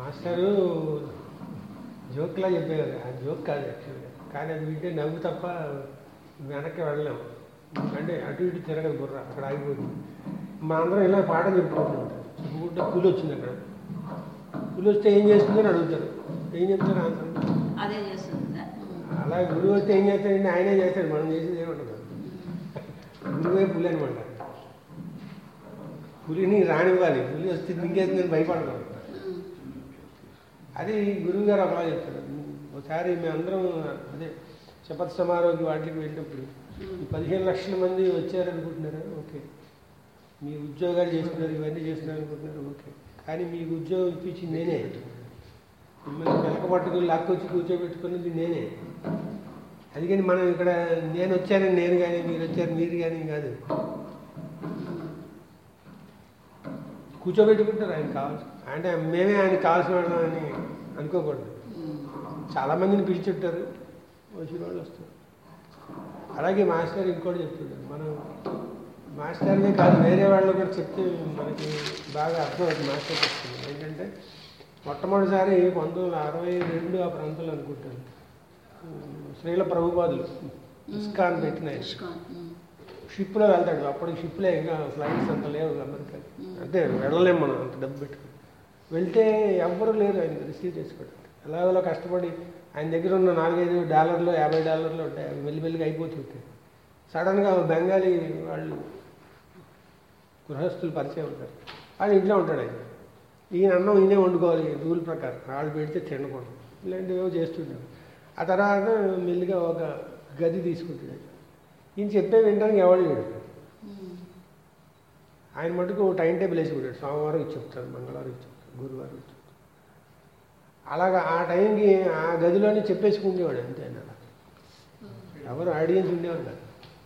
Master జోక్లా చెప్పేవారు ఆ joke కాదు యాక్చువల్గా కానీ అది వింటే నవ్వు తప్ప వెనక్కి వెళ్ళలేము అంటే అటు ఇటు తిరగదు బుర్ర అక్కడ ఆగిపోతుంది మా అందరం ఇలా పాట చెప్పుకుంటుంటాం చెప్పుకుంటే పులి వచ్చింది అక్కడ పులి వస్తే ఏం చేస్తుందని అడుగుతారు ఏం చెప్తారు ఆన్సర్ అదే చేస్తుందా అలా గురువు వస్తే ఏం చేస్తాడంటే ఆయనే చేస్తాడు మనం చేసేది ఏమంటుంది గురువే పులి అనమాట పులిని రానివ్వాలి పులి వస్తే మింగేస్తుందని భయపడతాం ఉమ్. అది గురువు గారు ఒకలా చెప్తారు ఒకసారి మేమందరం అదే శపథ సమారోహకి వాటికి వెళ్ళినప్పుడు ఈ పదిహేను లక్షల మంది వచ్చారనుకుంటున్నారా ఓకే మీ ఉద్యోగాలు చేస్తున్నారు ఇవన్నీ చేస్తున్నారు అనుకుంటున్నారు ఓకే కానీ మీకు ఉద్యోగం ఇప్పించింది నేనే మిమ్మల్ని వెనక పట్టుకుని లాక్కొచ్చి కూర్చోబెట్టుకున్నది నేనే అందుకని మనం ఇక్కడ నేను వచ్చానని నేను కానీ మీరు వచ్చారు మీరు కానీ కాదు కూర్చోబెట్టుకుంటారు ఆయన కావాల్సి అంటే మేమే ఆయన కావాల్సిన వాళ్ళం అని అనుకోకూడదు ఉమ్. చాలా మందిని పిలిచుంటారు వచ్చిన వాళ్ళు వస్తారు అలాగే మాస్టర్ ఇంకోటి చెప్తుంటారు మనం మాస్టర్నే కాదు వేరే వాళ్ళు కూడా చెప్తే మనకి బాగా అర్థమవుతుంది మాస్టర్ చెప్తుంది ఏంటంటే మొట్టమొదటిసారి పంతొమ్మిది వందల అరవై రెండు ఆ ప్రాంతంలో అనుకుంటాను ఉమ్, శ్రీల ప్రభుపాదులు ఇస్కాన్ పెట్టిన ఆయన. ఇష్కాన్. ఉమ్. షిప్లో వెళ్తాడు అప్పటికి షిప్లే ఇంకా ఫ్లైట్స్ అంత లేవు అమెరికాకి అంటే వెళ్ళలేము మనం అంత డబ్బు పెట్టుకుని వెళ్తే ఎవ్వరూ లేరు ఆయన రిసీవ్ చేసుకోవడానికి ఎలాగోలా కష్టపడి ఆయన దగ్గర ఉన్న నాలుగైదు డాలర్లు యాభై డాలర్లు ఉంటాయి అవి మెల్లిమెల్లిగా అయిపోతుంటాయి సడన్గా బెంగాలీ వాళ్ళు గృహస్థులు పరిచయం ఉంటారు ఆయన ఇంట్లో ఉంటాడు ఆయన ఈయన అన్నం ఈయనే వండుకోవాలి రూల్ ప్రకారం వాళ్ళు పెడితే తినకూడదు ఇలాంటివి ఏవో చేస్తుంటాడు ఆ తర్వాత మెల్లిగా ఒక గది తీసుకుంటాడు ఆయన. ఈయన చెప్పే వినడానికి ఎవరు లేడు ఉమ్. ఆయన మటుకు ఓ టైం టేబుల్ వేసి ఉంటాడు సోమవారం ఇచ్చి చెప్తాడు మంగళవారం ఇచ్చి చెప్తాడు గురువారం ఇచ్చి చెప్తాడు అలాగా ఆ టైంకి ఆ గదిలోనే చెప్పేసుకునేవాడు అంతే ఆయన అలా ఎవరు ఆడియన్స్ ఉండేవారు కాదు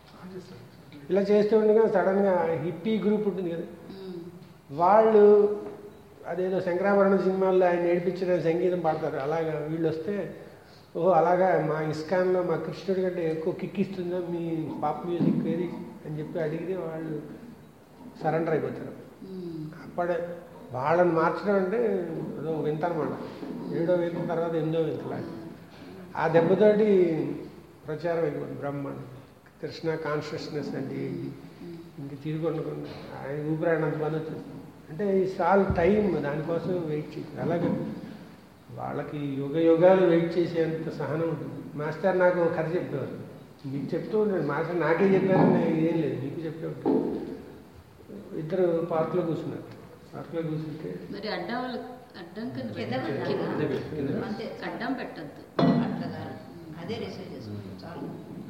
ఇలా చేస్తూ ఉండగా సడన్గా హిప్పీ గ్రూప్ ఉంటుంది కదా ఉమ్. వాళ్ళు అదేదో శంకరాభరణ సినిమాల్లో ఆయన నేర్పించిన సంగీతం పాడతారు అలాగా వీళ్ళు వస్తే ఓహో అలాగా మా ఇస్కాన్లో మా కృష్ణుడి కంటే ఎక్కువ కిక్ ఇస్తుందా మీ పాప్ మ్యూజిక్ ఏది అని చెప్పి అడిగితే వాళ్ళు సరెండర్ అయిపోతారు ఉమ్. అప్పుడే వాళ్ళని మార్చడం అంటే అదో వింత అనమాట ఏడో వింత తర్వాత ఎనిమిదో వింతలా ఆ దెబ్బతోటి ప్రచారం అయిపోయింది బ్రహ్మాండం కృష్ణ కాన్షియస్నెస్ అంటే ఏంటి ఇంక తిరుగుండకుండా ఆయన ఊపిరాడినంత పని వచ్చింది అంటే ఈ సాల్ టైం దానికోసం వెయిట్ చేసి అలాగే వాళ్ళకి యుగ యుగాలు వెయిట్ చేసేంత సహనం ఉంటుంది మాస్టర్ నాకు ఒక కథ చెప్పేవారు మీకు చెప్తూ ఉంటాడు మాస్టర్ నాకే చెప్పారని ఏం లేదు మీకు చెప్తూ ఉంటాడు ఇద్దరు పార్క్లో కూర్చున్నారు పార్క్లో కూర్చుంటే మరి అడ్డం వాళ్ళ- అడ్డం కింద కింద పెట్టద్దు. పెట్టాలా? కింద. అంతే అడ్డం పెట్టద్దు అట్లా కాదు. అదే రిసీవ్ చేసుకుంటాం చాలు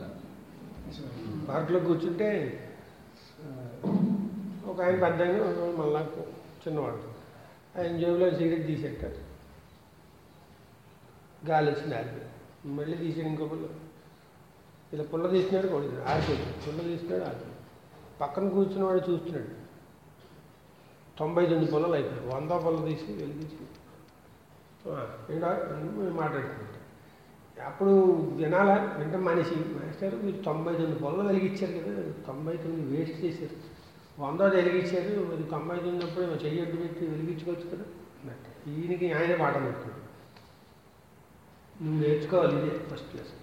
పార్క్లో కూర్చుంటే ఆ, ఒక ఆయన పెద్ద ఆయన ఒక మళ్ళా చిన్నవాడు ఆయన జేబులో సిగరెట్ తీసేటారు గాలి వచ్చింది ఆరిపోయి మళ్ళీ తీసాడు ఇంకో పుల్ల ఇలా పుల్ల తీసినాడు కొడుతుంది ఆరిపోయింది పుల్ల తీసినాడు ఆరిపోయింది పక్కన కూర్చున్నవాడు చూస్తున్నాడు తొంభై తొమ్మిది పుల్లలు అయిపోయాయి వంద పుల్ల తీసి వెలిగించి "ఆ, ఏంటా అని మాట్లాడుకుంటాడు అప్పుడు వినాల వెంట మనిషి మాస్టర్ మీరు తొంభై తొమ్మిది పొలం వెలిగించారు కదా తొంభై తొమ్మిది వేస్ట్ చేశారు వంద వెలిగించారు మరి తొంభై తొమ్మిది అప్పుడు చెయ్యొద్దు పెట్టి వెలిగించుకోవచ్చు కదా అన్నట్టు ఈయనకి ఆయన పాట పెట్టుకున్నాడు నువ్వు నేర్చుకోవాలి ఇదే ఫస్ట్ క్లాస్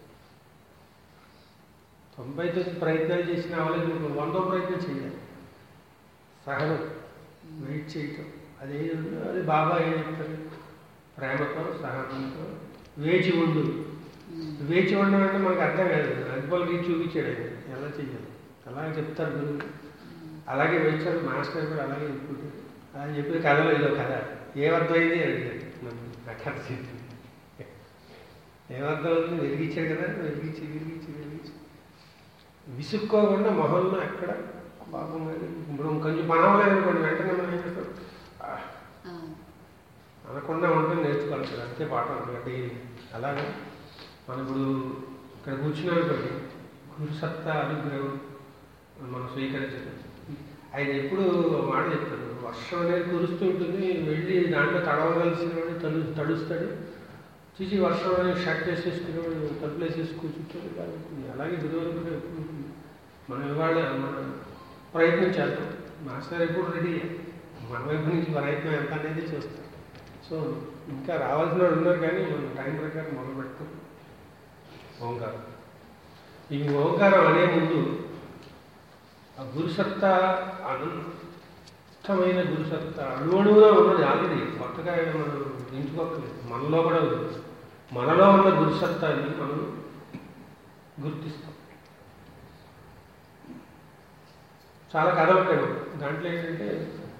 తొంభై తొమ్మిది ప్రయత్నాలు చేసిన అవలేదు నువ్వు వందో ప్రయత్నం చేయాలి సహనం వెయిట్ చేయటం అదే అది బాబా ఏం చెప్తారు ప్రేమతో సహనంతో వేచి ఉండు ఉమ్. వేచి ఉండడం అంటే మనకు అర్థం కాదు అద్భుతాలకి చూపించాడు ఆయన ఎలా చెయ్యాలి అలాగే చెప్తారు గురువు అలాగే వచ్చాడు మాస్టర్ కూడా అలాగే చెప్పుకుంటాడు ఆయన చెప్పిన కథలో ఇదో కథ ఏమర్థమైంది అని అడిగాడు నన్ను ఆ కథ చెప్పింది ఏమర్థం అవుతుంది వెలిగించాడు కదా వెలిగించి వెలిగించి వెలిగించి విసుక్కోకుండా మొహంలో ఎక్కడ పాపం కానీ ఇప్పుడు కొంచెం పనవలేదు అనుకోండి వెంటనే మనం ఏం చేస్తాం "ఆ, ఆ. అనకుండా ఉంటే నేర్చుకోవాలి కదా అంతే పాఠం అంటే అలాగే మనం ఇప్పుడు ఇక్కడ కూర్చున్నాం అనుకోండి గురుసత్తా అనుగ్రహం మనం స్వీకరించడం ఆయన ఎప్పుడు ఒక మాట చెప్తాడు వర్షం అనేది కురుస్తూ ఉంటుంది వెళ్ళి దాంట్లో తడవగలిసిన వాడు తడు తడుస్తాడు చూసి వర్షం అనేది షర్ట్ వేసేసుకునేవాడు తలుపులు వేసేసి కూర్చుంటాడు ఇలా ఉంటుంది అలాగే గురువులు కూడా ఎప్పుడు ఉంటుంది మనం ఇవాళ మన ప్రయత్నం చేద్దాం మాస్టర్ ఎప్పుడు రెడీ మన వైపు నుంచి ప్రయత్నం ఎంత అనేది చూస్తాం సో ఇంకా రావాల్సిన వాళ్ళు ఉన్నారు కానీ మనం టైం ప్రకారం మొదలు పెడతాం ఓంకారం ఈ ఓంకారం అనే ముందు ఆ గురుసత్తా అనంతమైన గురుసత్తా అణువణువుగా ఉన్నది ఆల్రెడీ కొత్తగా మనం ఎంచుకోకలేదు మనలో కూడా ఉంది మనలో ఉన్న గురుసత్తాన్ని మనం గుర్తిస్తాం చాలా కథలు ఉంటాయి మనకు. దాంట్లో ఏంటంటే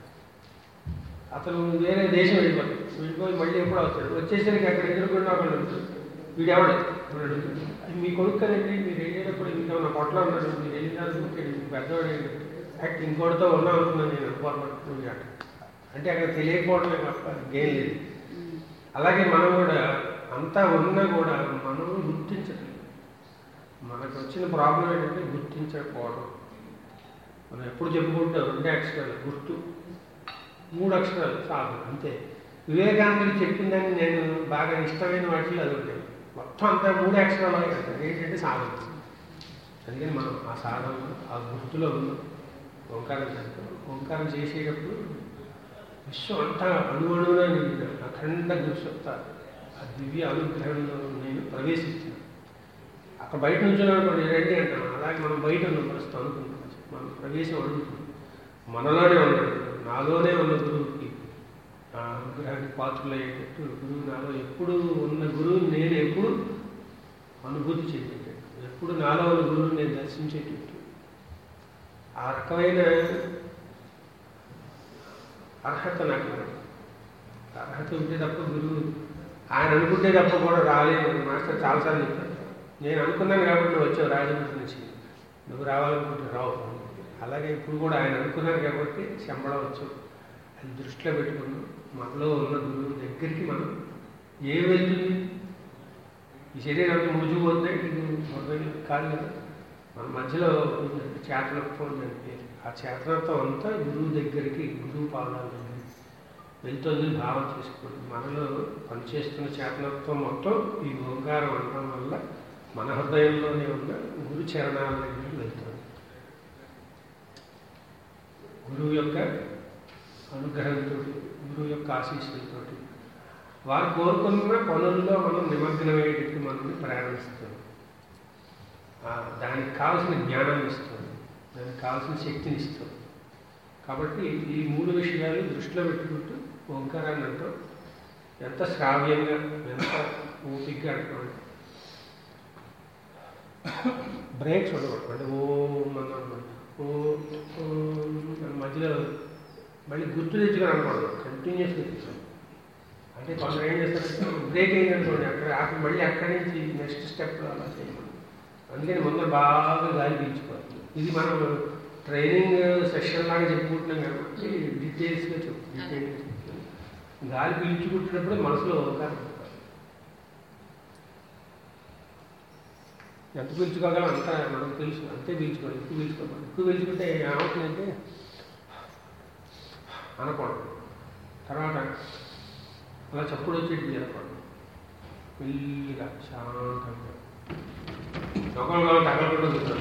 అతను వేరే దేశం వెళ్ళిపోతాడు వెళ్ళిపోయి మళ్ళీ ఎప్పుడు వస్తాడు వచ్చేసరికి అక్కడ ఎదురుకుండా ఒకళ్ళు ఉంటారు. వీడు ఎవడు వాడు అడుగుతాడు. "అది మీ కొడుకు కదండి మీరు వెళ్ళేటప్పుడు ఇంకా నా పొట్ల ఉన్నాడు మీరు వెళ్ళినందుకు పెద్దవాడు యాక్ట్ ఇంకోటితో ఉన్నా అనుకున్నాను నేను అనుకోవడం అంటే అక్కడ తెలియకపోవడమే తప్ప ఇంకేం లేదు ఉమ్. అలాగే మనం కూడా అంతా ఉన్నా కూడా మనం గుర్తించట్లేదు మనకు వచ్చిన ప్రాబ్లం ఏంటంటే గుర్తించకపోవడం మనం ఎప్పుడు చెప్పుకుంటాం రెండే అక్షరాలు గుర్తు మూడు అక్షరాలు చాలు అంతే వివేకానందుడు చెప్పిన దాన్ని నేను బాగా ఇష్టమైన వాటిలో అది ఉంటాయి మొత్తం అంతా మూడు అక్షరాలు కదా ఏంటంటే సాధన అందుకని మనం ఆ సాధన ఆ గుర్తులో ఉన్నాం ఓంకారం చేస్తాం ఓంకారం చేసేటప్పుడు విశ్వం అంతా అణువణువున నిండిన అఖండ గురుసత్త ఆ దివ్య అనుగ్రహంలో నేను ప్రవేశించిన అక్కడ బయట నుంచి అనుకోండి రండి అంటాం అలాగే మనం బయట ఉన్న ప్రస్తుతం అనుకుంటాం మనం ప్రవేశం అడుగుతున్నాం మనలోనే ఉన్నాడు నాలోనే ఉన్న గురువుకి ఆ అనుగ్రహానికి పాత్రలయ్యేటట్టు గురువు నాలో ఎప్పుడు ఉన్న గురువు నేను ఎప్పుడు అనుభూతి చెందేటట్టు ఎప్పుడు నాలో ఉన్న గురువుని నేను దర్శించేటట్టు ఆ రకమైన అర్హత నాకు లేదు. అర్హత ఉంటే తప్ప గురువు ఆయన అనుకుంటే తప్ప కూడా రాలేదు మాస్టర్ చాలాసార్లు చెప్పారు నేను అనుకున్నాను కాబట్టి నువ్వు వచ్చావు రాజమండ్రి నుంచి నువ్వు రావాలనుకుంటే రావు అలాగే ఇప్పుడు కూడా ఆయన అనుకున్నారు కాబట్టి శంబళం వచ్చావు అది దృష్టిలో పెట్టుకున్నాం మనలో ఉన్న గురువు దగ్గరికి మనం ఏం వెళ్తుంది ఈ శరీరానికి ముడుచుకుపోతే ఇది హృదయం కాదు కదా మన మధ్యలో ఉందండి చేతనత్వం అని పేరు ఆ చేతనత్వం అంతా గురువు దగ్గరికి గురువు పాదాల దగ్గరికి వెళ్తుంది భావం చేసుకోండి మనలో పనిచేస్తున్న చేతనత్వం మొత్తం ఈ ఓంకారం అనడం వల్ల మన హృదయంలోనే ఉన్న గురు చరణాల దగ్గరికి వెళ్తుంది గురువు యొక్క అనుగ్రహంతో గురువు యొక్క ఆశీస్సులతో వారు కోరుకున్న పనుల్లో మనం నిమగ్నమయ్యేటట్టు మనల్ని ప్రేరణిస్తాం ఆ, దానికి కావాల్సిన జ్ఞానాన్ని ఇస్తాం దానికి కావాల్సిన శక్తిని ఇస్తాం కాబట్టి ఈ మూడు విషయాలు దృష్టిలో పెట్టుకుంటూ ఓంకారాన్ని అంటాం ఎంత శ్రావ్యంగా ఎంత ఓపికగా అంటాం బ్రేక్స్ ఉండకూడదు అంటే ఓం అన్నాం ఓ ఓం అని మధ్యలో మళ్ళీ గుర్తు తెచ్చుకొని అనకూడదు కంటిన్యూస్గా తెచ్చుకోండి అంటే కొందరు ఏం చేస్తారు బ్రేక్ అయిందనుకోండి అక్కడ అక్కడ మళ్ళీ అక్కడి నుంచి నెక్స్ట్ స్టెప్లో అలా చేయకూడదు అందుకని ముందర బాగా గాలి పీల్చుకోవాలి ఇది మనం ట్రైనింగ్ సెషన్ లాగా చెప్పుకుంటున్నాం కాబట్టి డీటెయిల్స్గా చెప్పు డీటెయిల్గా చెప్తాను గాలి పీల్చుకుంటున్నప్పుడు మనసులో అవకాశం ఉంటుంది. ఎంత పీల్చుకోగలం అంత మనకు తెలుసు అంతే పీల్చుకోవాలి ఎక్కువ పీల్చుకోవాలి ఎక్కువ పీల్చుకుంటే ఏమవుతుందంటే అనకూడదు తర్వాత అలా చప్పుడు వచ్చేటి జరగకూడదు మెల్లిగా శాంతంగా ఒకళ్ళు తగలకూడదు కూర్చోండి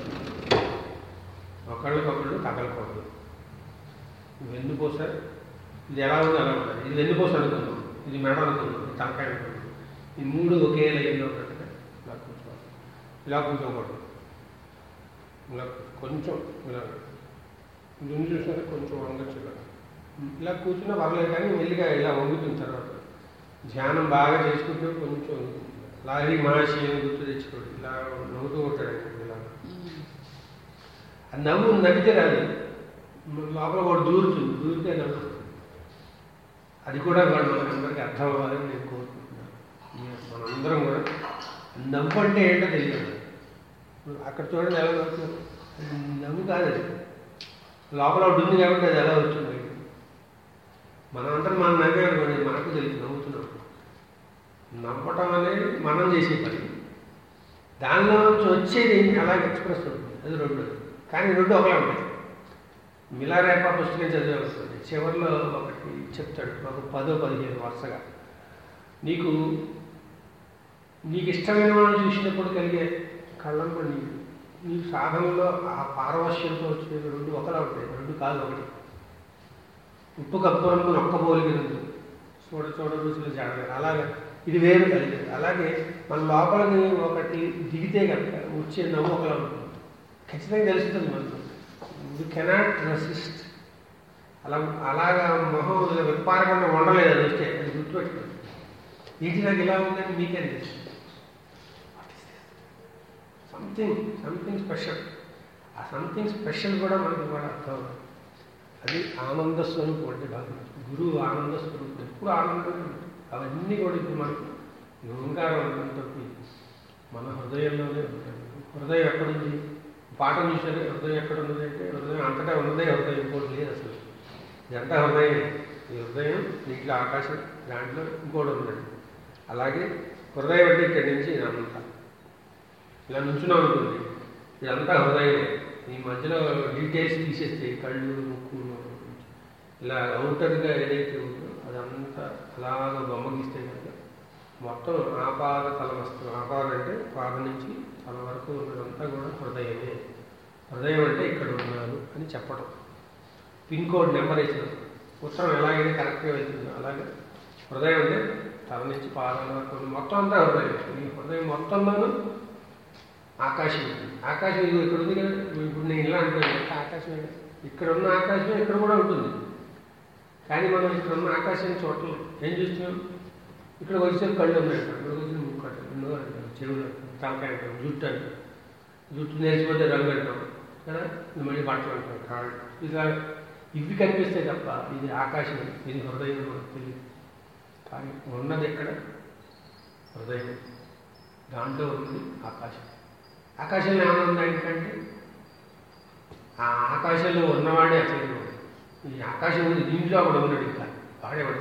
ఒకళ్ళకొకళ్ళు తగలకూడదు వెన్నుపూస ఇది ఎలా ఉంది అలా ఉంటుంది ఇది వెన్నుపూస అనుకుందాం ఇది మెడ అనుకుందాం ఇది తలకాయ అనుకుందాం ఈ మూడు ఒకే లైన్లో ఉన్నట్టుగా ఇలా కూర్చోవాలి ఇలా కూర్చోకూడదు ఇలా కొంచెం ఇలా ముందు చూసారా కొంచెం వంగచ్చు ఇలా ఇలా కూర్చున్నా పర్లేదు కానీ మెల్లిగా ఇలా వంగుతుంది తర్వాత ధ్యానం బాగా చేసుకుంటే కొంచెం వంగుతుంది లారీ మహర్షి అని గుర్తు తెచ్చుకోండి ఇలా నవ్వుతూ ఉంటాడు ఆయన ఇలా ఉమ్. ఆ నవ్వు నవ్వితే రాదు లోపల వాడు దూరుతుంది దూరితే నవ్వు అది కూడా వాడు మనందరికీ అర్థం అవ్వాలని నేను కోరుకుంటున్నాను మీ- మనందరం కూడా నవ్వు అంటే ఏంటో తెలియదు అక్కడ చూడండి ఎలా నవ్వుతున్నారు అది నవ్వు కాదు అది లోపల ఒకటి ఉంది కాబట్టి అది ఎలా వచ్చింది బయటికి. మనమందరం మనం నవ్వే అనుకోండి మనకు తెలియదు నవ్వుతున్నాం నవ్వటం అనేది మనం చేసే పని దానిలో నుంచి వచ్చేది అలాగే ఎక్స్ప్రెస్ అవుతుంది అది రెండు కానీ రెండు ఒకలా ఉంటాయి మిలారేపా పుస్తకం చదివాల్సింది చివరిలో ఒకటి చెప్తాడు ఒక పదో పదిహేను వరుసగా నీకు నీకు ఇష్టమైన వాళ్ళని చూసినప్పుడు కలిగే కళ్ళం పడి నీ సాధనలో ఆ పారవశ్యంతో వచ్చే రెండు ఒకలా ఉంటాయి రెండు కాదు ఒకటి ఉప్పు కప్పురంపు నొక్క పోలిగినది చూడ చూడ రుచులు జాడగారు అలాగే ఇది వేరు అది వేరు. అలాగే మన లోపలికి ఒకటి దిగితే కనుక వచ్చే నవ్వు ఒకలా ఉంటుంది ఖచ్చితంగా తెలుస్తుంది మనకు యూ కెనాట్ రెసిస్ట్ అలా అలాగా మొహం విప్పారకుండా ఉండలేదు అది వస్తే అది గుర్తుపెట్టుకోండి వీటి నాకు ఇలా ఉందని మీకే తెలుస్తుంది సంథింగ్ సంథింగ్ స్పెషల్ ఆ సంథింగ్ స్పెషల్ కూడా మనకి కూడా అర్థం అవ్వదు. అది ఆనంద స్వరూపం అంటే భాగం గురువు ఆనంద స్వరూపం ఎప్పుడు ఆనందంగా ఉంటుంది అవన్నీ కూడా ఇప్పుడు మనకి ఈ ఓంకారం అంతా మన హృదయంలోనే ఉంటాయి హృదయం ఎక్కడుంది పాఠం చూసారు హృదయం ఎక్కడ ఉన్నది అంటే హృదయం అంతటా ఉన్నదే హృదయం ఇంకోటి లేదు అసలు ఇదంతా హృదయం ఈ హృదయం నీటిలో ఆకాశం దాంట్లో ఇంకోటి ఉన్నది అలాగే హృదయం అంటే ఇక్కడి నుంచి ఇదంతా ఇలా నుంచున్నాం అనుకోండి ఇదంతా హృదయం ఈ మధ్యలో డీటెయిల్స్ తీసేస్తే కళ్ళు ముక్కు ఇలా అవుటర్గా ఏదైతే ఉందో అదంతా అలాగా బొమ్మగిస్తే కనుక మొత్తం ఆపాద తల వస్తుంది ఆపాద అంటే పాద నుంచి తల వరకు ఉన్నదంతా కూడా హృదయమే హృదయం అంటే ఇక్కడ ఉన్నాను అని చెప్పడం పిన్ కోడ్ నెంబర్ ఇచ్చిన ఉత్తరం ఎలాగైతే కరెక్ట్గా వెళ్తుందో అలాగే హృదయం అంటే తల నుంచి పాదాల వరకు ఉన్న మొత్తం అంతా హృదయం ఈ హృదయం మొత్తంలోనూ ఆకాశం ఉంటుంది ఆకాశం ఇది ఇక్కడ ఉంది కదా ఇప్పుడు నేను ఇలా అంటాను ఎంత ఆకాశం అంటే ఇక్కడ ఉన్న ఆకాశం ఇక్కడ కూడా ఉంటుంది కానీ మనం ఇక్కడ ఉన్న ఆకాశాన్ని చూడలేదు ఏం చూస్తున్నాం ఇక్కడ వచ్చే కళ్ళు ఉన్నాయి ఇక్కడ వచ్చిన ముక్కు అంటాం ఎన్నో అంటాం చెవులు అంటాం తలకాయ అంటాం జుట్టు అంటాం జుట్టు నేర్చిపోతే రంగు అంటాం కదా ఇది మళ్ళీ బట్టలు అంటాం కాళ్ళు ఇలా ఇవి కనిపిస్తాయి తప్ప ఇది ఆకాశం ఇది హృదయం మనకు తెలియదు కానీ ఉన్నది ఎక్కడ హృదయం దాంట్లో ఉంది ఆకాశం ఆకాశంలో ఏమైనా ఉందా ఎందుకంటే ఆ ఆకాశంలో ఉన్నవాడే అసలు ఉన్నాడు. ఈ ఆకాశం ఉంది దీంట్లో కూడా ఉన్నాడు ఇంకా వాడేవాడు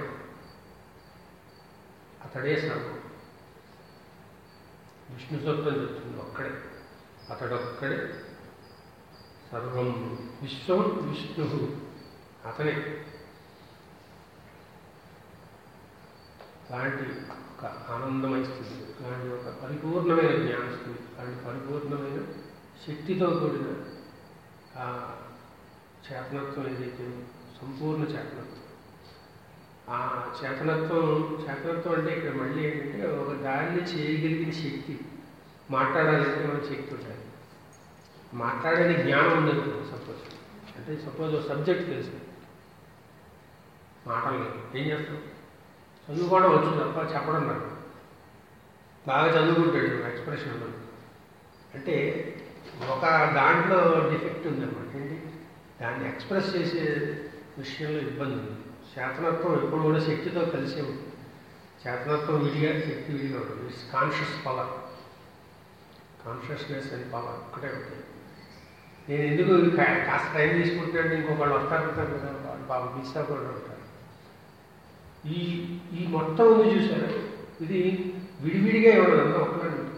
అతడే సర్వం విష్ణు సూత్రం చెప్తుంది ఒక్కడే అతడొక్కడే సర్వం విశ్వం విష్ణు అతనే అలాంటి ఒక ఆనందమయ స్థితి అలాంటి ఒక పరిపూర్ణమైన జ్ఞాన స్థితి అలాంటి పరిపూర్ణమైన శక్తితో కూడిన ఆ చేతనత్వం ఏదైతే ఉందో, సంపూర్ణ చేతనత్వం ఆ చేతనత్వం చేతనత్వం అంటే ఇక్కడ మళ్ళీ ఏంటంటే ఒక దాన్ని చేయగలిగిన శక్తి మాట్లాడాలంటే మన శక్తి ఉండాలి మాట్లాడని జ్ఞానం ఉండదు సపోజ్ అంటే సపోజ్ ఒక సబ్జెక్ట్ తెలుసు మాటలు లేవు. ఏం చేస్తాం చదువుకోవడం వచ్చు తప్ప చెప్పడం రాదు బాగా చదువుకుంటాడు ఎక్స్ప్రెషన్ ఉండదు అంటే ఒక దాంట్లో డిఫెక్ట్ ఉందన్నమాట ఏంటి దాన్ని ఎక్స్ప్రెస్ చేసే విషయంలో ఇబ్బంది ఉంది చేతనత్వం ఎప్పుడు కూడా శక్తితో కలిసే ఉంటుంది చేతనత్వం విడిగా శక్తి విడిగా ఉంటుంది it's conscious power consciousness and power ఒకటే ఉంటుంది నేను ఎందుకు కా- కాస్త టైం తీసుకుంటాను ఇంకొకళ్ళు వస్తారు కదా వాళ్ళు బాబు మిస్ అవ్వకుండా ఉంటారు ఈ ఈ మొత్తం ఉంది చూసారా ఇది విడివిడిగా ఇవ్వడం అంతా ఒకటే ఉంటుంది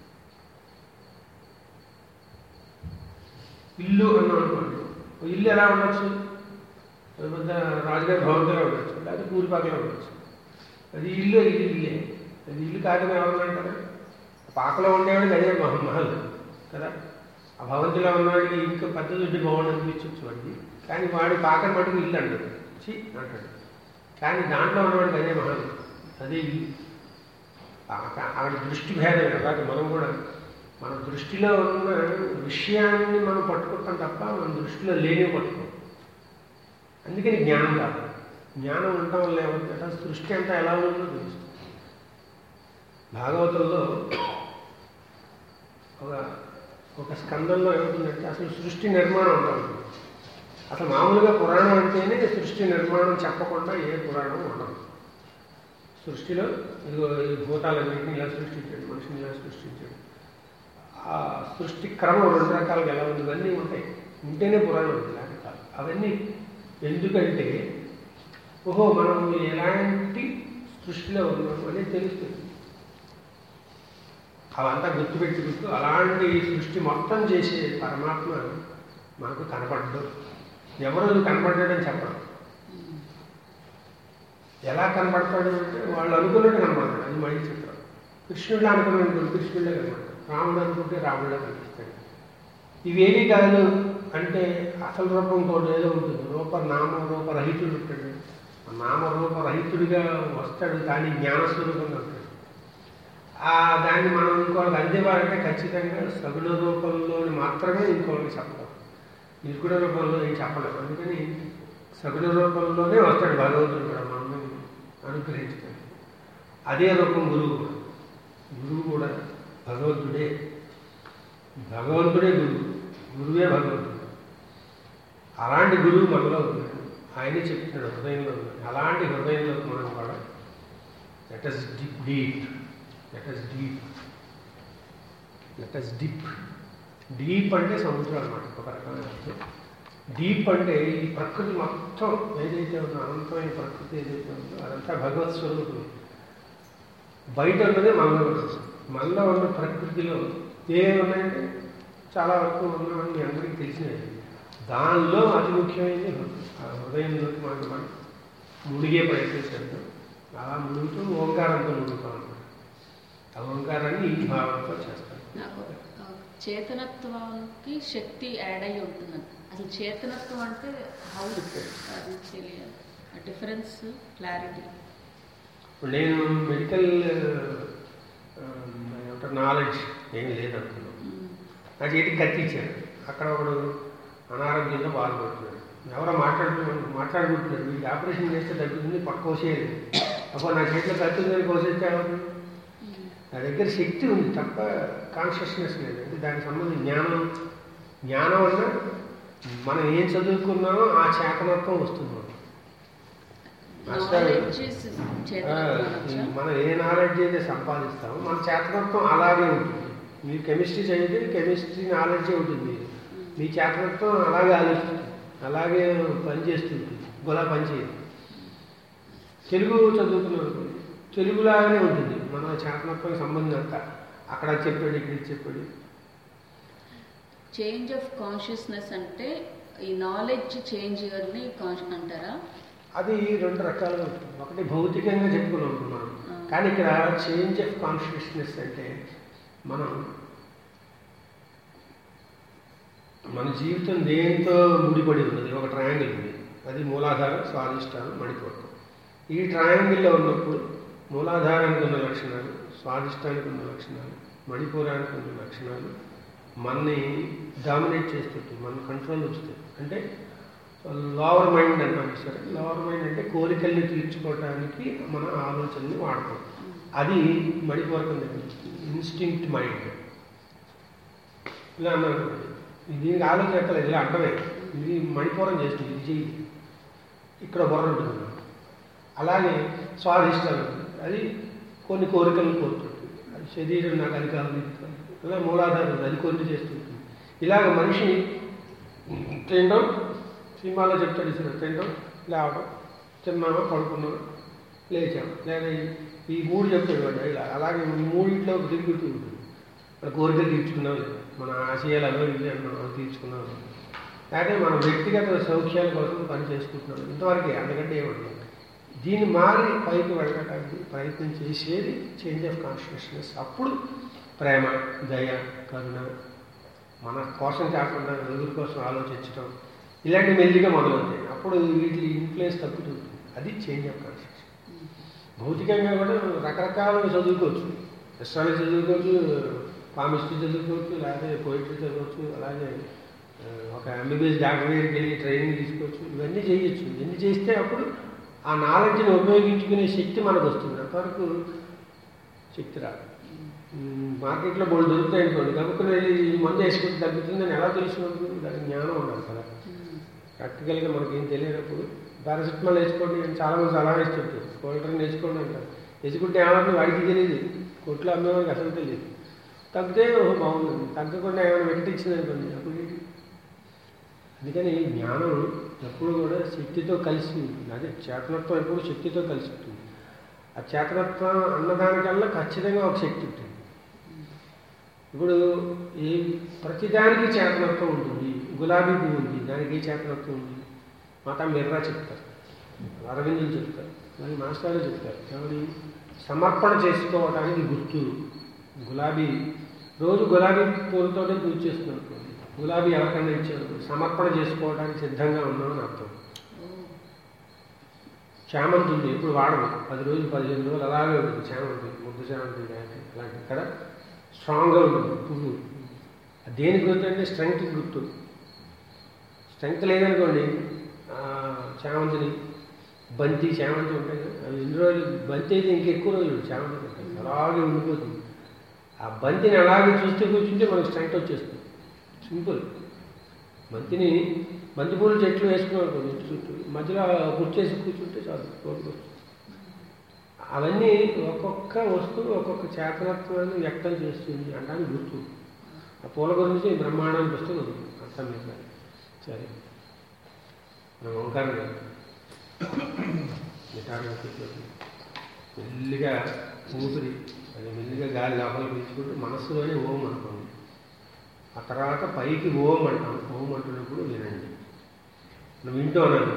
ఇల్లు అన్నాం అనుకోండి ఓ ఇల్లు ఎలా ఉండొచ్చు అది పెద్ద రాజుగారి భవంతిలో ఉండొచ్చు లేకపోతే పూరిపాకలో ఉండొచ్చు అది ఇల్లు ఇది ఇల్లే అది ఇల్లు కాదని ఎవరు అంటారు పాకలో ఉండేవాడికి అదే మహ- మహల్ కదా ఆ భవంతిలో ఉన్నవాడికి ఇంకా పెద్ద దుడ్డి బాగుండి అనిపించవచ్చు వాడికి కానీ వాడి పాకని మటుకు ఇల్లు అంటాడు చి అంటాడు కానీ దాంట్లో ఉన్నవాడికి అదే మహల్ అదే ఇల్లు ఆ- ఆవిడ దృష్టి భేదం అలాగే మనం కూడా మన దృష్టిలో ఉన్న విషయాన్ని మనం పట్టుకుంటాం తప్ప మన దృష్టిలో లేని పట్టుకోం అందుకని జ్ఞానం కాదు జ్ఞానం ఉండటం వల్ల ఏమవుతుందంటే అసలు సృష్టి అంతా ఎలా ఉందో తెలుస్తుంది భాగవతంలో ఒక ఒక స్కందంలో ఏమవుతుందంటే అసలు సృష్టి నిర్మాణం ఉంటుంది అసలు మామూలుగా పురాణం అంటేనే సృష్టి నిర్మాణం చెప్పకుండా ఏ పురాణం ఉండదు సృష్టిలో ఇదిగో ఈ భూతాలన్నింటినీ ఇలా సృష్టించాడు మనిషిని ఇలా సృష్టించాడు ఆ సృష్టి క్రమం రెండు రకాలుగా ఎలా ఉంది ఇవన్నీ ఉంటాయి ఉంటేనే పురాణం ఉంది లేకపోతే కాదు అవన్నీ ఎందుకంటే ఓహో మనం ఎలాంటి సృష్టిలో ఉన్నాము అనేది తెలుస్తుంది అవంతా గుర్తుపెట్టుకుంటూ అలాంటి సృష్టి మొత్తం చేసే పరమాత్మ మనకు కనపడ్డు ఎవరు కనపడ్డాడని చెప్పడం ఎలా కనపడతాడు అంటే వాళ్ళు అనుకున్నట్టు కనపడతాడు అది మళ్ళీ చిత్రం కృష్ణుడు అనుకున్నాడు కృష్ణుడే కనపడతాడు రాముడు అనుకుంటే రాముడే కనిపిస్తాడు ఇవేవి కాదు అంటే అసలు రూపంతో ఏదో ఉంటుంది రూప నామ రూప రహితుడు ఉంటాడు నామరూప రహితుడిగా వస్తాడు కానీ జ్ఞానస్వరూపంగా వస్తాడు ఆ దాన్ని మనం ఇంకోళ్ళకి అందివ్వాలంటే ఖచ్చితంగా సగుణ రూపంలోని మాత్రమే ఇంకోళ్ళకి చెప్పడం నిర్గుణ రూపంలో ఏం చెప్పలేం అందుకని సగుణ రూపంలోనే వస్తాడు భగవంతుడు కూడా మనం అనుగ్రహించడం అదే రూపం గురువు కూడా. గురువు కూడా భగవంతుడే భగవంతుడే గురువు గురువే భగవంతుడు అలాంటి గురువు మనలో ఉన్నాడు ఆయనే చెప్తున్నాడు హృదయంలో ఉన్నాడు అలాంటి హృదయంలో మనం కూడా let us deep deep let us deep let us deep deep అంటే సముద్రం అనమాట ఒక రకమైన అర్థం డీప్ అంటే ఈ ప్రకృతి మొత్తం ఏదైతే ఉందో అనంతమైన ప్రకృతి ఏదైతే ఉందో అదంతా భగవత్ స్వరూపం బయట ఉన్నదే మనలో ఉంటుంది మనలో ఉన్న ప్రకృతిలో ఏమేమి ఉన్నాయంటే చాలా వరకు ఉన్నామని మీ అందరికీ తెలిసినవి దానిలో అతి ముఖ్యమైనది హృదయం. ఆ హృదయంలోకి మనం మనం మునిగే ప్రయత్నం చేద్దాం అలా మునుగుతూ ఓంకారంతో మునుగుతాం అన్నమాట ఆ ఓంకారాన్ని ఈ భావంతో చేస్తాం నాకు ఆ, చేతనత్వానికి శక్తి యాడ్ అయి ఉంటుంది అసలు చేతనత్వం అంటే హౌ అది తెలియాలి ఆ డిఫరెన్స్ క్లారిటీ ఇప్పుడు నేను మెడికల్ నాలెడ్జ్ ఏమీ లేదనుకున్నాను నా చేతికి కత్తిచ్చారు అక్కడ ఒకడు అనారోగ్యంగా బాధపడుతున్నాడు ఎవరో మాట్లాడుతున్నాడు మాట్లాడుకుంటున్నాడు వీడికి ఆపరేషన్ చేస్తే తగ్గుతుంది పక్క కోసేయాలి అప్పుడు నా చేతిలో కత్తి ఉందని కోసేచ్చావు నా దగ్గర శక్తి ఉంది తప్ప కాన్షియస్నెస్ లేదు అంటే దానికి సంబంధించి జ్ఞానం జ్ఞానం వల్ల మనం ఏం చదువుకున్నామో ఆ చేతనత్వం వస్తుంది మనకు. మాస్టర్ నాలెడ్జ్ ఆ, చేతనత్వం మనం ఏ నాలెడ్జ్ అయితే సంపాదిస్తామో మన చేతనత్వం అలాగే ఉంటుంది మీరు కెమిస్ట్రీ చదివితే కెమిస్ట్రీ నాలెడ్జే ఉంటుంది మీరు మీ చేతనత్వం అలాగే ఆలోచిస్తుంది అలాగే పనిచేస్తుంది గులా పనిచేయదు తెలుగు చదువుకున్నాను తెలుగులాగానే ఉంటుంది మన చేతనత్వం సంబంధం అంతా అక్కడ చెప్పాడు ఇక్కడ చెప్పాడు చేంజ్ ఆఫ్ కాన్షియస్నెస్ అంటే ఈ నాలెడ్జ్ చేంజ్ అని కాన్ష్ అంటారా అది రెండు రకాలుగా ఉంటుంది ఒకటి భౌతికంగా చెప్పుకుని ఉంటున్నాం ఆ. కానీ ఇక్కడ చేంజ్ ఆఫ్ కాన్షియస్నెస్ అంటే మనం మన జీవితం దేంతో ముడిపడి ఉన్నది ఒక ట్రయాంగిల్ ఉంది అది మూలాధారం స్వాదిష్టానం మణిపూర్వం ఈ ట్రయాంగిల్లో ఉన్నప్పుడు మూలాధారానికి ఉన్న లక్షణాలు స్వాదిష్టానికి ఉన్న లక్షణాలు మణిపూరానికి ఉన్న లక్షణాలు మనని డామినేట్ చేస్తుంటాయి మన కంట్రోల్ వస్తాయి అంటే లోవర్ మైండ్ అంటాం సరే లోవర్ మైండ్ అంటే కోరికల్ని తీర్చుకోవడానికి మన ఆలోచనని వాడతాం అది మణిపూరకం ఇన్స్టింక్ట్ మైండ్ ఇలా అన్నాను దీనికి ఆలోచన ఎక్కలేదు ఇలా అంటమే ఇది మణిపూరం చేస్తుంది ఇది చెయ్యి ఇక్కడ బుర్ర ఉంటుంది అలాగే స్వాదిష్టాలు అది కొన్ని కోరికలను కోరుతుంటుంది అది శరీరం నాకు అది కావాలి ఇది కావాలి. ఇలా మూలాధారం ఉంది, అది కొన్ని చేస్తుంటుంది ఇలాగ మనిషి తినడం సినిమాలో చెప్తాడు ఇచ్చిన తినడం లేవడం తిన్నామా పడుకున్నామా లేచాం లేదా ఈ- ఈ మూడు చెప్తాడు వాడు ఇలా అలాగే ఈ మూడింట్లో ఒక తిరుగుతూ ఉంటుంది మన కోరికలు తీర్చుకున్నాం లేదా మన ఆశయాలు అవి ఇవి అన్నాం అవి తీర్చుకున్నాం లేదా. లేకపోతే మన వ్యక్తిగత సౌఖ్యాల కోసం పని చేసుకుంటున్నాం ఇంతవరకు అందుకంటే ఏమన్నా దీన్ని మారి పైకి వెళ్ళడానికి ప్రయత్నం చేసేది చేంజ్ ఆఫ్ కాన్షియస్నెస్ అప్పుడు ప్రేమ దయ కరుణ మన కోసం కాకుండా నలుగురి కోసం ఆలోచించడం ఇలాంటి మెల్లిగా మొదలవుతాయి అప్పుడు వీటి ఇన్ఫ్లుయెన్స్ తగ్గుతుంది అది చేంజ్ ఆఫ్ కాన్షియస్ భౌతికంగా కూడా రకరకాలుగా చదువుకోవచ్చు ఎస్ట్రాలజీ చదువుకోవచ్చు పామిస్ట్రీ చదువుకోవచ్చు లేకపోతే పోయిటరీ చదవచ్చు అలాగే ఆ, ఒక ఎంబీబీఎస్ డాక్టర్ దగ్గరికి వెళ్ళి ట్రైనింగ్ తీసుకోవచ్చు ఇవన్నీ చేయొచ్చు ఇవన్నీ చేస్తే అప్పుడు ఆ నాలెడ్జ్ని ఉపయోగించుకునే శక్తి మనకు వస్తుంది అంతవరకు శక్తి రాదు మ్మ్, మార్కెట్లో బోల్డ్ దొరుకుతాయి అనుకోండి కనుక్కుని వెళ్ళి ఈ మందు వేసుకుంటే తగ్గుతుందని ఎలా తెలుసుకుంటుంది దానికి జ్ఞానం ఉండాలి కదా ప్రాక్టికల్గా మనకి ఏం తెలియనప్పుడు పారాసిటమాల్ వేసుకోండి అని చాలా మంది సలహా ఇస్తుంటారు కోల్డ్ డ్రింక్ వేసుకోండి అంటారు వేసుకుంటే ఏమవుతుంది వాడికి తెలియదు కొట్లో అమ్మేవాడికి అసలు తెలియదు తగ్గితే ఓహో బాగుంది తగ్గకుండా ఏమైనా వెంటిచ్చింది అనుకోండి అప్పుడు ఏంటి? అందుకని జ్ఞానం ఎప్పుడు కూడా శక్తితో కలిసి ఉంటుంది అదే చేతనత్వం ఎప్పుడు శక్తితో కలిసి ఉంటుంది ఆ చేతనత్వం అన్నదానికల్లా ఖచ్చితంగా ఒక శక్తి ఉంటుంది ఇప్పుడు ఈ ప్రతిదానికి చేతనత్వం ఉంటుంది గులాబీ పువ్వు ఉంది దానికి ఏ చేతనత్వం ఉంది మాతా మిర్రా చెప్తారు అరవిందులు చెప్తారు మరి మాస్టర్లు చెప్తారు ఎవరి సమర్పణ చేసుకోవడానికి గుర్తు గులాబీ రోజు గులాబీ పూలతోనే పూజ చేస్తున్నాం అనుకోండి. గులాబీ ఎవరికన్నా ఇచ్చారు సమర్పణ చేసుకోవడానికి సిద్ధంగా ఉన్నామని అర్థం ఓ చామంతి ఉంది ఎప్పుడు వాడదు పది రోజులు పదిహేను రోజులు అలాగే ఉంటుంది చామంతి ముద్ద చామంతి కానీ అలాంటి ఇక్కడ స్ట్రాంగ్గా ఉంటుంది పువ్వు అది దేనికి గుర్తు అంటే స్ట్రెంగ్త్ గుర్తు స్ట్రెంగ్త్ లేదనుకోండి ఆ, చామంతిని బంతి చామంతి ఉంటాయి కదా అవి ఎన్ని రోజులు బంతి అయితే ఇంకెక్కువ రోజులు చామంతి ఉంటాయి అలాగే ఉండిపోతుంది ఆ బంతిని అలాగే చూస్తే కూర్చుంటే మనకు స్ట్రెంగ్త్ వచ్చేస్తుంది సింపుల్ బంతిని బంతి పూల చెట్లు వేసుకున్నాం ఇంటి చుట్టూ మధ్యలో కుర్చేసి కూర్చుంటే చాలు రోడ్డు అవన్నీ ఒక్కొక్క వస్తువు ఒక్కొక్క చేతనత్వాన్ని వ్యక్తం చేస్తుంది అనడానికి గుర్తు ఆ పూల గురించి బ్రహ్మాండాన్ని పుస్తకం ఉంది అర్థం లేదు సరే మన ఓంకారం కాదు గిటార్ కూర్చోండి మెల్లిగా ఊపిరి అది మెల్లిగా గాలి లోపల పీల్చుకుంటూ మనస్సులోనే ఓం అనుకోండి ఆ తర్వాత పైకి ఓం అంటాం ఓం అంటున్నప్పుడు వినండి నువ్వు వింటూ అన్నాను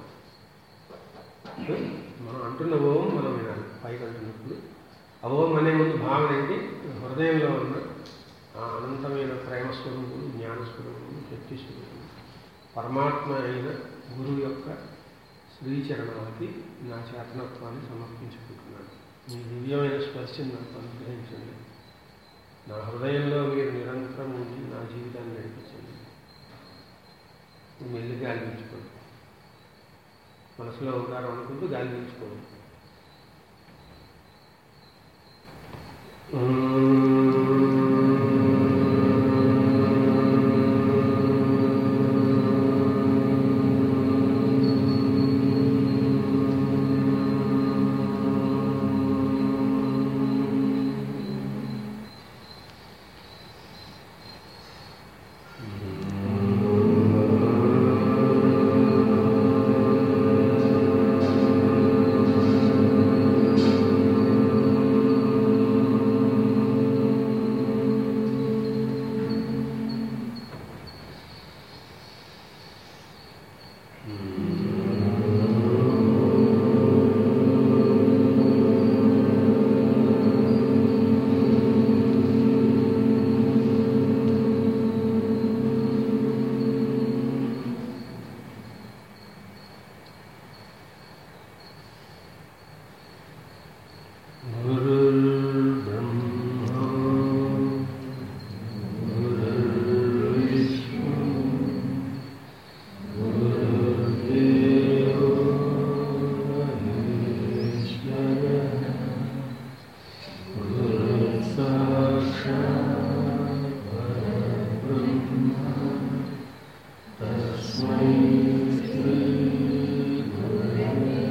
మనం అంటున్న ఓం మనం వినాలి పైకి అంటున్నప్పుడు ఆ ఓం అనే ముందు భావన ఏంటి హృదయంలో ఉన్న ఆ అనంతమైన ప్రేమ స్వరూపుడు జ్ఞాన స్వరూపుడు శక్తి స్వరూపుడు పరమాత్మ అయిన గురువు యొక్క శ్రీచరణాలకి నా చేతనత్వాన్ని సమర్పించుకుంటున్నాను మీ దివ్యమైన స్పర్శను నాకు అనుగ్రహించండి నా హృదయంలో మీరు నిరంతరం ఉండి నా జీవితాన్ని నడిపించండి మెల్లి గాలి పీల్చుకోండి మనసులో ఓంకారం అనుకుంటూ గాలి పీల్చుకోండి गुरुर्ब्रह्मा गुरुर्विष्णु गुरुर्देवो महेश्वरः गुरुसाक्षात् परब्रह्म तस्मै श्रीगुरवे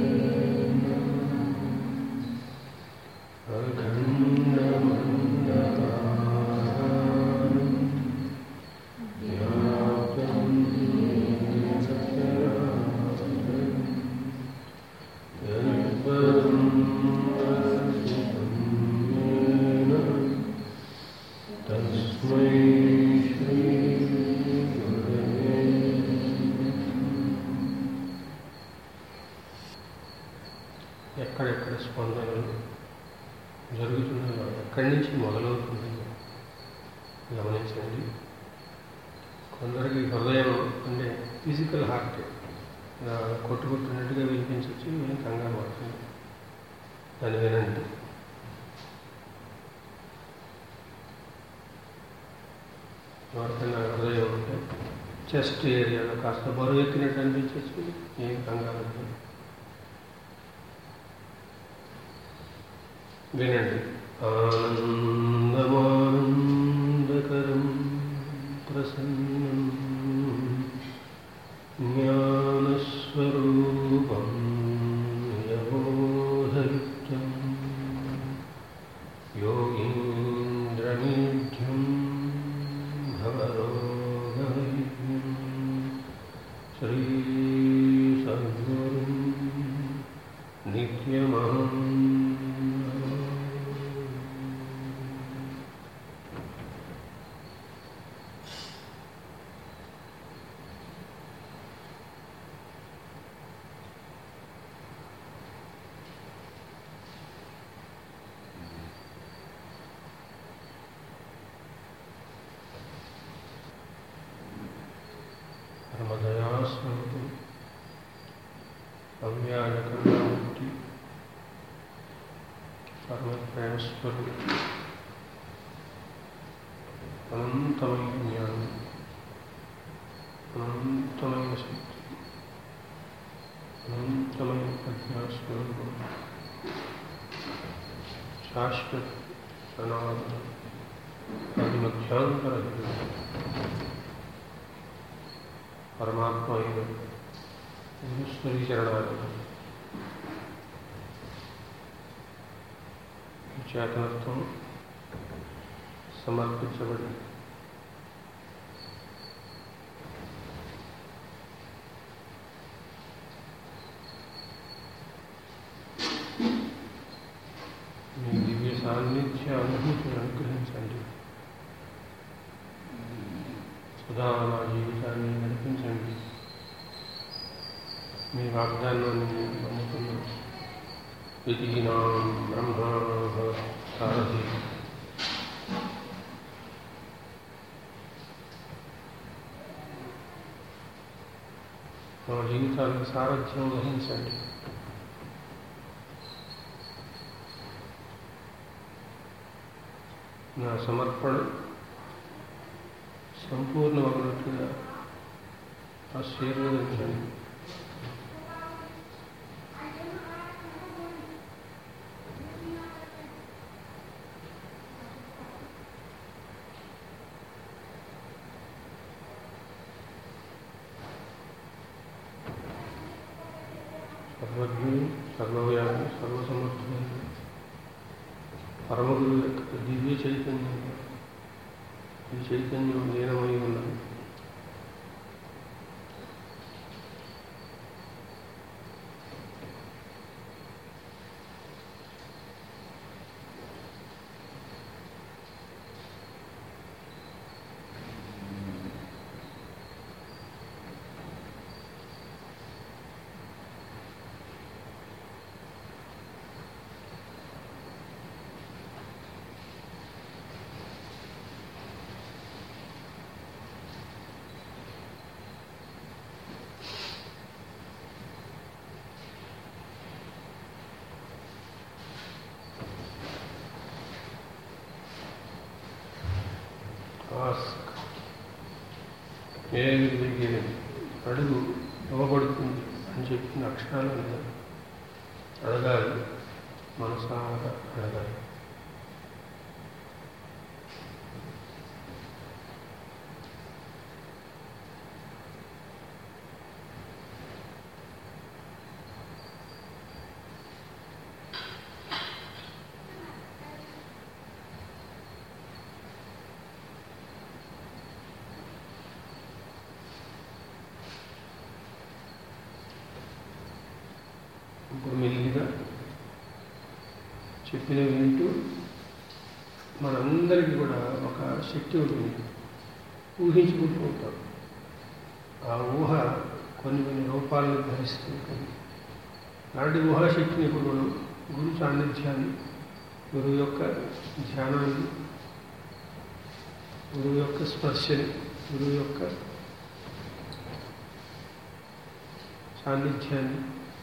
తస్మై శ్రీ గురవే ఎక్కడెక్కడ స్పందనలు జరుగుతున్నాయో ఎక్కడి నుంచి మొదలవుతుందో గమనించండి కొందరికి హృదయం అంటే ఫిజికల్ హార్ట్ ఇలా కొట్టుకుంటున్నట్టుగా వినిపించవచ్చు ఏం కంగారు పడుతుంది దాన్ని వినండి ఎవరికైనా హృదయం ఉంటే చెస్ట్ ఏరియాలో కాస్త బరువు ఎక్కినట్టు అనిపించవచ్చు ఏం కంగారు వద్దు. వినండి ఆనందమానందకరం ప్రసన్నం జ్ఞానస్వరూపం యబోధయుక్తం యోగీంద్రమీఢ్యం భవరోగవిఘ్నం శ్రీ సద్గురుం నిత్యమహం పరమదయాస్వరూపం అవ్యాజకరణం పరమ ప్రేమస్వరూపం అనంతమైన జ్ఞానం అనంతమైన శక్తి అనంతమైన ప్రజ్ఞాస్వరూపం శాశ్వత సనాతన అది మధ్యాంతరహితం పరమాత్మ అయిన గురుశ్వరీ చరణాలు చేతనత్వం సమర్పించబడి మీ దివ్య సాన్నిధ్య అనుభూతిని అనుగ్రహించండి సుధా నా జీవితాన్ని నడిపించండి మీ వాగ్దానాన్ని నేను నమ్ముతున్నాను విధినాం బ్రహ్మ సారథి మా జీవితాలకు సారథ్యం వహించండి నా సమర్పణ సంపూర్ణమైనట్లుగా ఆశీర్వదించండి సర్వజ్ఞుడు సర్వవ్యాపి సర్వసమర్థుడు పరమగురు యొక్క దివ్య చైతన్యం ఈ చైతన్యం లీనమై ఉన్నది ఆస్క్ ఏమి దిగేది అడుగు ఇవ్వబడుతుంది అని చెప్పిన అక్షరాలు ఉన్నాయి అడగాలి మనసారా అడగాలి ఇప్పుడు మెల్లిగా చెప్పిన వింటూ మనందరికీ కూడా ఒక శక్తి ఉంటుంది ఊహించుకుంటూ ఉంటాం ఆ ఊహ కొన్ని కొన్ని రూపాలను ధరిస్తూ ఉంటుంది అలాంటి ఊహాశక్తిని ఇప్పుడు మనం గురు సాన్నిధ్యాన్ని గురువు యొక్క ధ్యానాన్ని గురువు యొక్క స్పర్శని గురువు యొక్క సాన్నిధ్యాన్ని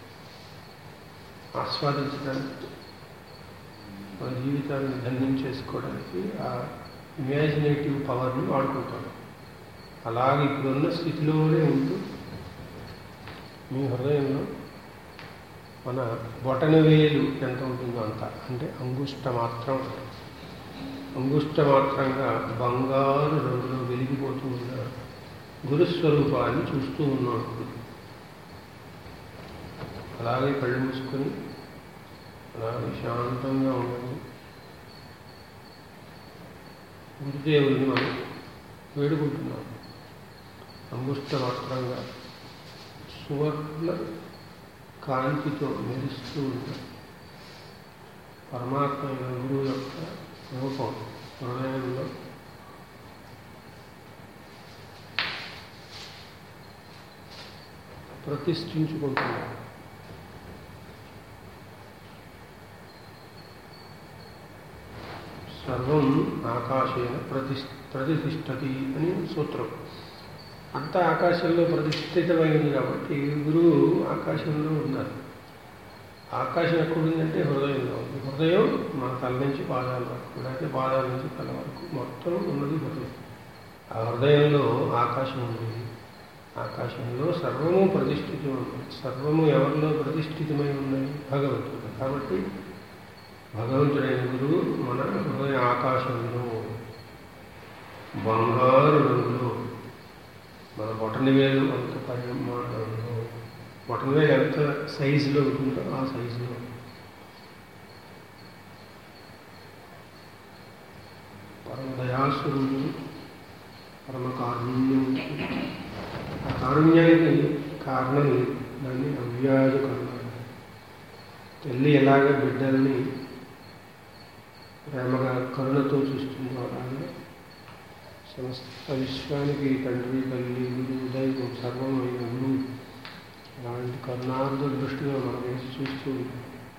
ఆస్వాదించడానికి మన జీవితాన్ని ధన్యం చేసుకోవడానికి ఆ ఇమాజినేటివ్ పవర్ని వాడుకుంటాం అలాగే ఇప్పుడున్న స్థితిలోనే ఉంటూ మీ హృదయంలో మన బొటన వేలు ఎంత ఉంటుందో అంత అంటే అంగుష్ట మాత్రం అంగుష్ట మాత్రంగా బంగారు రంగులో వెలిగిపోతూ ఉన్న గురుస్వరూపాన్ని చూస్తూ ఉన్నాడు అలాగే కళ్ళు మూసుకొని అలాగే శాంతంగా ఉండండి గురుదేవుని మనం వేడుకుంటున్నాం అంగుష్ట మాత్రంగా సువర్ణ కాంతితో మెరుస్తూ ఉన్న పరమాత్మ అయిన గురువు యొక్క రూపం హృదయంలో ప్రతిష్ఠించుకుంటున్నాం సర్వం ఆకాశేన ప్రతి ప్రతిష్టతి అని సూత్రం అంతా ఆకాశంలో ప్రతిష్ఠితమైంది కాబట్టి గురువు ఆకాశంలో ఉన్నారు ఆకాశం ఎక్కడుందంటే హృదయంలో ఉంది హృదయం హృదయం మన తల నుంచి పాదాల వరకు లేకపోతే పాదాల నుంచి తల వరకు మొత్తం ఉన్నది హృదయం ఆ హృదయంలో ఆకాశం ఉంది ఆకాశంలో సర్వము ప్రతిష్ఠితం ఉంది సర్వము ఎవరిలో ప్రతిష్ఠితమై ఉన్నాయి భగవంతుడు కాబట్టి భగవంతుడైన గురువు మన హృదయ ఆకాశంలో బంగారు రంగులో మన బొటని వేలు అంత పరిమాణంలో బొటని వేలు ఎంత సైజులో ఉంటుందో ఆ సైజులో పరమ దయాసురుడు పరమ కారుణ్యం ఆ కారుణ్యానికి కారణం లేదు. దాన్ని అవ్యాజ కరుణ తల్లి ఎలాగ బిడ్డల్ని ప్రేమగా కరుణతో చూస్తుందో అలాగే సమస్త విశ్వానికి తండ్రి తల్లి గురువు దైవం సర్వమైన గురువు అలాంటి కరుణార్థ దృష్టిలో మన వేసి చూస్తూ ఉంటాం.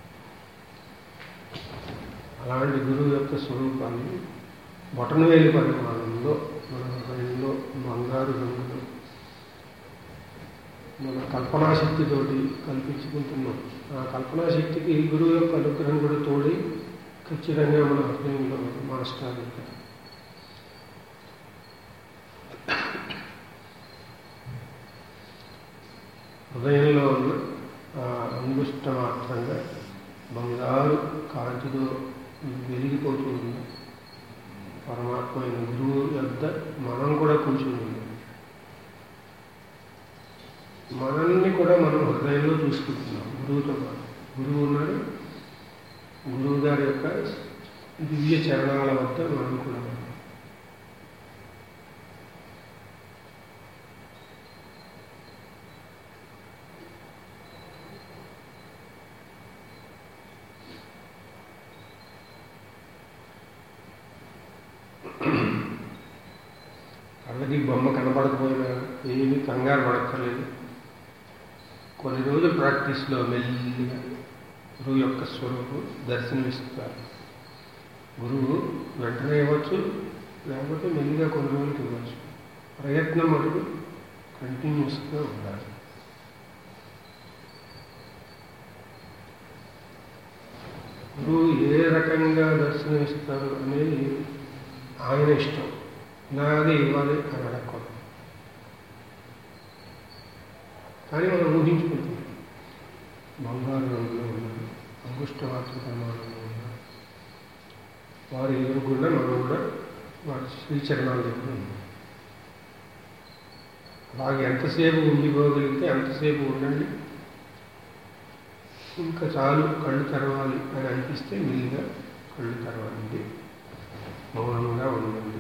అలాంటి గురువు యొక్క స్వరూపాన్ని బొటనవేలి పరిమాణంలో మన హృదయంలో బంగారు రంగులో మన కల్పనాశక్తితోటి కల్పించుకుంటున్నాం ఆ కల్పనాశక్తికి గురువు యొక్క అనుగ్రహం కూడా తోడి ఖచ్చితంగా మన హృదయంలో మాస్టర్ ఉంటారు హృదయంలో ఉన్న ఆ అంగుష్ట మాత్రంగా బంగారు కాంతితో వెలిగిపోతూ ఉంది పరమాత్మ అయిన గురువు యొద్ద మనం కూడా కూర్చుని ఉన్నాం మనల్ని కూడా మనం హృదయంలో చూసుకుంటున్నాం గురువుతో పాటు గురువు ఉన్నాడు గురువు గారి యొక్క దివ్య చరణాల వద్ద మనం కూడా ఉన్నాం కళ్ళకి బొమ్మ కనపడకపోయినా ఏమీ కంగారు పడక్కర్లేదు కొన్ని రోజులు ప్రాక్టీస్లో మెల్లిగా గురువు యొక్క స్వరూపం దర్శనమిస్తారు గురువు వెంటనే ఇవ్వచ్చు లేకపోతే మెల్లిగా కొన్ని రోజులకి ఇవ్వచ్చు ప్రయత్నం మటుకు కంటిన్యూస్గా ఉండాలి గురువు ఏ రకంగా దర్శనమిస్తారు అనేది ఆయన ఇష్టం ఇలాగే ఇవ్వాలి అని అడగకూడదు కానీ మనం ఊహించుకుంటున్నాం బంగారు రంగులో ఉన్నారు అంగుష్టవాత్ర ప్రమాణంలో ఉన్నారు వారి ఎదురుకుండా మనం కూడా వారి శ్రీచరణాలు దగ్గర ఉన్నాం అలాగే ఎంతసేపు ఉండిపోగలిగితే ఎంతసేపు ఉండండి ఇంకా చాలు కళ్ళు తెరవాలి అని అనిపిస్తే మెల్లిగా కళ్ళు తెరవాలండి మౌనంగా ఉండండి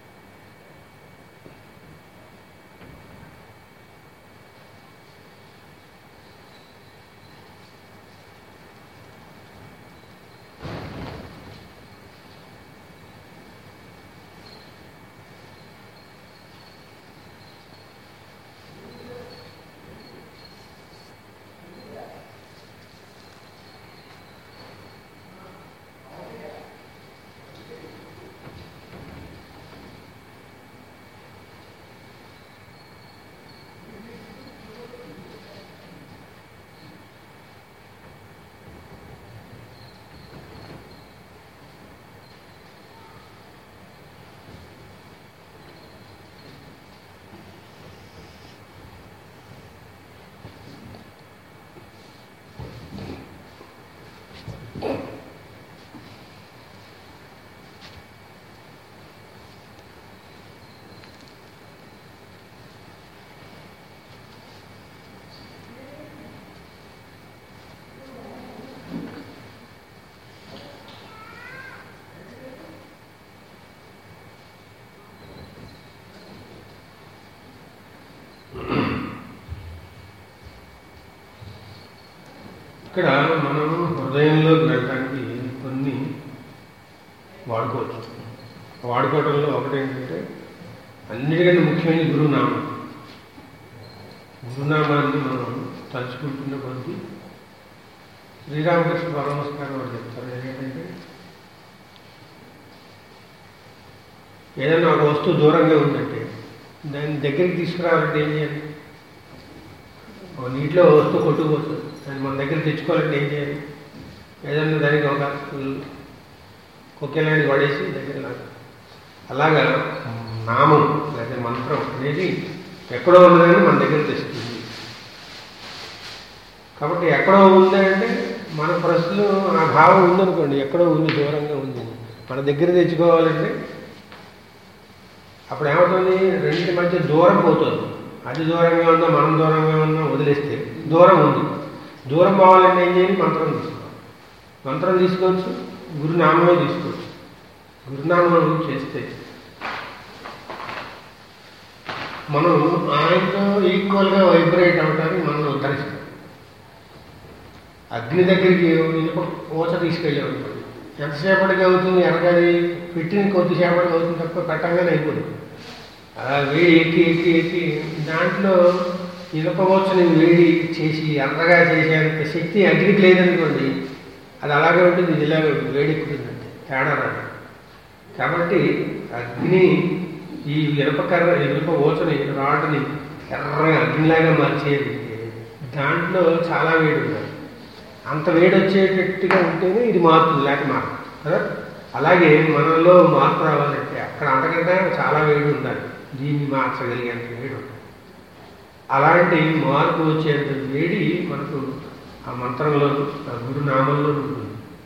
ఇక్కడ మనం హృదయంలోకి వెళ్ళడానికి కొన్ని వాడుకోవచ్చు వాడుకోవడంలో ఒకటేంటంటే అన్నిటికంటే ముఖ్యమైన గురునామం గురునామాన్ని మనం తలుచుకుంటున్న కొద్దీ శ్రీరామకృష్ణ పరమస్కారం వాడు చెప్తారు ఏంటంటే ఏదైనా ఒక వస్తువు దూరంగా ఉందంటే దాన్ని దగ్గరికి తీసుకురావాలంటే ఏం చేయాలి ఒక నీటిలో వస్తువు కొట్టుకుపోతుంది దాన్ని మన దగ్గర తెచ్చుకోవాలంటే ఏం చేయాలి ఏదైనా దానికి ఒక కొక్కెలాంటి పడేసి దగ్గర నాకు అలాగా నామం లేదా మంత్రం అనేది ఎక్కడో ఉన్నదని మన దగ్గర తెస్తుంది కాబట్టి ఎక్కడో ఉంది అంటే మన ప్రశ్నలో ఆ భావం ఉందనుకోండి ఎక్కడో ఉంది దూరంగా ఉంది మన దగ్గర తెచ్చుకోవాలంటే అప్పుడు ఏమవుతుంది రెండింటి మధ్య దూరం పోతుంది అది దూరంగా ఉందా మనం దూరంగా ఉన్నా వదిలేస్తే దూరం ఉంది దూరం పోవాలంటే ఏం చేయాలి మంత్రం తీసుకోవాలి మంత్రం తీసుకోవచ్చు గురునామమే తీసుకోవచ్చు గురునామం చేస్తే మనం ఆయనతో ఈక్వల్గా వైబ్రేట్ అవడానికి మనం ఉద్ధరిస్తాం అగ్ని దగ్గరికి ఇనుప ఊచ తీసుకెళ్ళాం అనుకోండి ఎంతసేపటికి అవుతుంది ఎరగది పెట్టిన కొద్దిసేపటికి అవుతుంది తప్ప పెట్టగానే అయిపోతుంది అలా వేడి ఎక్కి ఎక్కి ఎక్కి దాంట్లో ఇనుప ఊచని వేడి చేసి ఎర్రగా చేసేంత శక్తి అగ్నికి లేదనుకోండి అది అలాగే ఉంటుంది ఇది ఇలాగే ఉంటుంది వేడి ఎక్కుతుందంటే తేడా రాదు కాబట్టి అగ్ని ఈ ఇనుప కర్ర ఇనుప ఊచని రాడ్ని ఎర్రగా అగ్నిలాగా మార్చేది దాంట్లో చాలా వేడి ఉంది అంత వేడి వచ్చేటట్టుగా ఉంటేనే ఇది మారుతుంది లేక మారుతుంది కదా అలాగే మనలో మార్పు రావాలంటే అక్కడ అంతకంటే చాలా వేడి ఉండాలి దీన్ని మార్చగలిగేంత వేడి ఉంటుంది అలాంటి మార్పు వచ్చేంత వేడి మనకు ఆ మంత్రంలో ఆ గురునామంలో ఉంటుంది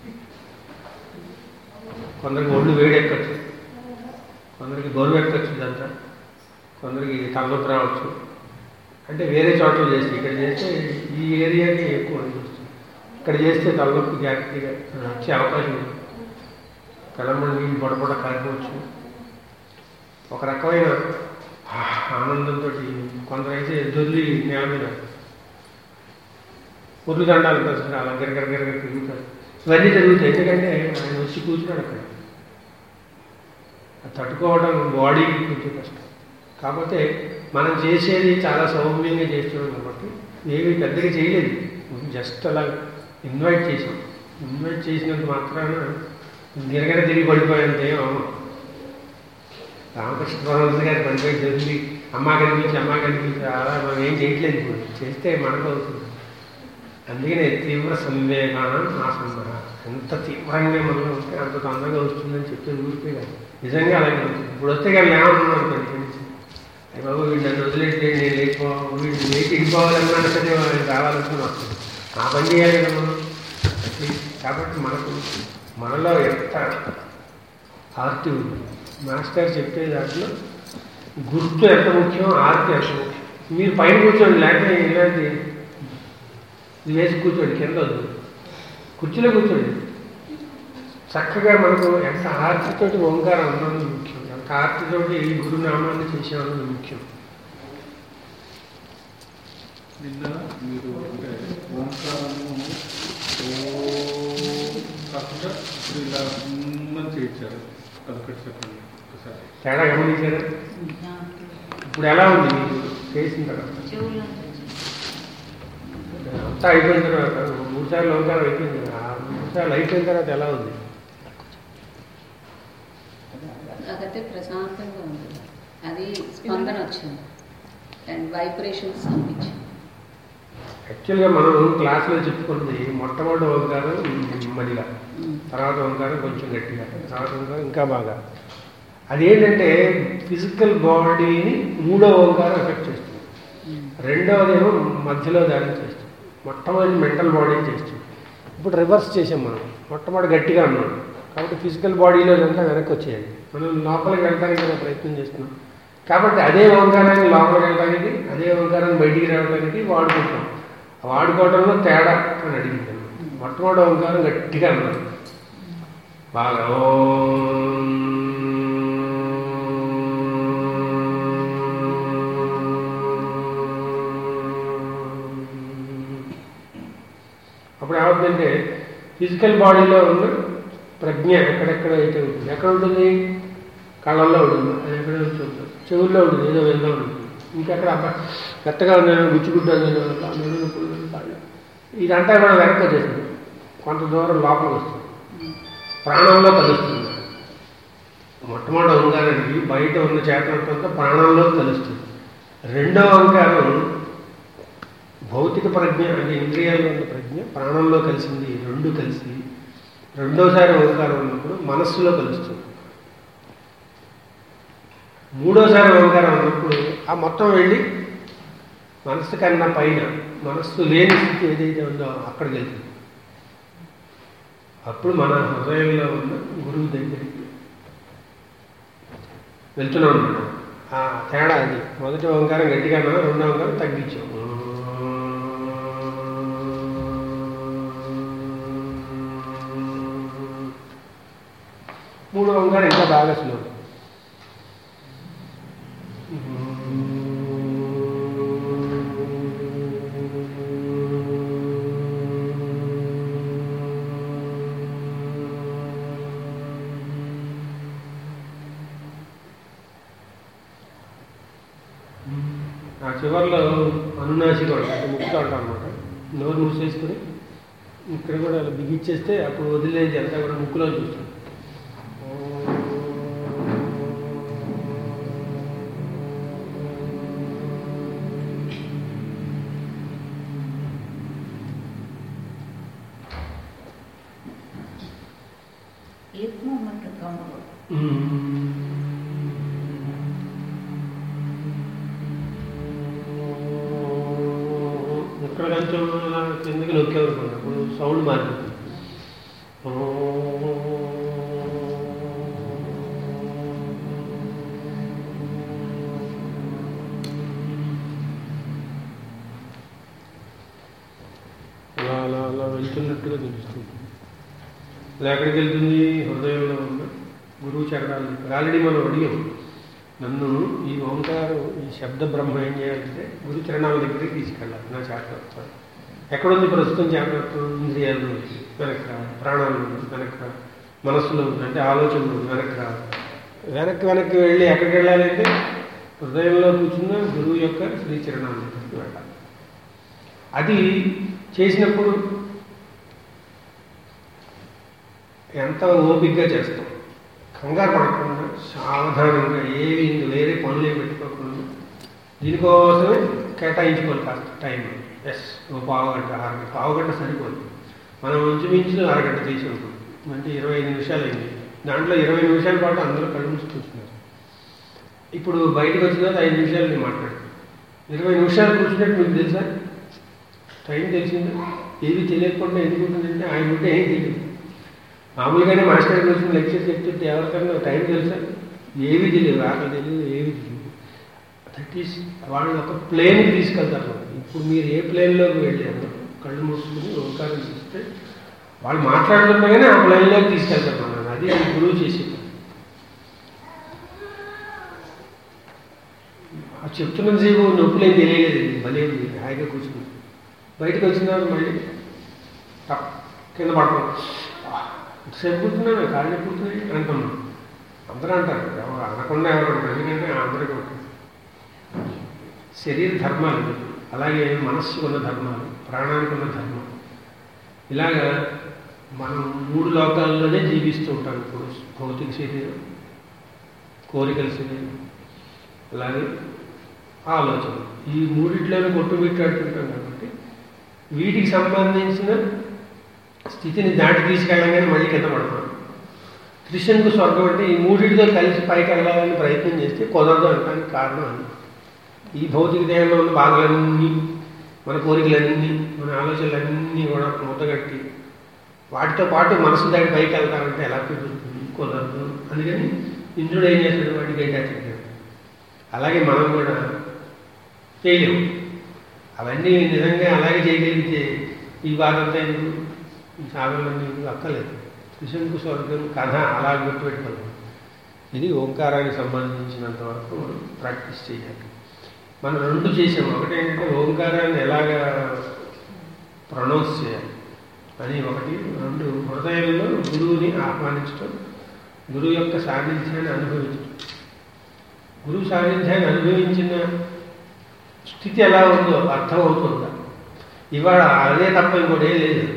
కొందరికి ఒళ్ళు వేడి ఎక్కచ్చు కొందరికి గౌరవ ఎక్కచ్చు ఇదంతా కొందరికి తలనొప్పి రావచ్చు అంటే వేరే చోట్ల చేస్తే ఇక్కడ చేస్తే ఈ ఏరియాకి ఎక్కువ అనిపిస్తుంది ఇక్కడ చేస్తే తలనొప్పి గ్యారెంటీగా వచ్చే అవకాశం ఉంది కళ్ళమ్మడి నీళ్ళు బొడబొడ కారిపోవచ్చు ఒక రకమైన ఆనందంతో కొందరైతే దొర్లి నేల మీద ఉర్లు దండాలు కలిసి అలా గిరగర గిరగర తిరుగుతారు ఇవన్నీ జరుగుతాయి ఎందుకంటే ఆయన వచ్చి కూర్చున్నాడు అక్కడ అది తట్టుకోవడం బాడీకి కొంచెం కష్టం కాకపోతే మనం చేసేది చాలా సౌమ్యంగా చేస్తున్నాం కాబట్టి ఏమి పెద్దగా చేయలేదు జస్ట్ అలా ఇన్వైట్ చేసాం ఇన్వైట్ చేసినంత మాత్రాన గిరగర తిరిగి పడిపోయేంత ఏం అవ్వం రామకృష్ణ పరమహంస గారి పడిపోయి జరిగి అమ్మ కనిపించి అమ్మ కనిపించి అలా మనం ఏం చేయట్లేదు ఇప్పుడు చేస్తే మనకు అవుతుంది అందుకనే తీవ్ర సంవేగానం నా సంబర ఎంత తీవ్రంగా మనలో ఉంటే అంత తొందరగా వస్తుందని చెప్పి ఊరికే కాదు నిజంగా అలాగే ఉంటుంది ఇప్పుడు వస్తే కానీ ఏమనుకున్నాను కొన్ని నుంచి అయ్యి బాబు వీడు నన్ను వదిలేస్తే నేను లేచిపో వీడు లేచి ఇంకోవాలన్నా సరే వాళ్ళు రావాలనుకుని వస్తుంది ఆ పని చేయాలి కదా మనం కాబట్టి మనకు మనలో ఎంత ఆర్తి ఉంది మాస్టర్ చెప్పే దాంట్లో గుర్తు ఎంత ముఖ్యం ఆర్తి ఎంత ముఖ్యం మీరు పైన కూర్చోండి లేకపోతే ఇలాంటి ఇది వేసి కూర్చోండి కింద వద్దు కుర్చీలో కూర్చోండి చక్కగా మనకు ఎంత ఆర్తితోటి ఓంకారం అన్నది ముఖ్యం ఎంత ఆర్తితోటి గురునామాన్ని చేసేవాళ్ళది ముఖ్యం నిన్న మీరు అంటే ఓంకారము ఓం కాకుండా ఇప్పుడు ఇలా ఉమ్మని చేయించారు అదొకటి చెప్పండి ఒకసారి తేడా గమనించారా ఇప్పుడు ఎలా ఉంది మీకు చేసిన తర్వాత చెవుల్లో అంతా అయిపోయిన తర్వాత మూడు సార్లు ఓంకారం అయిపోయింది కదా ఆ మూడు సార్లు అయిపోయిన తర్వాత ఎలా ఉంది నాకైతే ప్రశాంతంగా ఉంది అది స్పందన వచ్చింది అండ్ వైబ్రేషన్స్ అనిపించింది యాక్చువల్గా మనం క్లాసులో చెప్పుకున్నది మొట్టమొదటి ఓంకారం నెమ్మదిగా ఉమ్. తర్వాత ఓంకారం కొంచెం గట్టిగా తర్వాత ఓంకారం ఇంకా బాగా అదేంటంటే ఫిజికల్ బాడీని మూడో ఓంకారం ఎఫెక్ట్ చేస్తుంది ఉమ్. రెండవదేమో మధ్యలో దాన్ని చేస్తుంది మొట్టమొదటి మెంటల్ బాడీని చేస్తుంది ఇప్పుడు రివర్స్ చేసాం మనం మొట్టమొదటి గట్టిగా ఉన్నాం కాబట్టి ఫిజికల్ బాడీలో అంతా వెనక్కి వచ్చేయాలి మనం లోపలికి వెళ్ళడానికి కదా ప్రయత్నం చేస్తున్నాం కాబట్టి అదే ఓంకారాన్ని లోపలికి వెళ్ళడానికి అదే ఓంకారాన్ని బయటికి రావడానికి వాడుకుంటాం ఆ వాడుకోవడంలో తేడా అని అడిగింది మొట్టమొదటి ఓంకారం గట్టిగా అన్నారు బాగా ఓం అప్పుడు ఏమవుతుందంటే ఫిజికల్ బాడీలో ఉన్న ప్రజ్ఞ ఎక్కడెక్కడ అయితే ఉంటుంది ఎక్కడ ఉంటుంది కళ్ళల్లో ఉంటుంది అది ఎక్కడ ఉంటుంది చెవుల్లో ఉంటుంది ఏదో విందా ఉంటుంది ఇంకెక్కడ అబ్బా మెత్తగా ఉన్నాను గుచ్చుకుంటాను నేను నడుము నొప్పులు, కాళ్ళు. ఇదంతా కూడా వెనక్కి వచ్చేస్తుంది కొంత దూరం లోపలికి వస్తుంది ప్రాణంలో కలుస్తుంది మొట్టమొదటి ఓంకారానికి బయట ఉన్న చేతనత్వంతో ప్రాణంలో కలుస్తుంది రెండో ఓంకారం భౌతిక ప్రజ్ఞ అంటే ఇంద్రియాల్లో ఉన్న ప్రజ్ఞ ప్రాణంలో కలిసింది రెండు కలిసి రెండోసారి ఓంకారం ఉన్నప్పుడు మనస్సులో కలుస్తుంది మూడోసారి ఓంకారం ఉన్నప్పుడు ఆ మొత్తం వెళ్ళి మనస్సు కన్నా పైన మనస్సు లేని స్థితి ఏదైతే ఉందో అక్కడికి వెళ్తుంది అప్పుడు మన హృదయంలో ఉన్న గురువు దగ్గరికి వెళ్తున్నాం అన్నమాట ఆ తేడా అది మొదటి ఓంకారం గట్టిగా అన్నా రెండో ఓంకారం తగ్గించాం మూడో ఓంకారం ఇంకా బాగా స్లో ఆ చివరిలో అనునాసి కూడా అంటే ముక్కుతో అంటాం అనమాట నోరు మూసేసుకుని ఇక్కడ కూడా అలా బిగిచ్చేస్తే అప్పుడు వదిలేది అంతా కూడా ముక్కులో చూస్తాం एक मोमेंट कम हो ఇక్కడ కొంచెం అలా కిందకి నొక్కేవనుకోండి అప్పుడు సౌండ్ మారిపోతుంది అలా అలా అలా వెళ్తున్నట్టుగా తెలుస్తుంది అది ఎక్కడికి వెళ్తుంది హృదయంలో ఉన్న గురువు చరణాలు ఆల్రెడీ మనం అడిగాం నన్ను ఈ ఓంకారం ఈ శబ్ద బ్రహ్మ ఏం చేయాలంటే గురు చరణాల దగ్గరికి తీసుకెళ్ళాలి నా చేతనత్వం ఎక్కడుంది ప్రస్తుతం చేతనత్వం ఇంద్రియాల నుంచి వెనక్కి రావాలి ప్రాణాల నుంచి వెనక్కి రావాలి మనస్సులో ఉంది అంటే ఆలోచనలు ఉంది వెనక్కి రావాలి వెనక్కి వెనక్కి వెళ్ళి ఎక్కడికి వెళ్ళాలంటే హృదయంలో కూర్చున్న గురువు యొక్క శ్రీచరణాల దగ్గరికి వెళ్ళాలి అది చేసినప్పుడు ఎంత ఓపికగా చేస్తాం కంగారు పడకుండా సావధానంగా ఏవి ఇంక వేరే పనులు ఏమి పెట్టుకోకుండా దీనికోసమే కేటాయించుకోవాలి కాస్త టైం ఎస్ ఓ పావు గంట అరగంట పావు గంట సరిపోదు మనం ఇంచుమించు అరగంట చేసి ఉంటుంది అంటే ఇరవై ఐదు నిమిషాలు అయింది దాంట్లో ఇరవై నిమిషాల పాటు అందరూ కళ్ళు మూసి కూర్చున్నారు ఇప్పుడు బయటకు వచ్చిన తర్వాత ఐదు నిమిషాలు నేను మాట్లాడతాను ఇరవై నిమిషాలు కూర్చున్నట్టు మీకు తెలుసా టైం తెలిసిందా ఏది తెలియకుండా ఎందుకు ఉంటుందంటే ఆయన ఉంటే ఏం తెలియదు మామూలుగానే మాస్టర్ కూర్చొని లెక్చర్ చెప్తుంటే ఎవరికన్నా టైం తెలుసా ఏవి తెలియదు ఆకలి తెలియదు ఏవి తెలియదు దట్ ఈస్ వాళ్ళని ఒక ప్లేన్కి తీసుకెళ్తారు ఇప్పుడు మీరు ఏ ప్లేన్లోకి వెళ్ళారు కళ్ళు మూసుకుని ఓంకారం చేస్తే వాళ్ళు మాట్లాడుతుండగానే ఆ ప్లేన్లోకి తీసుకెళ్తారు మనం అది అది గురువు చేసేది ఆ చెప్తున్న సేపు నొప్పులు ఏం తెలియలేదు భలే ఉంది హాయిగా కూర్చుని బయటకు వచ్చిన తర్వాత మళ్ళీ టప్ కింద పడతాం ఎంతసేపు కూర్చున్నాను కాళ్ళు నొప్పి కూర్చున్నాయి అంటున్నాం అందరూ అంటారు ఎవరు అనకుండా ఎవరు అంటారు ఎందుకంటే అందరికీ ఉంటుంది శరీర ధర్మాలు ఇవి. అలాగే మనస్సుకు ఉన్న ధర్మాలు ప్రాణానికి ఉన్న ధర్మాలు ఇలాగా మనం మూడు లోకాల్లోనే జీవిస్తూ ఉంటాం ఇప్పుడు భౌతిక శరీరం కోరికల శరీరం అలాగే ఆలోచన ఈ మూడిట్లోనే కొట్టుమిట్టాడుతుంటాం కాబట్టి వీటికి సంబంధించిన స్థితిని దాటి తీసుకెళ్ళగానే మళ్ళీ కింద పడతాం త్రిశంకు స్వర్గం అంటే ఈ మూడింటితో కలిసి పైకి వెళ్ళాలని ప్రయత్నం చేస్తే కుదరదు అనడానికి కారణం అది ఈ భౌతిక దేహంలో ఉన్న బాధలన్నీ మన కోరికలన్నీ మన ఆలోచనలన్నీ కూడా మూతగట్టి వాటితో పాటు మనసు దాటి పైకి వెళ్తామంటే ఎలా కుదురుతుంది కుదరదు అందుకని ఇంద్రుడు ఏం చేస్తాడు వాడికి గడ్డాడు అలాగే మనం కూడా చేయలేము అవన్నీ నిజంగా అలాగే చేయగలిగితే ఈ బాధంతా ఎందుకు ఈ సాధనలన్నీ ఎందుకు అక్కలేదు త్రిశంకు స్వర్గం కథ అలా గుర్తుపెట్టుకోవాలి ఇది ఓంకారానికి సంబంధించినంత వరకు మనం ప్రాక్టీస్ చేయాలి మనం రెండు చేసాము ఒకటి ఏంటంటే ఓంకారాన్ని ఎలాగా ప్రొనౌన్స్ చేయాలి అని ఒకటి రెండు హృదయంలో గురువుని ఆహ్వానించడం గురువు యొక్క సాన్నిధ్యాన్ని అనుభవించడం గురువు సాన్నిధ్యాన్ని అనుభవించిన స్థితి ఎలా ఉందో అర్థమవుతుందా ఇవాళ అదే తప్ప ఇంకోటి ఏం లేదు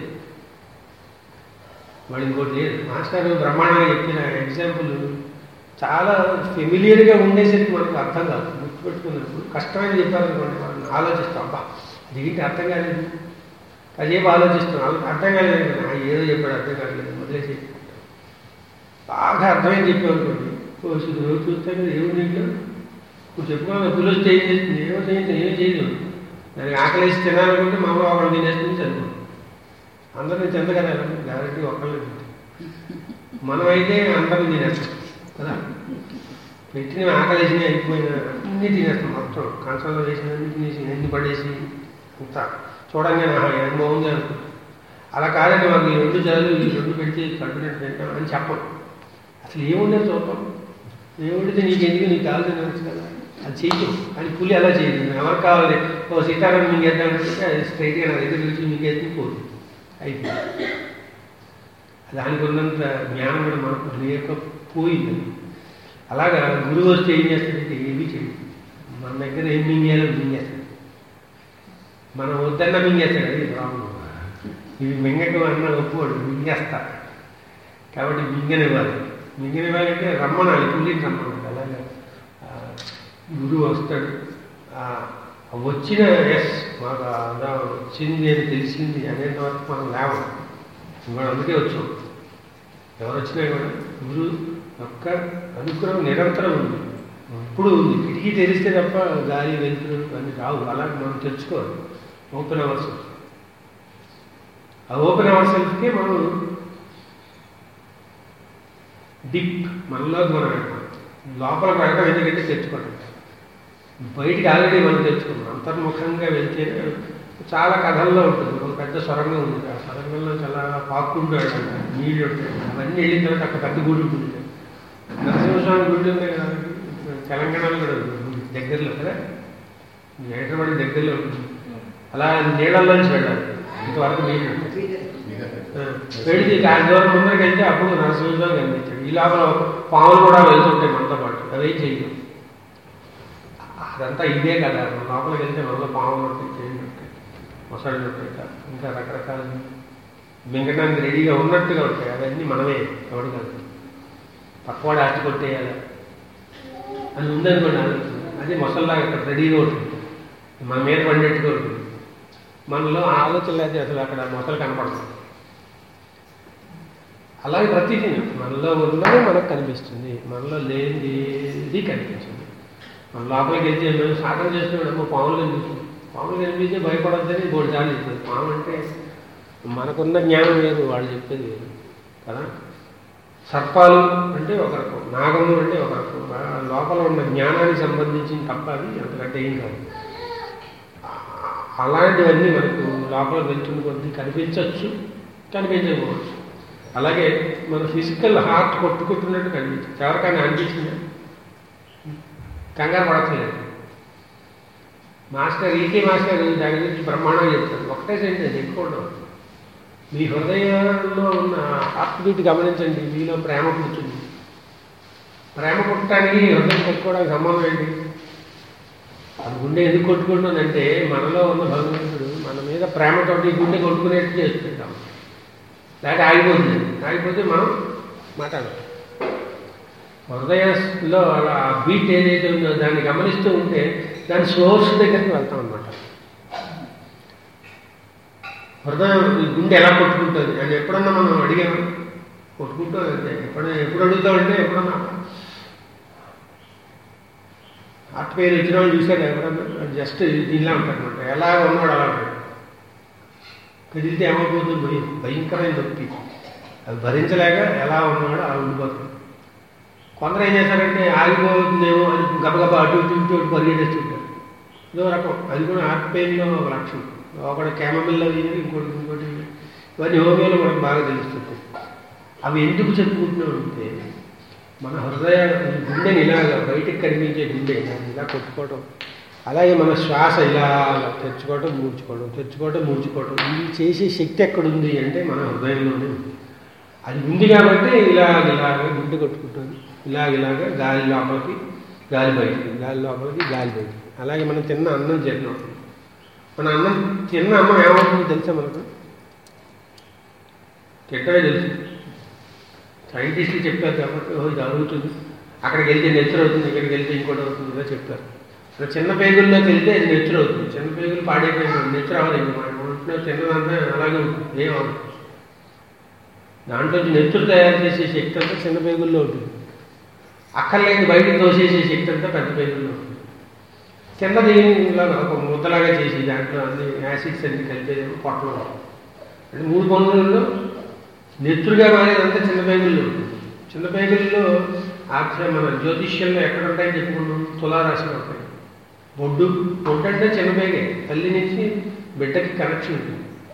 వాడు ఇంకోటి లేదు మాస్టర్ బ్రహ్మాండంగా చెప్పిన ఎగ్జాంపుల్ చాలా ఫెమిలియర్గా ఉండేసరికి మనకు అర్థం కాదు గుర్తుపెట్టుకున్నప్పుడు కష్టమని చెప్పారనుకోండి వాళ్ళని ఆలోచిస్తాం అబ్బా దీనికి అర్థం కాలేదు కాసేపు ఆలోచిస్తున్నాం వాళ్ళకి అర్థం కాలేదు "ఆ, ఏదో చెప్పాడు అర్థం కావట్లేదు వదిలేసి బాగా అర్థమైంది చెప్పామనుకోండి ఓ శుద్ధి రోజు చూస్తే కదా ఏమి నీళ్ళు నువ్వు చెప్పుకున్నా పులుసు చేంజ్ చేస్తుంది ఏమో చేయించు ఏం చేయదు దానికి ఆకలేసి తినాలనుకుంటే మా అమ్మ ఒకళ్ళు తినేస్తుంది చదువు అందరినీ చెందగల గ్యారెంటీ ఒకళ్ళు మనమైతే అందరం తినేస్తాం కదా పెట్టిన ఆకలేసి అయిపోయిన అన్నీ తినేస్తాం మొత్తం కంచంలో వేసిన అన్ని తినేసి అన్ని పడేసి అంతా చూడంగానే ఆహా, ఏం బాగుంది అనుకుంటాం అలా కాదండి మాకు ఈ రెండు చాలు ఈ రెండు పెడితే కడుపునట్టు తింటాం అని చెప్పం అసలు ఏముండే చూద్దాం ఏముండితే నీకు ఎందుకు నీకు కావాల్సిన తినచ్చు కదా అది చెయ్యం కానీ పులి అలా చేయదు ఎవరికి కావాలి ఓ సీతారాం మీకు వేద్దామంటే అది స్ట్రైట్గా నా దగ్గర నుంచి మీకు ఎత్తి పోదు అయిపోయింది దానికి ఉన్నంత జ్ఞానం కూడా మనకు లేకపోయింది అలాగా గురువు వస్తే ఏం చేస్తాడంటే ఏమీ చేయడు మన దగ్గర ఏం మింగేయాలో మింగేస్తాడు మనం వద్దన్న మింగేస్తాడు అది ప్రాబ్లం ఇవి మింగటం అన్న ఒప్పుకోడు మింగేస్తా కాబట్టి మింగనివ్వాలి మింగనివ్వాలంటే రమ్మనాలి పులిని రమ్మనాలి అలాగే ఆ, గురువు వస్తాడు ఆ, వచ్చిన ఎస్ మాకు అలా వచ్చింది అని తెలిసింది అనేంత వరకు మనం లేవం ఇవాళ అందుకే వచ్చాం ఎవరు వచ్చినా కూడా గురు యొక్క అనుగ్రహం నిరంతరం ఉంది ఇప్పుడు ఉంది కిటికీ తెరిస్తే తప్ప గాలి వెలుతురు అన్ని రావు అలాగే మనం తెచ్చుకోవాలి ఓపెన్ అవర్స్ ఆ ఓపెన్ అవర్స్కి మనం డిప్ మనలోకి మనం వెళ్తాం లోపలికి వెళ్ళడం ఎందుకంటే తెచ్చుకోవడం బయటికి ఆల్రెడీ మనం తెచ్చుకున్నాం అంతర్ముఖంగా వెళ్తే చాలా కథల్లో ఉంటుంది ఒక పెద్ద సొరంగం ఉంది ఆ సొరంగంలో చాలా పాక్కుంటూ వెళ్తాడు నీళ్ళు ఉంటాయి అవన్నీ వెళ్ళిన తర్వాత అక్కడ పెద్ద గుడి ఉంటుంది నరసింహస్వామి గుడి ఉంది కదా తెలంగాణలో కూడా ఉంది గుడి దగ్గరలో కదా హైదరాబాద్ దగ్గరలో ఉంటుంది అలా నీళ్ళల్లోంచి వెళ్ళాలి ఇంతవరకు నీళ్ళు ఉంటాయి ఆ, వెళితే కాసి దూరం ముందరికి వెళ్తే అప్పుడు నరసింహస్వామి కనిపించాడు ఈ లోపల పాములు కూడా వెళ్తుంటాయి మనతో పాటు అవేం చేయవు అదంతా ఇదే కదా మన లోపలికి వెళ్తే మనలో పాములు ఉంటాయి చేయండి ఉంటాయి మొసళ్ళు ఉంటాయి ఇంకా- ఇంకా రకరకాల మింగడానికి రెడీగా ఉన్నట్టుగా ఉంటాయి అవన్నీ మనమే ఎవడు కాదు పక్కవాడు ఆచి కొట్టేయాలి అని ఉందనుకోండి ఆలోచన అది మొసల్లాగా అక్కడ రెడీగా ఉంటుంది మన మీద పడినట్టుగా ఉంటుంది మనలో ఆ ఆలోచన లేదు అసలు అక్కడ మొసలు కనపడుతుంది అలాగే ప్రతిదీ మనలో ఉన్నది మనకు కనిపిస్తుంది మనలో లేనిది కనిపించింది మన లోపలికి వెళ్తే మేము సాధన చేస్తున్నాడు పాములు కనిపిస్తుంది పాములు కనిపిస్తే భయపడద్దని మూడు సార్లు చెప్తుంది పాము అంటే మనకున్న జ్ఞానం వేరు వాళ్ళు చెప్పేది వేరు కదా సర్పాలు అంటే ఒక రకం నాగము అంటే ఒక రకం ఆ లోపల ఉన్న జ్ఞానానికి సంబంధించిన తప్ప అది అంతకంటే ఏం కాదు ఆ- అలాంటివన్నీ మనకు లోపల వెళ్తున్న కొద్దీ కనిపించవచ్చు కనిపించకపోవచ్చు అలాగే మన ఫిజికల్ హార్ట్ కొట్టుకుంటున్నట్టు కనిపించచ్చు ఎవరికైనా అనిపించిందా కంగారు పడట్లేదు మాస్టర్ ఈకే మాస్టర్ దాని గురించి బ్రహ్మాండంగా చెప్తారు ఒకటే సెంటెన్స్ ఎక్కువ ఉండవు మీ హృదయంలో ఉన్న హార్ట్ బీట్ గమనించండి మీలో ప్రేమ పుడుతుంది ప్రేమ పుట్టడానికి హృదయం కొట్టుకోవడానికి సంబంధం ఏంటి అది గుండె ఎందుకు కొట్టుకుంటుందంటే మనలో ఉన్న భగవంతుడు మన మీద ప్రేమతోటి గుండె కొట్టుకునేట్టు చేస్తుంటాం లేకపోతే ఆగిపోతుంది ఆగిపోతే మనం మాట్లాడాలి హృదయంలో అలా బీట్ ఏదైతే ఉందో దాన్ని గమనిస్తూ ఉంటే దాని సోర్స్ దగ్గరికి వెళ్తాం అనమాట హృదయం ఈ గుండె ఎలా కొట్టుకుంటుంది అని ఎప్పుడన్నా మనం అడిగాము కొట్టుకుంటూ అంతే ఎప్పుడైనా ఎప్పుడు అడుగుతామంటే ఎప్పుడన్నా హార్ట్ పెయిన్ వచ్చిన వాళ్ళు చూశారు ఎప్పుడన్నా జస్ట్ దీనిలా ఉంటారనమాట ఎలా ఉన్నాడు అలా ఉంటాడు కదిలితే ఏమైపోతుంది భయం భయంకరమైన నొప్పి అది భరించలేక ఎలా ఉన్నాడో అలా ఉండిపోతుంది కొందరు ఏం చేస్తారంటే ఆగిపోతుందేమో అని గబగబా అటు ఇటు ఇటు ఇటు పరిగెట్టేస్తుంటారు ఇదో రకం అది కూడా హార్ట్ పెయిన్లో ఒక లక్షణం ఒకటి క్యామమిల్లో వేయరు ఇంకోటి ఇంకోటి ఇవన్నీ హోమియోలో మనకు బాగా తెలుస్తుంది అవి ఎందుకు చెప్పుకుంటున్నాం అంటే మన హృదయ గుండెని ఇలాగ బయటికి కనిపించే గుండె దాన్ని ఇలా కొట్టుకోవడం అలాగే మన శ్వాస ఇలా తెచ్చుకోవటం మూర్చుకోవడం తెచ్చుకోవటం మూర్చుకోవటం ఇది చేసే శక్తి ఎక్కడుంది అంటే మన హృదయంలోనే ఉంది అది ఉంది కాబట్టి ఇలాగ ఇలాగ గుండె కొట్టుకుంటుంది ఇలాగ ఇలాగ గాలి లోపలికి గాలి బయటికి గాలి లోపలికి గాలి బయటికి అలాగే మనం తిన్న అన్నం జీర్ణం అవుతుంది మన అన్నం తిన్న అన్నం ఏమవుతుందో తెలుసా మనకు తిట్టమే తెలుసు సైంటిస్టులు చెప్పారు కాబట్టి ఓ ఇది అరుగుతుంది అక్కడికి వెళ్తే నెచ్చరు అవుతుంది ఇక్కడికి వెళ్తే ఇంకోటి అవుతుంది ఇలా చెప్పారు అలా చిన్న పేగుల్లోకి వెళ్తే అది నెచ్చరు అవుతుంది చిన్న పేగులు పాడైపోయింది నెచ్చరు అవ్వదు ఇంక మనం ఒంట్లో చిన్నదంతా అలాగే ఉంటుంది ఏమవుతుంది దాంట్లో నెత్తురు తయారు చేసే శక్తి అంతా చిన్న పేగుల్లో ఉంటుంది అక్కర్లేని బయటకు తోసేసే శక్తి అంతా పెద్ద పేగుల్లో ఉంటుంది చిన్నది ఇలా ఒక ముద్దలాగా చేసి దాంట్లో అన్ని యాసిడ్స్ అన్ని కలిపేది పొట్టలో అంటే మూడు పనులలో నెత్తురుగా మారేదంతా చిన్న పేగుల్లో ఉంటుంది చిన్న పేగుల్లో ఆఖ్య మన జ్యోతిష్యంలో ఎక్కడ ఉంటాయని చెప్పుకున్నాం తులారాశిలో ఉంటాయి బొడ్డు బొడ్డు అంటే చిన్న పేగే తల్లి నుంచి బిడ్డకి కనెక్షన్ ఉంటుంది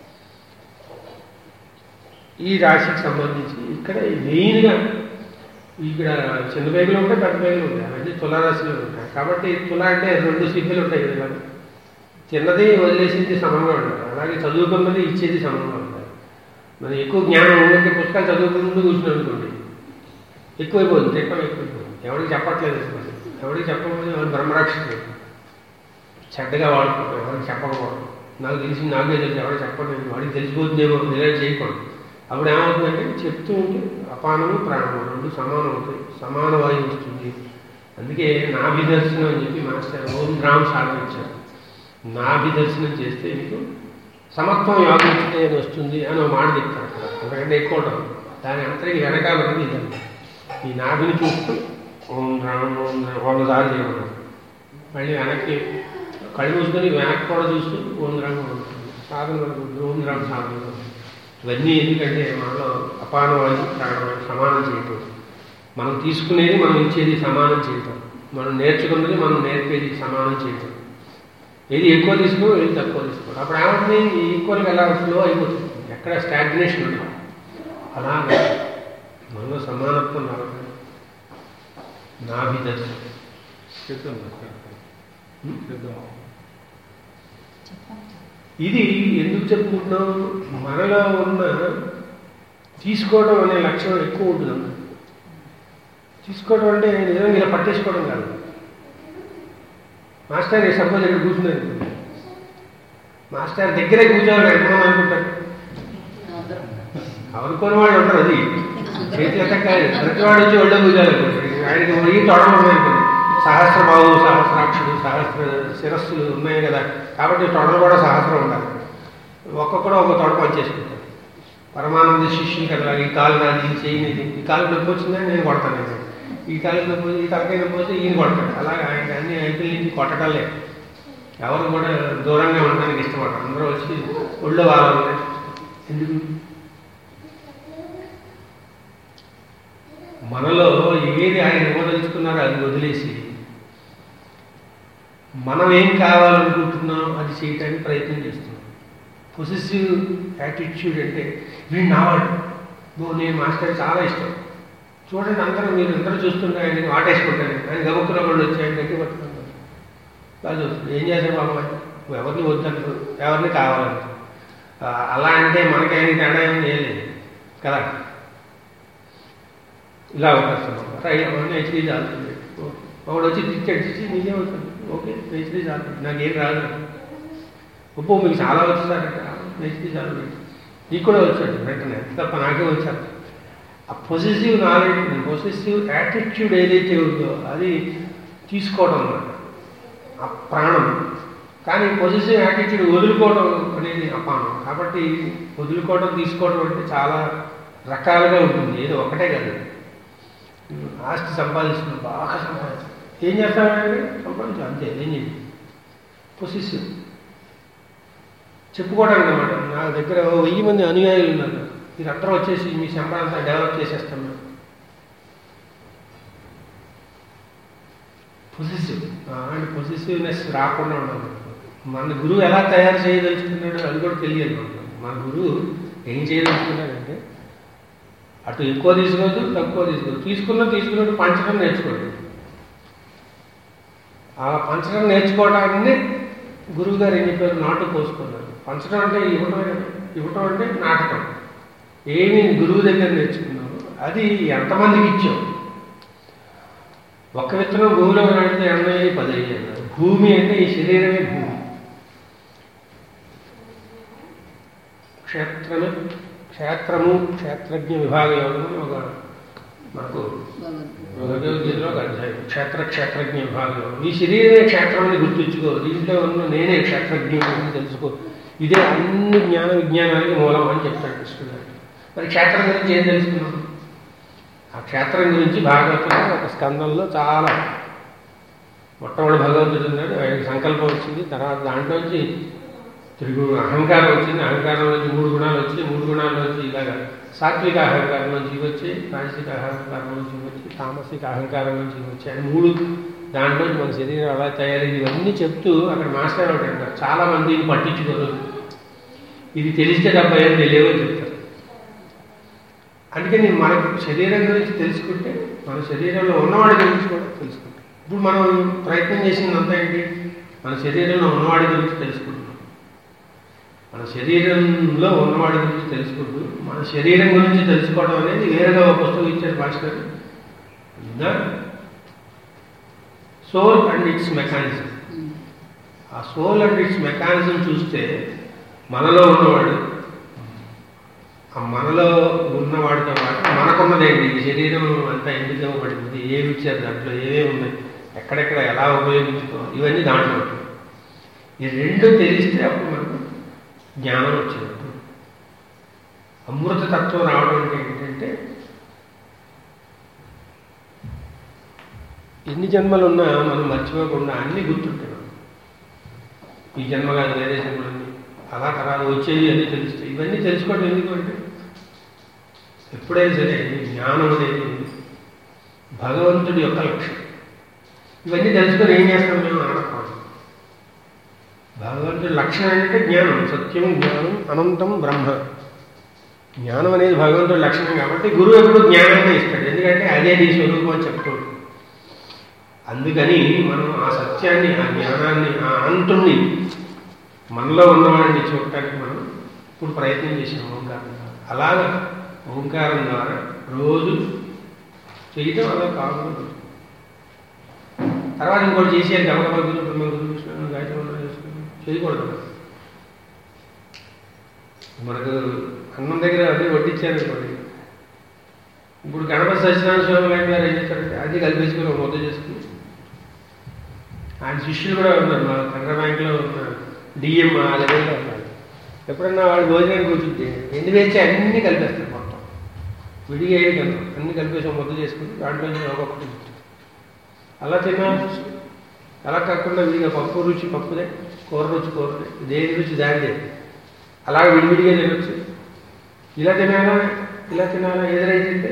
ఈ రాశికి సంబంధించి ఇక్కడ మెయిన్గా ఇక్కడ చిన్న పేగులు ఉంటాయి పెద్ద పేగులు ఉంటాయి అవన్నీ తులారాశిలో ఉంటాయి కాబట్టి తుల అంటే రెండు సిగ్గులు ఉంటాయి కదా ఇలాగ. చిన్నది వదిలేసింది సమంగా ఉంటాయి అలాగే చదువుకున్నది ఇచ్చేది సమంగా ఉంటాయి మరి ఎక్కువ జ్ఞానం ఉంటే పుస్తకాలు చదువుకుంటూ కూర్చుని అనుకోండి ఎక్కువైపోతుంది తిట్టం ఎక్కువైపోతుంది ఎవరికి చెప్పట్లేదు అసలు. ఎవరికి చెప్పకపోతే ఎవరు బ్రహ్మరాక్షసులు చెడ్డగా వాడుకుంటాం ఎవరికి చెప్పకూడదు నాకు తెలిసి నాకే తెలిసి ఎవరికి చెప్పలేదు వాడికి తెలిసిపోతుందేమో ఇలా చేయకూడదు అప్పుడు ఏమవుతుందంటే చెప్తూ ఉంటే అపానము ప్రాణము రెండు సమానం అవుతాయి సమాన వాయువు వస్తుంది అందుకే నాభి దర్శనం అని చెప్పి మాస్టర్ ఓం రామ్ సాధన ఇచ్చారు నాభి దర్శనం చేస్తే మీకు సమత్వం యోగించితే అని వస్తుంది అని ఒక మాట చెప్తారు అక్కడ అంతకంటే ఎక్కువ ఉండదు దాని అంతరికి వెనకాల ఉంది ఇదంతా ఈ నాభిని చూస్తూ ఓం రామ్ ఓం రామ్ ఒకసారి చేయమన్నారు మళ్ళీ వెనక్కి కళ్ళు మూసుకొని వెనక్కి కూడా చూస్తూ ఓం రామ్ ఓం రామ్. సాధన మనకు ఓం రామ్ సాధన ఇవన్నీ ఎందుకంటే మనలో అపాన వాయు ప్రాణవాయు సమానం చేయటం మనం తీసుకునేది మనం ఇచ్చేది సమానం చేయటం మనం నేర్చుకున్నది మనం నేర్పేది సమానం చేయటం ఏది ఎక్కువ తీసుకో ఏది తక్కువ తీసుకో అప్పుడు ఏమవుతుంది ఈక్వల్గా ఎలా ఫ్లో అయిపోతుంది ఎక్కడ స్టాగ్నేషన్ ఉండదు అలాగే మనలో సమానత్వం రావాలి నాభిదర్శనం చేద్దాం సార్ చేద్దాం చెప్పండి ఇది ఎందుకు చెప్పుకుంటున్నాం మనలో ఉన్న తీసుకోవడం అనే లక్షణం ఎక్కువ ఉంటుంది అన్నమాట. తీసుకోవడం అంటే నిజంగా ఇలా పట్టేసుకోవడం కాదు మాస్టర్ సపోజ్ ఇక్కడ కూర్చున్నారు మాస్టర్ దగ్గరే కూర్చోవాలి ఎంతమంది అనుకుంటారు అందరం అనుకోని వాళ్ళు ఉంటారు అది చేతులు ఎక్కకాలి ప్రతి వాడు వచ్చి ఒళ్ళో కూర్చోవాలి ఆయనకి ఈ తొడలు ఉన్నాయి కొన్ని సహస్రబాహు సహస్రాక్షుడు సహస్ర శిరస్సులు ఉన్నాయి కదా కాబట్టి తొడలు కూడా సహస్రం ఉండాలి ఒక్కొక్కడు ఒక తొడ పనిచేసుకుంటారు పరమానంద శిష్యులు కదా ఈ కాలు నాది ఈ చెయ్యి నీది ఈ కాలు నొప్పి వచ్చిందని నేను కొడతాను నేను ఈ కాలు నొప్పి ఈ తలకాయ నొప్పి వస్తే ఈయన కొడతాడు అలాగే ఆయన అన్ని ఐపీఎల్ నుంచి కొట్టడాలే ఎవరు కూడా దూరంగా ఉండడానికి ఇష్టపడరు అందరూ వచ్చి ఒళ్ళో వాళ్ళని ఎందుకు మనలో ఏది ఆయన ఇవ్వదలుచుకున్నారో అది వదిలేసి మనం ఏం కావాలనుకుంటున్నాం అది చేయడానికి ప్రయత్నం చేస్తున్నాం పొసెసివ్ యాటిట్యూడ్ అంటే వీడు నావాడు నువ్వు నేను మాస్టర్ చాలా ఇష్టం చూడండి అందరూ మీరు అందరూ చూస్తుంటే ఆయన వాటేసుకుంటాను ఆయన గబుక్కున వాళ్ళు వచ్చి ఆయన గట్టి పట్టుకుంటారు బాగా చూస్తుంది ఏం చేశారు బాబు నువ్వు ఎవరిని వద్దంటారు ఎవరిని కావాలంటారు ఆ, అలా అంటే మనకేమి తేడా ఏమి లేదు కదా ఇలా వస్తాను ట్రై అవ్వండి హెచ్డీ చాలుతుంది ఒకడు వచ్చి టికెట్ ఇచ్చి నీకేమవుతుంది ఓకే హెచ్డీ చాలుతుంది నాకేం రాదు ఉప్పు మీకు చాలా వచ్చిందంటే హెచ్డీ చాలు నీకు కూడా వచ్చాడు వెంటనే తప్ప నాకే వచ్చాడు ఆ పొజిటివ్ నాలెడ్జ్ పొజిటివ్ యాటిట్యూడ్ ఏదైతే ఉందో అది తీసుకోవడం అన్నమాట ఆ ప్రాణం కానీ పొజిటివ్ యాటిట్యూడ్ వదులుకోవడం అనేది అపానం కాబట్టి వదులుకోవడం తీసుకోవడం అంటే చాలా రకాలుగా ఉంటుంది ఏదో ఒకటే కాదు ఆస్తి సంపాదిస్తున్నాం బాగా సంపాదించాం ఏం చేస్తామంటే సంపాదించాం అంతే ఏం చేయాలి పొసిసివ్ చెప్పుకోవడానికి అనమాట నా దగ్గర ఓ వెయ్యి మంది అనుయాయులు ఉన్నారు మీరందరూ వచ్చేసి మీ సంపాదన డెవలప్ చేసేస్తాం మేము పొసిసివ్ అండ్ పొసిసివ్నెస్ రాకుండా ఉండాలి మన గురువు ఎలా తయారు చేయదలుచుకున్నాడో అది కూడా తెలియదు మనకు. మన గురువు ఏం చేయదలుచుకున్నాడంటే అటు ఎక్కువ తీసుకోవద్దు తక్కువ తీసుకోవద్దు తీసుకున్న తీసుకున్నట్టు పంచడం నేర్చుకోండి ఆ పంచడం నేర్చుకోవడాన్ని గురువు గారు ఏం చెప్పారు నాటు పోసుకున్నారు పంచడం అంటే ఇవ్వటం ఇవ్వటం అంటే నాటకం ఏమి గురువు దగ్గర నేర్చుకున్నావు అది ఎంతమందికి ఇచ్చావు ఒక్క విత్తనం భూమిలో నాటితే ఎనభై పది అయ్యారు భూమి అంటే ఈ శరీరమే భూమి క్షేత్రము క్షేత్రము క్షేత్రజ్ఞ విభాగ యోగం అని ఒక మనకు భగవద్గీతలో ఒక అధ్యాయం క్షేత్ర క్షేత్రజ్ఞ విభాగం ఈ శరీరమే క్షేత్రం అని గుర్తుంచుకో దీంట్లో ఉన్న నేనే క్షేత్రజ్ఞుడు అని తెలుసుకో ఇదే అన్ని జ్ఞాన విజ్ఞానానికి మూలం అని చెప్తాడు కృష్ణుడు గారు. మరి క్షేత్రం గురించి ఏం తెలుసుకున్నాం ఆ క్షేత్రం గురించి భాగవతంలో ఒక స్కందంలో చాలా మొట్టమొదటి భగవంతుడు ఉన్నాడు ఆయనకి సంకల్పం వచ్చింది తర్వాత దాంట్లోంచి తిరుగు అహంకారం వచ్చింది అహంకారం నుంచి మూడు గుణాలు వచ్చి మూడు గుణాల నుంచి ఇలాగ సాత్విక అహంకారం నుంచి ఇవి వచ్చి రాజసిక అహంకారం నుంచి ఇవి వచ్చి తామసిక అహంకారం నుంచి ఇవి వచ్చి అని మూడు దాంట్లో మన శరీరం అలా తయారైంది ఇవన్నీ చెప్తూ అక్కడ మాస్టర్ ఒకటి అంటారు చాలా మంది ఇది పట్టించుకోరు ఇది తెలిస్తే తప్ప ఏం తెలియవో చెప్తారు అందుకని మనకు శరీరం గురించి తెలుసుకుంటే మన శరీరంలో ఉన్నవాడి గురించి కూడా తెలుసుకుంటాం ఇప్పుడు మనం ప్రయత్నం చేసిందంతా ఏంటి మన శరీరంలో ఉన్నవాడి గురించి తెలుసుకుంటున్నాం మన శరీరంలో ఉన్నవాడి గురించి తెలుసుకుంటూ మన శరీరం గురించి తెలుసుకోవడం అనేది వేరేగా ఒక పుస్తకం ఇచ్చారు Bhaskar soul and its mechanism ఆ సోల్ అండ్ ఇట్స్ మెకానిజం చూస్తే మనలో ఉన్నవాడు ఆ మనలో ఉన్నవాడితో పాటు మనకున్నదేంటి ఈ శరీరం అంతా ఎందుకు ఇవ్వబడింది ఏమి ఇచ్చారు దాంట్లో ఏమేమి ఉన్నాయి ఎక్కడెక్కడ ఎలా ఉపయోగించుకోవాలి ఇవన్నీ దాంట్లో ఉంటాయి ఈ రెండు తెలిస్తే అప్పుడు మనకు జ్ఞానం వచ్చినట్టు అమృత తత్వం రావడం అంటే ఏంటంటే ఎన్ని జన్మలు ఉన్నా మనం మర్చిపోకుండా అన్నీ గుర్తుంటాయి మనకు. ఈ జన్మ కాదు వేరే జన్మలన్నీ అలా తర్వాత వచ్చేవి అన్నీ తెలుస్తాయి ఇవన్నీ తెలుసుకోవడం ఎందుకు అంటే ఎప్పుడైనా సరే ఈ జ్ఞానం అనేది భగవంతుడి యొక్క లక్ష్యం ఇవన్నీ తెలుసుకొని ఏం చేస్తాం మేము అనకూడదు భగవంతుడి లక్ష్యం ఏంటంటే జ్ఞానం సత్యం జ్ఞానం అనంతం బ్రహ్మ జ్ఞానం అనేది భగవంతుడి లక్షణం కాబట్టి గురువు ఎప్పుడు జ్ఞానాన్ని ఇస్తాడు ఎందుకంటే అదే నీ స్వరూపం అని చెప్తూ ఉంటాడు. అందుకని మనం ఆ సత్యాన్ని ఆ జ్ఞానాన్ని ఆ అనంతుణ్ణి మనలో ఉన్నవాడిని చూడటానికి మనం ఇప్పుడు ప్రయత్నం చేసాం ఓంకారం ద్వారా అలాగా ఓంకారం ద్వారా రోజు చేయటం అలా కాకుండా తర్వాత ఇంకోటి చేసేది గమగమ గురు బ్రహ్మ గురు విష్ణు గాయత్రి మంత్రం చేసుకుని చేయకూడదు మనకు అన్నం దగ్గర అన్నీ వడ్డించారు అనుకోండి ఇప్పుడు గణపతి సత్యనారాయణ స్వామి లాంటి వారు ఏం చేస్తారంటే అది కలిపేసుకుని ఒక ముద్ద చేసుకుని ఆయన శిష్యులు కూడా ఉన్నారు మా కన్నడ బ్యాంక్లో ఉన్న డిఎం ఆ లెవెల్లో ఉన్నారు ఎప్పుడన్నా వాళ్ళు భోజనానికి కూర్చుంటే ఎన్ని వేచి అన్నీ కలిపేస్తారు మొత్తం విడిగా ఏది కదా అన్ని కలిపేసి ఒక ముద్ద చేసుకుని దాంట్లో నుంచి ఒక్కొక్కటి తింటారు. అలా తినాల్సి అలా కాకుండా విడిగా పప్పు రుచి పప్పుదే కూర రుచి కూరదే దేని రుచి దానిదే అలా విడివిడిగా తినొచ్చు ఇలా తినాలా ఇలా తినాలా ఏది రైట్ అంటే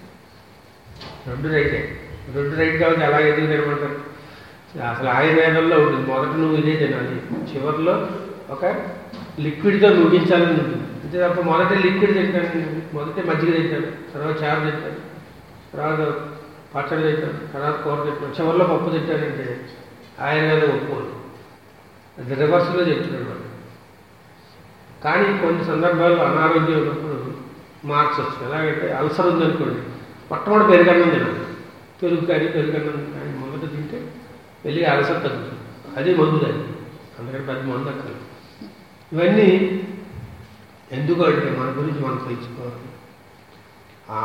రెండు రైటే రెండు రైట్ కాబట్టి అలా ఎందుకు తినమంటారు అసలు ఆయుర్వేదంలో ఉంటుంది మొదట నువ్వు ఇదే తినాలి చివరిలో ఒక లిక్విడ్తో ముగించాలని ఉంటుంది అంతే తప్ప మొదట లిక్విడ్ తింటాను మొదట మజ్జిగ తింటాను తర్వాత చారు తింటాను తర్వాత పచ్చడి తింటాను తర్వాత కూర తింటాను చివరిలో పప్పు తింటానంటే ఆయుర్వేదం ఒప్పుకోదు అది రివర్స్లో చెప్తున్నాడు వాడు కానీ కొన్ని సందర్భాల్లో అనారోగ్యం ఉన్నప్పుడు మార్చచ్చు ఎలాగంటే అల్సర్ ఉందనుకోండి మొట్టమొదటి పెరుగన్నం తినాలి పెరుగు కర్రీ పెరుగన్నం కానీ మొదట తింటే వెళ్ళి అలసట తగ్గుతుంది అది మందు దాన్ని అందుకని పెద్ద మందు అక్కర్లేదు ఇవన్నీ ఎందుకు అంటే మన గురించి మనం తెలుసుకోవాలి ఆ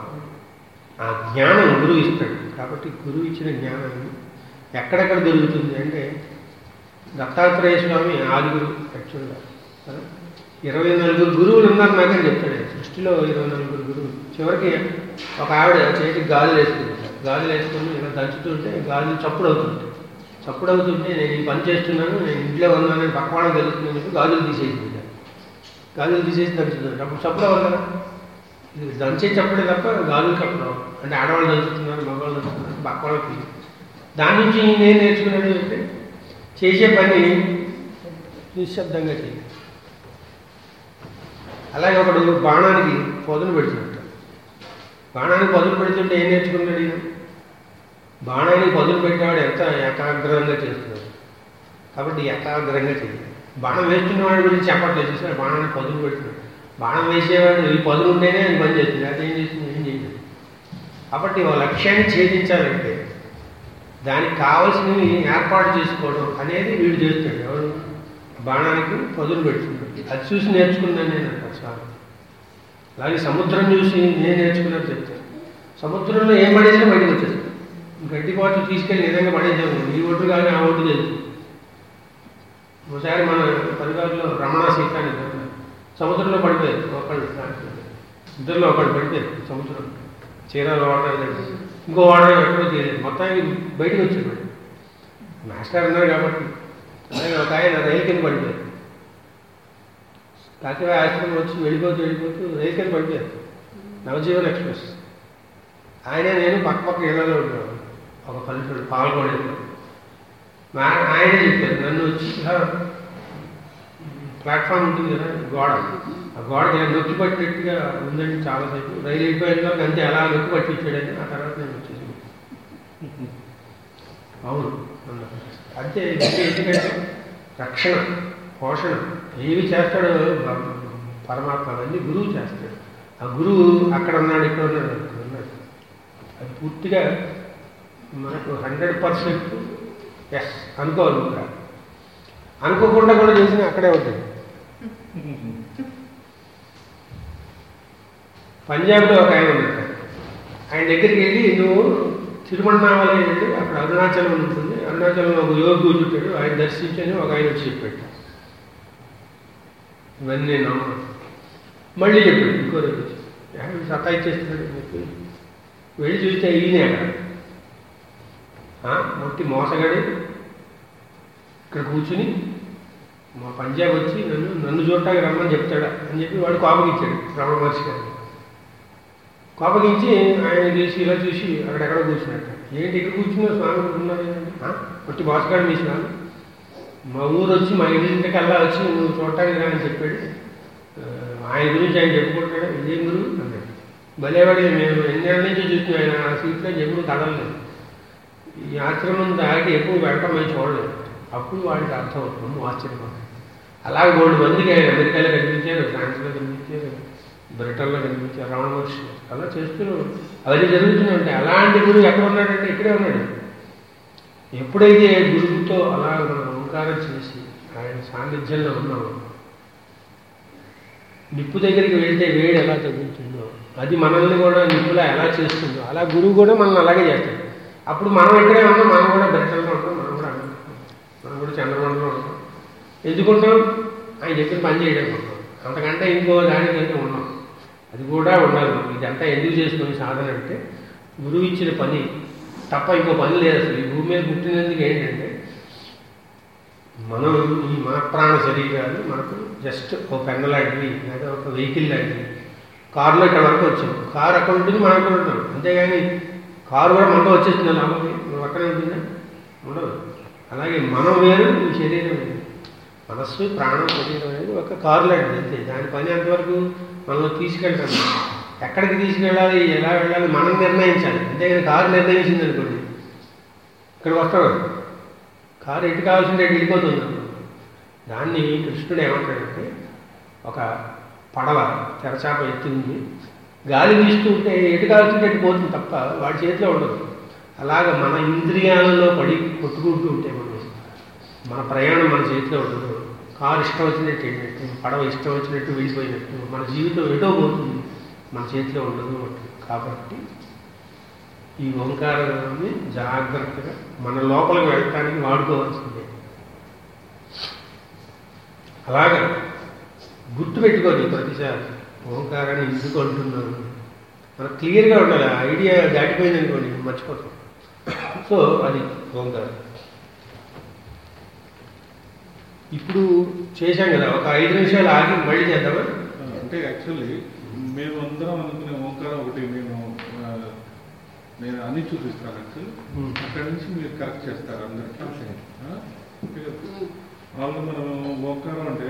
ఆ జ్ఞానం గురువు ఇస్తాడు కాబట్టి గురువు ఇచ్చిన జ్ఞానాన్ని ఎక్కడెక్కడ దొరుకుతుంది అంటే దత్తాత్రేయ స్వామి ఆరుగురు యాక్చువల్గా కదా? ఇరవై నలుగురు గురువులు ఉన్నారు నాకని చెప్తాడు ఆయన. సృష్టిలో ఇరవై నలుగురు గురువులు చివరికి ఒక ఆవిడ చేతికి గాజులు వేసుకుంది గాజులు వేసుకుని ఇలా దంచుతుంటే గాజులు చప్పుడు అవుతుంటాయి చప్పుడు అవుతుంటే నేను ఈ పని చేస్తున్నాను నేను ఇంట్లో ఉన్నానని పక్కవాళ్ళకి తెలుస్తుందని చెప్పి గాజులు తీసేసింది గాజులు తీసేసి దంచుతుంది అప్పుడు చప్పుడు అవ్వదు కదా ఇది దంచే చప్పుడే తప్ప గాజులు చప్పుడు అవ్వదు అంటే ఆడవాళ్ళు దంచుతున్నారు మగవాళ్ళు దంచుతున్నారు పక్కవాళ్ళకి దాని నుంచి నేను నేర్చుకున్నాను అంటే చేసే పని నిశ్శబ్దంగా చేయాలి అలాగే ఒకడు బాణానికి పొదను పెడుతున్నట్టు బాణానికి పదులు పెడుతుంటే ఏం నేర్చుకున్నాడు ఈయన బాణానికి పదులు పెట్టేవాడు ఎంత ఏకాగ్రంగా చేస్తున్నాడు కాబట్టి ఏకాగ్రంగా చేయాలి బాణం వేస్తున్న వాడి గురించి చెప్పట్లేదు చూసారు బాణానికి పదులు పెడుతున్నాడు బాణం వేసేవాడు ఈ పదులు ఉంటేనే అది పని చేస్తుంది అది ఏం చేస్తుంది ఏం చేయలేదు కాబట్టి ఒక లక్ష్యాన్ని ఛేదించాలంటే దానికి కావాల్సినవి ఏర్పాటు చేసుకోవడం అనేది వీడు చేస్తాడు ఎవరు బాణానికి పదులు పెడుతున్నాడు అది చూసి నేర్చుకున్నాను నేను అంటారు స్వామి అలాగే సముద్రం చూసి నేను నేర్చుకున్నట్టు చెప్తాను సముద్రంలో ఏం పడేసినా బయటకు వచ్చేస్తాను గడ్డి బాటలు తీసుకెళ్ళి నిజంగా పడేసాము ఈ ఒడ్డు కానీ ఆ ఒడ్డు తెలుసు ఒకసారి మన పరివారంలో రమణ సీత అని ఇద్దరు ఉన్నారు. సముద్రంలో పడిపోయారు ఒకళ్ళు ఇద్దరిలో ఒకళ్ళు పడిపోయారు సముద్రం చీరాలు వాడలేదు ఇంకో వాడడం ఎక్కడో చేయలేదు మొత్తానికి బయటకు వచ్చాడు వాడు. మాస్టర్ ఉన్నారు కాబట్టి అలాగే ఒక ఆయన రైలు కింద పడిపోయారు కాకివా ఆశ్రమం వచ్చి వెళ్ళిపోతూ వెళ్ళిపోతూ రైలు కింద పడిపోయారు నవజీవన్ ఎక్స్ప్రెస్ ఆయన నేను పక్క పక్క ఇళ్లలో ఉన్నాను ఒక పల్లెటూరు పాల్గొనేది మా ఆయనే చెప్పారు నన్ను వచ్చి ఇలా ప్లాట్ఫామ్ ఉంటుంది కదా గోడ ఆ గోడకి ఇలా నొక్కి పట్టినట్టుగా ఉందండి చాలాసేపు రైలు వెళ్ళిపోయిన తర్వాత అంతే అలా నొక్కి పట్టించాడని ఆ తర్వాత నేను వచ్చేసి అవును అన్నారు. అంతే ఇది ఎందుకంటే రక్షణ పోషణ ఏవి చేస్తాడో బ- పరమాత్మ అవన్నీ గురువు చేస్తాడు ఆ గురువు అక్కడ ఉన్నాడు ఇక్కడ ఉన్నాడు అక్కడ ఉన్నాడు అది పూర్తిగా మనకు హండ్రెడ్ పర్సెంట్ ఎస్ అనుకోవాలి కూడా అనుకోకుండా కూడా చేసిన అక్కడే ఉంటుంది పంజాబ్లో ఒక ఆయన ఉన్నాడు ఆయన దగ్గరికి వెళ్ళి నువ్వు తిరుమణామలై వెళ్ళి అక్కడ అరుణాచలం ఉంటుంది అరుణాచలంలో ఒక యోగి కూర్చుంటాడు ఆయన దర్శించని ఒక ఆయన వచ్చి చెప్పాడు ఇవన్నీ నేను నమ్మను మళ్ళీ చెప్పాడు ఇంకో రోజు వచ్చి "ఏం సత్తా ఇచ్చేస్తున్నాడు అని చెప్పి వెళ్ళి చూస్తే ఈయనే అక్కడ ఆ, మొట్టి మోసగాడి ఇక్కడ కూర్చుని మా పంజాబ్ వచ్చి నన్ను నన్ను చూడటానికి రమ్మని చెప్తాడా అని చెప్పి వాడు కోపగించాడు రమణ మహర్షి గారు కోపగించి ఆయన చూసి ఇలా చూసి అక్కడెక్కడ కూర్చున్నట్ట ఏంటి ఇక్కడ కూర్చున్నా స్వామి ఇక్కడ ఉన్నారు ఏంటి? ఆ, మొట్టి మోసగాడు మీ స్వామి మా ఊరు వచ్చి మా ఇంటికల్లా వచ్చి నువ్వు చూడటానికి రా అని చెప్పాడు ఆ, ఆయన గురించి ఆయన చెప్పుకుంటాడు ఇదేం గురువు అన్నాడు భలేవాడి మేము ఎన్నేళ్ళ నుంచి చూస్తున్నాం ఆయన ఆ సీట్లో ఎప్పుడు కదలలేదు ఈ ఆశ్రమం దాటి ఎప్పుడు వెళ్ళటం మేము చూడలేదు అప్పుడు వాడికి అర్థం అవుతుంది ఆశ్చర్యపోతుంది అలాగే మూడు మందికి ఆయన అమెరికాలో కనిపించారు ఫ్రాన్స్లో కనిపించారు బ్రిటన్లో కనిపించారు రమణ మహర్షి అలా చేస్తూ అవన్నీ జరుగుతూనే ఉంటాయి అలాంటి గురువు ఎక్కడ ఉన్నాడంటే ఇక్కడే ఉన్నాడు ఎప్పుడైతే గురువుతో అలా మనం ఓంకారం చేసి ఆయన సాన్నిధ్యంలో ఉన్నామో నిప్పు దగ్గరికి వెళ్తే వేడి ఎలా తగ్గుతుందో అది మనల్ని కూడా నిప్పులా ఎలా చేస్తుందో అలా గురువు కూడా మనల్ని అలాగే చేస్తాడు అప్పుడు మనం ఇక్కడే ఉన్నాం మనం కూడా బ్రిటన్లో ఉంటాం మనం కూడా అమెరికాలో ఉంటాం. మనం కూడా చంద్రమండలో ఉంటాం ఎందుకుంటాం ఆయన చెప్పిన పని చేయడం ఉంటాం అంతకంటే ఇంకో దానికంటే ఉన్నాం అది కూడా ఉండాలి ఇదంతా ఎందుకు చేసుకుని సాధన అంటే గురువు ఇచ్చిన పని తప్ప ఇంకో పని లేదు అసలు ఈ భూమి మీద పుట్టినందుకు ఏంటంటే మనం ఈ మన ప్రాణ శరీరాలు మనకు జస్ట్ ఒక పెన్ లాంటివి లేదా ఒక వెహికల్ లాంటివి కారులో ఇక్కడ వరకు వచ్చాం కారు అక్కడ ఉంటుంది మనం అక్కడ ఉంటాం అంతేగాని కారు కూడా మనతో వచ్చేస్తుంది లోపలికి నువ్వు అక్కడే ఉంటుందా ఉండదు అలాగే మనం వేరు ఈ శరీరం వేరు మనస్సు ప్రాణం శరీరం అనేది ఒక కారు లాంటిది అంతే దాని పని ఎంతవరకు మనల్ని తీసుకెళ్తాం ఎక్కడికి తీసుకెళ్ళాలి ఎలా వెళ్ళాలి మనం నిర్ణయించాలి అంతేగాని కారు నిర్ణయించింది అనుకోండి ఇక్కడికి వస్తాం కారు ఎటు కావాల్సింటే ఎటు వెళ్ళిపోతుంది అనుకో. దాన్ని కృష్ణుడు ఏమంటాడంటే ఒక పడవ తెరచాప ఎత్తుంది గాలి వీస్తూ ఉంటే ఎటు కావాల్సింటే ఎటు పోతుంది తప్ప వాడి చేతిలో ఉండదు అలాగ మన ఇంద్రియాలలో పడి కొట్టుకుంటూ ఉంటే మనం మన ప్రయాణం మన చేతిలో ఉండదు కారు ఇష్టం వచ్చినట్టు వెళ్ళినట్టు పడవ ఇష్టం వచ్చినట్టు వెళ్ళిపోయినట్టు మన జీవితం ఎటో పోతుంది మన చేతిలో ఉండదు కాబట్టి ఈ ఓంకారాన్ని జాగ్రత్తగా మన లోపలికి వెళ్ళటానికి వాడుకోవాల్సిందే అలాగా గుర్తుపెట్టుకోండి ప్రతిసారి ఓంకారాన్ని ఎందుకు అంటున్నాను మనకు క్లియర్గా ఉండాలి ఆ ఐడియా దాటిపోయింది అనుకోండి మర్చిపోతాం సో అది ఓంకారం ఇప్పుడు చేశాం కదా ఒక ఐదు నిమిషాలు ఆగి మళ్ళీ చేద్దామా అంటే యాక్చువల్లీ మేము అందరం అనుకునే ఓంకారం ఒకటి మేము ఆ, నేను అన్ని చూపిస్తాను యాక్చువల్లీ Hmm. అక్కడి నుంచి మీరు కరెక్ట్ చేస్తారు అందరికీ ఆ? ఓకే కదా? మామూలుగా మనం ఓంకారం అంటే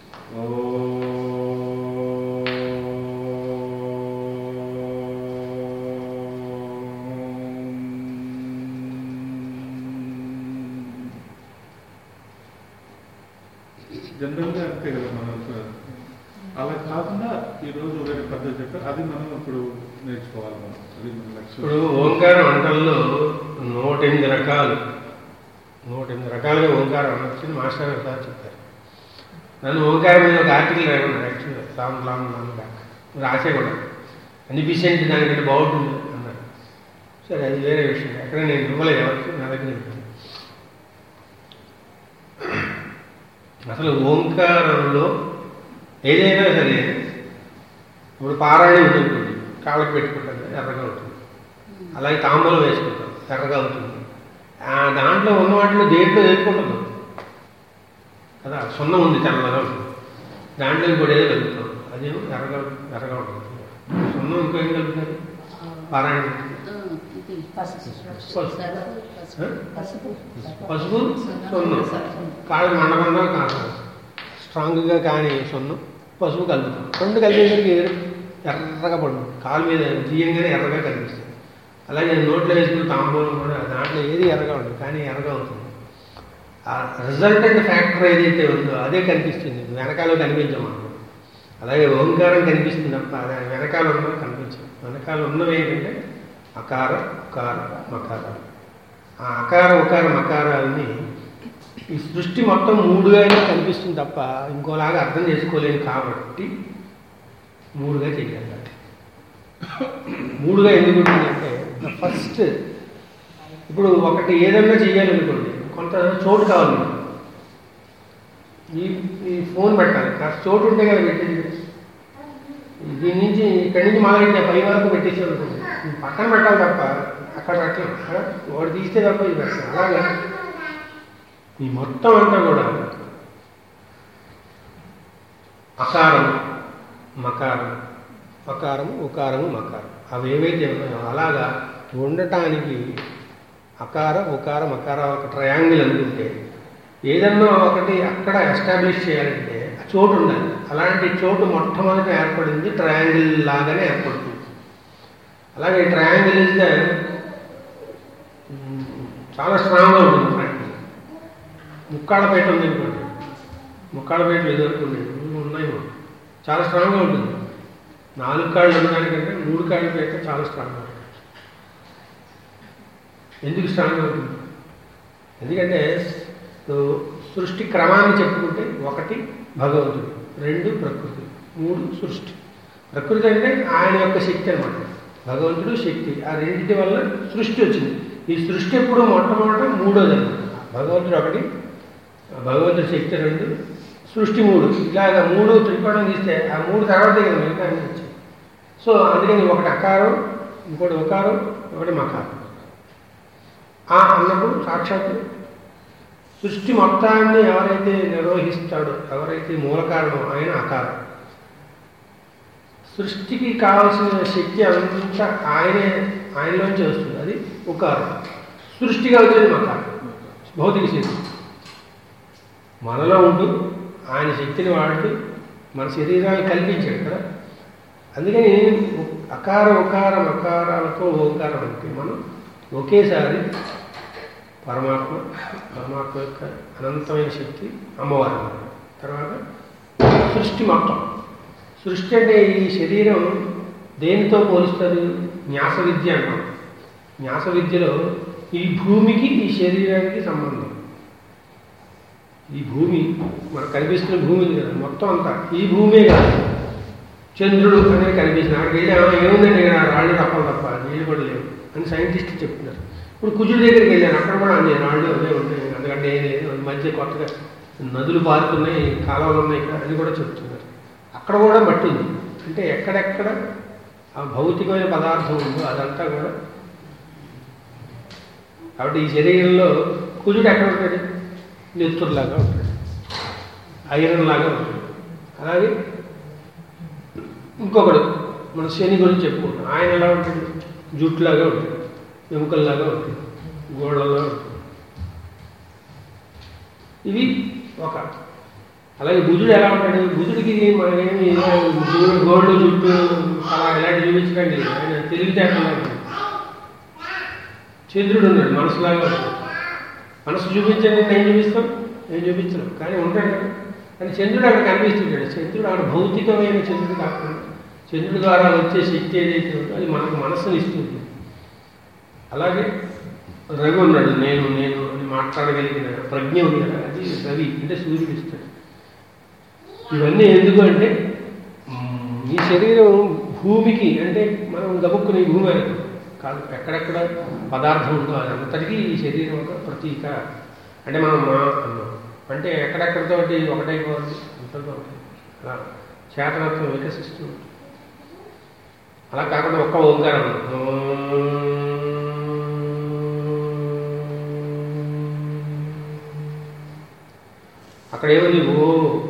జనరల్గా అంతే కదా మనం అనుకునేది. అలా కాకుండా ఈరోజు వేరే పద్ధతి చెప్పారు అది మనం ఇప్పుడు నేర్చుకోవాలి మనం అది మన లక్ష్యం ఇప్పుడు ఓంకారం అంటల్లో నూట ఎనిమిది రకాలు నూట ఎనిమిది రకాలుగా ఓంకారం అనొచ్చని మాస్టర్ గారు సార్ చెప్పారు నన్ను ఓంకారం మీద ఒక ఆర్టికల్ రాయమన్నారు యాక్చువల్గా లాంగ్ లాంగ్ లాంగ్ బ్యాక్ రాసే కూడా అనిపిసెంట్ దానికంటే బాగుంటుంది అన్నారు సరే అది వేరే విషయం ఎక్కడ నేను ఇవ్వలేదు ఎవరికి నా దగ్గర ఉంది. అసలు ఓంకారంలో ఏదైనా సరే ఇప్పుడు పారాయణ ఉంటుంది కాళ్ళకి పెట్టుకుంటారు ఎర్రగా ఉంటుంది అలాగే తాంబూలం వేసుకుంటాం ఎర్రగా అవుతుంది ఆ దాంట్లో ఉన్న వాటిలో దేంట్లో వేసుకుంటుంది కదా సున్నం ఉంది తెల్లగా ఉంటుంది దాంట్లో ఇంకోటి ఏదో కలుపుతాం అదేమో ఎర్రగా ఎర్రగా ఉంటుంది సున్నం ఇంకో ఏం కలుపుతారు పారాయణ ఆ, ఇది పసుపు ఆ? పసుపు పసుపు సున్నం కాళ్ళు మండకుండా కాదు స్ట్రాంగ్గా కానీ సున్నం పసుపు కలుపుతాం రెండు కలిపేసరికి ఎర్రగా పడు కాలు మీద తీయంగానే ఎర్రగా కనిపిస్తుంది అలాగే నోట్లో వేసుకున్న తాంబూలం కూడా దాంట్లో ఏది ఎర్రగా ఉండదు కానీ ఎర్రగా అవుతుంది ఆ రిజల్టెంట్ ఫ్యాక్టర్ ఏదైతే ఉందో అదే కనిపిస్తుంది వెనకాల కనిపించం మనకు అలాగే ఓంకారం కనిపిస్తుంది తప్ప దాని వెనకాల ఉన్నవి కనిపించదు వెనకాల ఉన్నవి ఏంటంటే అకార ఉకార మకార ఆ అకార ఉకార మకారాలని ఈ సృష్టి మొత్తం మూడుగానే కనిపిస్తుంది తప్ప ఇంకోలాగా అర్థం చేసుకోలేను కాబట్టి మూడుగా చేయాలి మూడుగా ఎందుకు ఉంటుందంటే ఫస్ట్ ఇప్పుడు ఒకటి ఏదన్నా చేయాలనుకోండి కొంత చోటు కావాలి మనకు. ఈ ఈ ఫోన్ పెట్టాలి కాస్త చోటు ఉంటే కదా పెట్టేది దీని నుంచి ఇక్కడి నుంచి మొదలైతే పై వరకు పెట్టేసి ఉంటుంది పక్కన పెట్టాలి తప్ప అక్కడ పెట్టలేం కదా? వాడు తీస్తే తప్ప ఇది పెట్టాలి అలాగా ఈ మొత్తం అంతా కూడా అకారం మకారం అకారం ఉకారము మకారం అవి ఏవైతే ఉన్నాయో అలాగా ఉండటానికి అకార ఉకార మకార ఒక ట్రయాంగిల్ అనుకుంటే ఏదన్నా ఒకటి అక్కడ ఎస్టాబ్లిష్ చేయాలంటే ఆ చోటు ఉండాలి అలాంటి చోటు మొట్టమొదట ఏర్పడింది ట్రయాంగిల్ లాగానే ఏర్పడుతుంది అలాగే ట్రయాంగిల్ ఇస్ ద చాలా స్ట్రాంగ్గా ఉంటుంది ట్రయాంగిల్ ముక్కాళ్ళపేట ఉంది అనుకోండి ముక్కాళ్ళపేట ఎదుర్కొండి ఉన్నాయి మాకు. చాలా స్ట్రాంగ్గా ఉంటుంది నాలుగు కాళ్ళు ఉండడానికంటే మూడు కాళ్ళు పేట చాలా స్ట్రాంగ్గా ఉంటుంది ఎందుకు స్ట్రాంగ్గా ఉంటుంది ఎందుకంటే సో సృష్టి క్రమాన్ని చెప్పుకుంటే ఒకటి భగవంతుడు రెండు ప్రకృతి మూడు సృష్టి ప్రకృతి అంటే ఆయన యొక్క శక్తి అనమాట భగవంతుడు శక్తి ఆ రెండింటి వల్ల సృష్టి వచ్చింది ఈ సృష్టి ఎప్పుడు మొట్టమొదట మూడోది అనమాట భగవంతుడు ఒకటి భగవంతుడి శక్తి రెండు సృష్టి మూడు ఇలాగ మూడు త్రికోణం తీస్తే ఆ మూడు తర్వాత కదా మిగతా అన్ని వచ్చాయి సో అందుకని ఒకటి అకారం ఇంకోటి ఉకారం ఒకటి మకారం ఆ అన్నప్పుడు సాక్షాత్తు సృష్టి మొత్తాన్ని ఎవరైతే నిర్వహిస్తాడో ఎవరైతే మూల కారణం ఆయన అకారం సృష్టికి కావాల్సిన శక్తి అంతా ఆయనే ఆయనలోంచి వస్తుంది అది ఉకారం సృష్టిగా వచ్చేది మకారం భౌతిక శక్తి మనలో ఉంటూ ఆయన శక్తిని వాడుతూ మన శరీరాన్ని కల్పించాడు కదా అందుకని అకార ఉకార మకారాలతో ఓంకారం అంటే మనం ఒకేసారి పరమాత్మ పరమాత్మ యొక్క అనంతమైన శక్తి అమ్మవారు అన్నమాట. తర్వాత సృష్టి మొత్తం సృష్టి అంటే ఈ శరీరం దేనితో పోలుస్తారు న్యాస విద్య అంటాం న్యాస విద్యలో ఈ భూమికి ఈ శరీరానికి సంబంధం ఈ భూమి మనకు కనిపిస్తున్న భూమి ఉంది కదా మొత్తం అంతా ఈ భూమే కాదు చంద్రుడు అనేది కనిపిస్తుంది అక్కడికి వెళ్ళి "ఆ, ఏముందండి ఇక్కడ రాళ్ళు తప్పలు తప్ప నీళ్ళు కూడా లేవు అని సైంటిస్టులు చెప్తున్నారు ఇప్పుడు కుజుడి దగ్గరికి వెళ్ళాను అక్కడ కూడా అన్ని రాళ్ళు అవే ఉంటాయి అందుకంటే ఏం లేదు ఈ మధ్య కొత్తగా నదులు పారుతున్నాయి కాలువలు ఉన్నాయి ఇక్కడ అని కూడా చెప్తున్నారు అక్కడ కూడా మట్టి ఉంది అంటే ఎక్కడెక్కడ ఆ భౌతికమైన పదార్థం ఉందో అదంతా కూడా కాబట్టి ఈ శరీరంలో కుజుడు ఎక్కడ ఉంటాడు నెత్తురులాగా ఉంటాడు ఐరన్ లాగా ఉంటాడు అలాగే ఇంకొకడు మన శని గురించి చెప్పుకుంటాం ఆయన ఎలా ఉంటాడు జుట్టులాగా ఉంటాడు ఎముకల్లాగా ఉంటుంది గోడలా ఉంటుంది ఇవి ఒక అలాగే బుధుడు ఎలా ఉంటాడు బుధుడికి మనమేమి బుధుడు గోల్డ్ జుట్టు అలా ఇలాంటి చూపించకండి ఆయన తెలివితేటలా ఉంటాడు చంద్రుడు ఉన్నాడు మనసులాగా ఉంటాడు మనసు చూపించండి నేను చూపిస్తాం నేను చూపించను కానీ ఉంటాడు కదా కానీ చంద్రుడు అక్కడ కనిపిస్తుంటాడు చంద్రుడు అక్కడ భౌతికమైన చంద్రుడు కాకుండా చంద్రుడి ద్వారా వచ్చే శక్తి ఏదైతే ఉందో అది మనకు మనస్సుని ఇస్తుంది అలాగే రవి ఉన్నాడు నేను నేను అని మాట్లాడగలిగిన ప్రజ్ఞ ఉంది కదా అది రవి అంటే సూర్యుడు ఇస్తాడు ఇవన్నీ ఎందుకు అంటే మ్, ఈ శరీరం భూమికి అంటే మనం గబుక్కుని ఈ భూమి అనుకో కాదు ఎక్కడెక్కడ పదార్థం ఉందో అదంతటికీ ఈ శరీరం ఒక ప్రతీక అంటే మనం మా అన్నాం అంటే ఎక్కడెక్కడితోటి ఒకటైపోవాలి అంతటితో ఒకటి అలా చేతనత్వం వికసిస్తూ ఉంటుంది. అలా కాకుండా ఒక్క ఓంకారం అక్కడ ఏముంది ఓ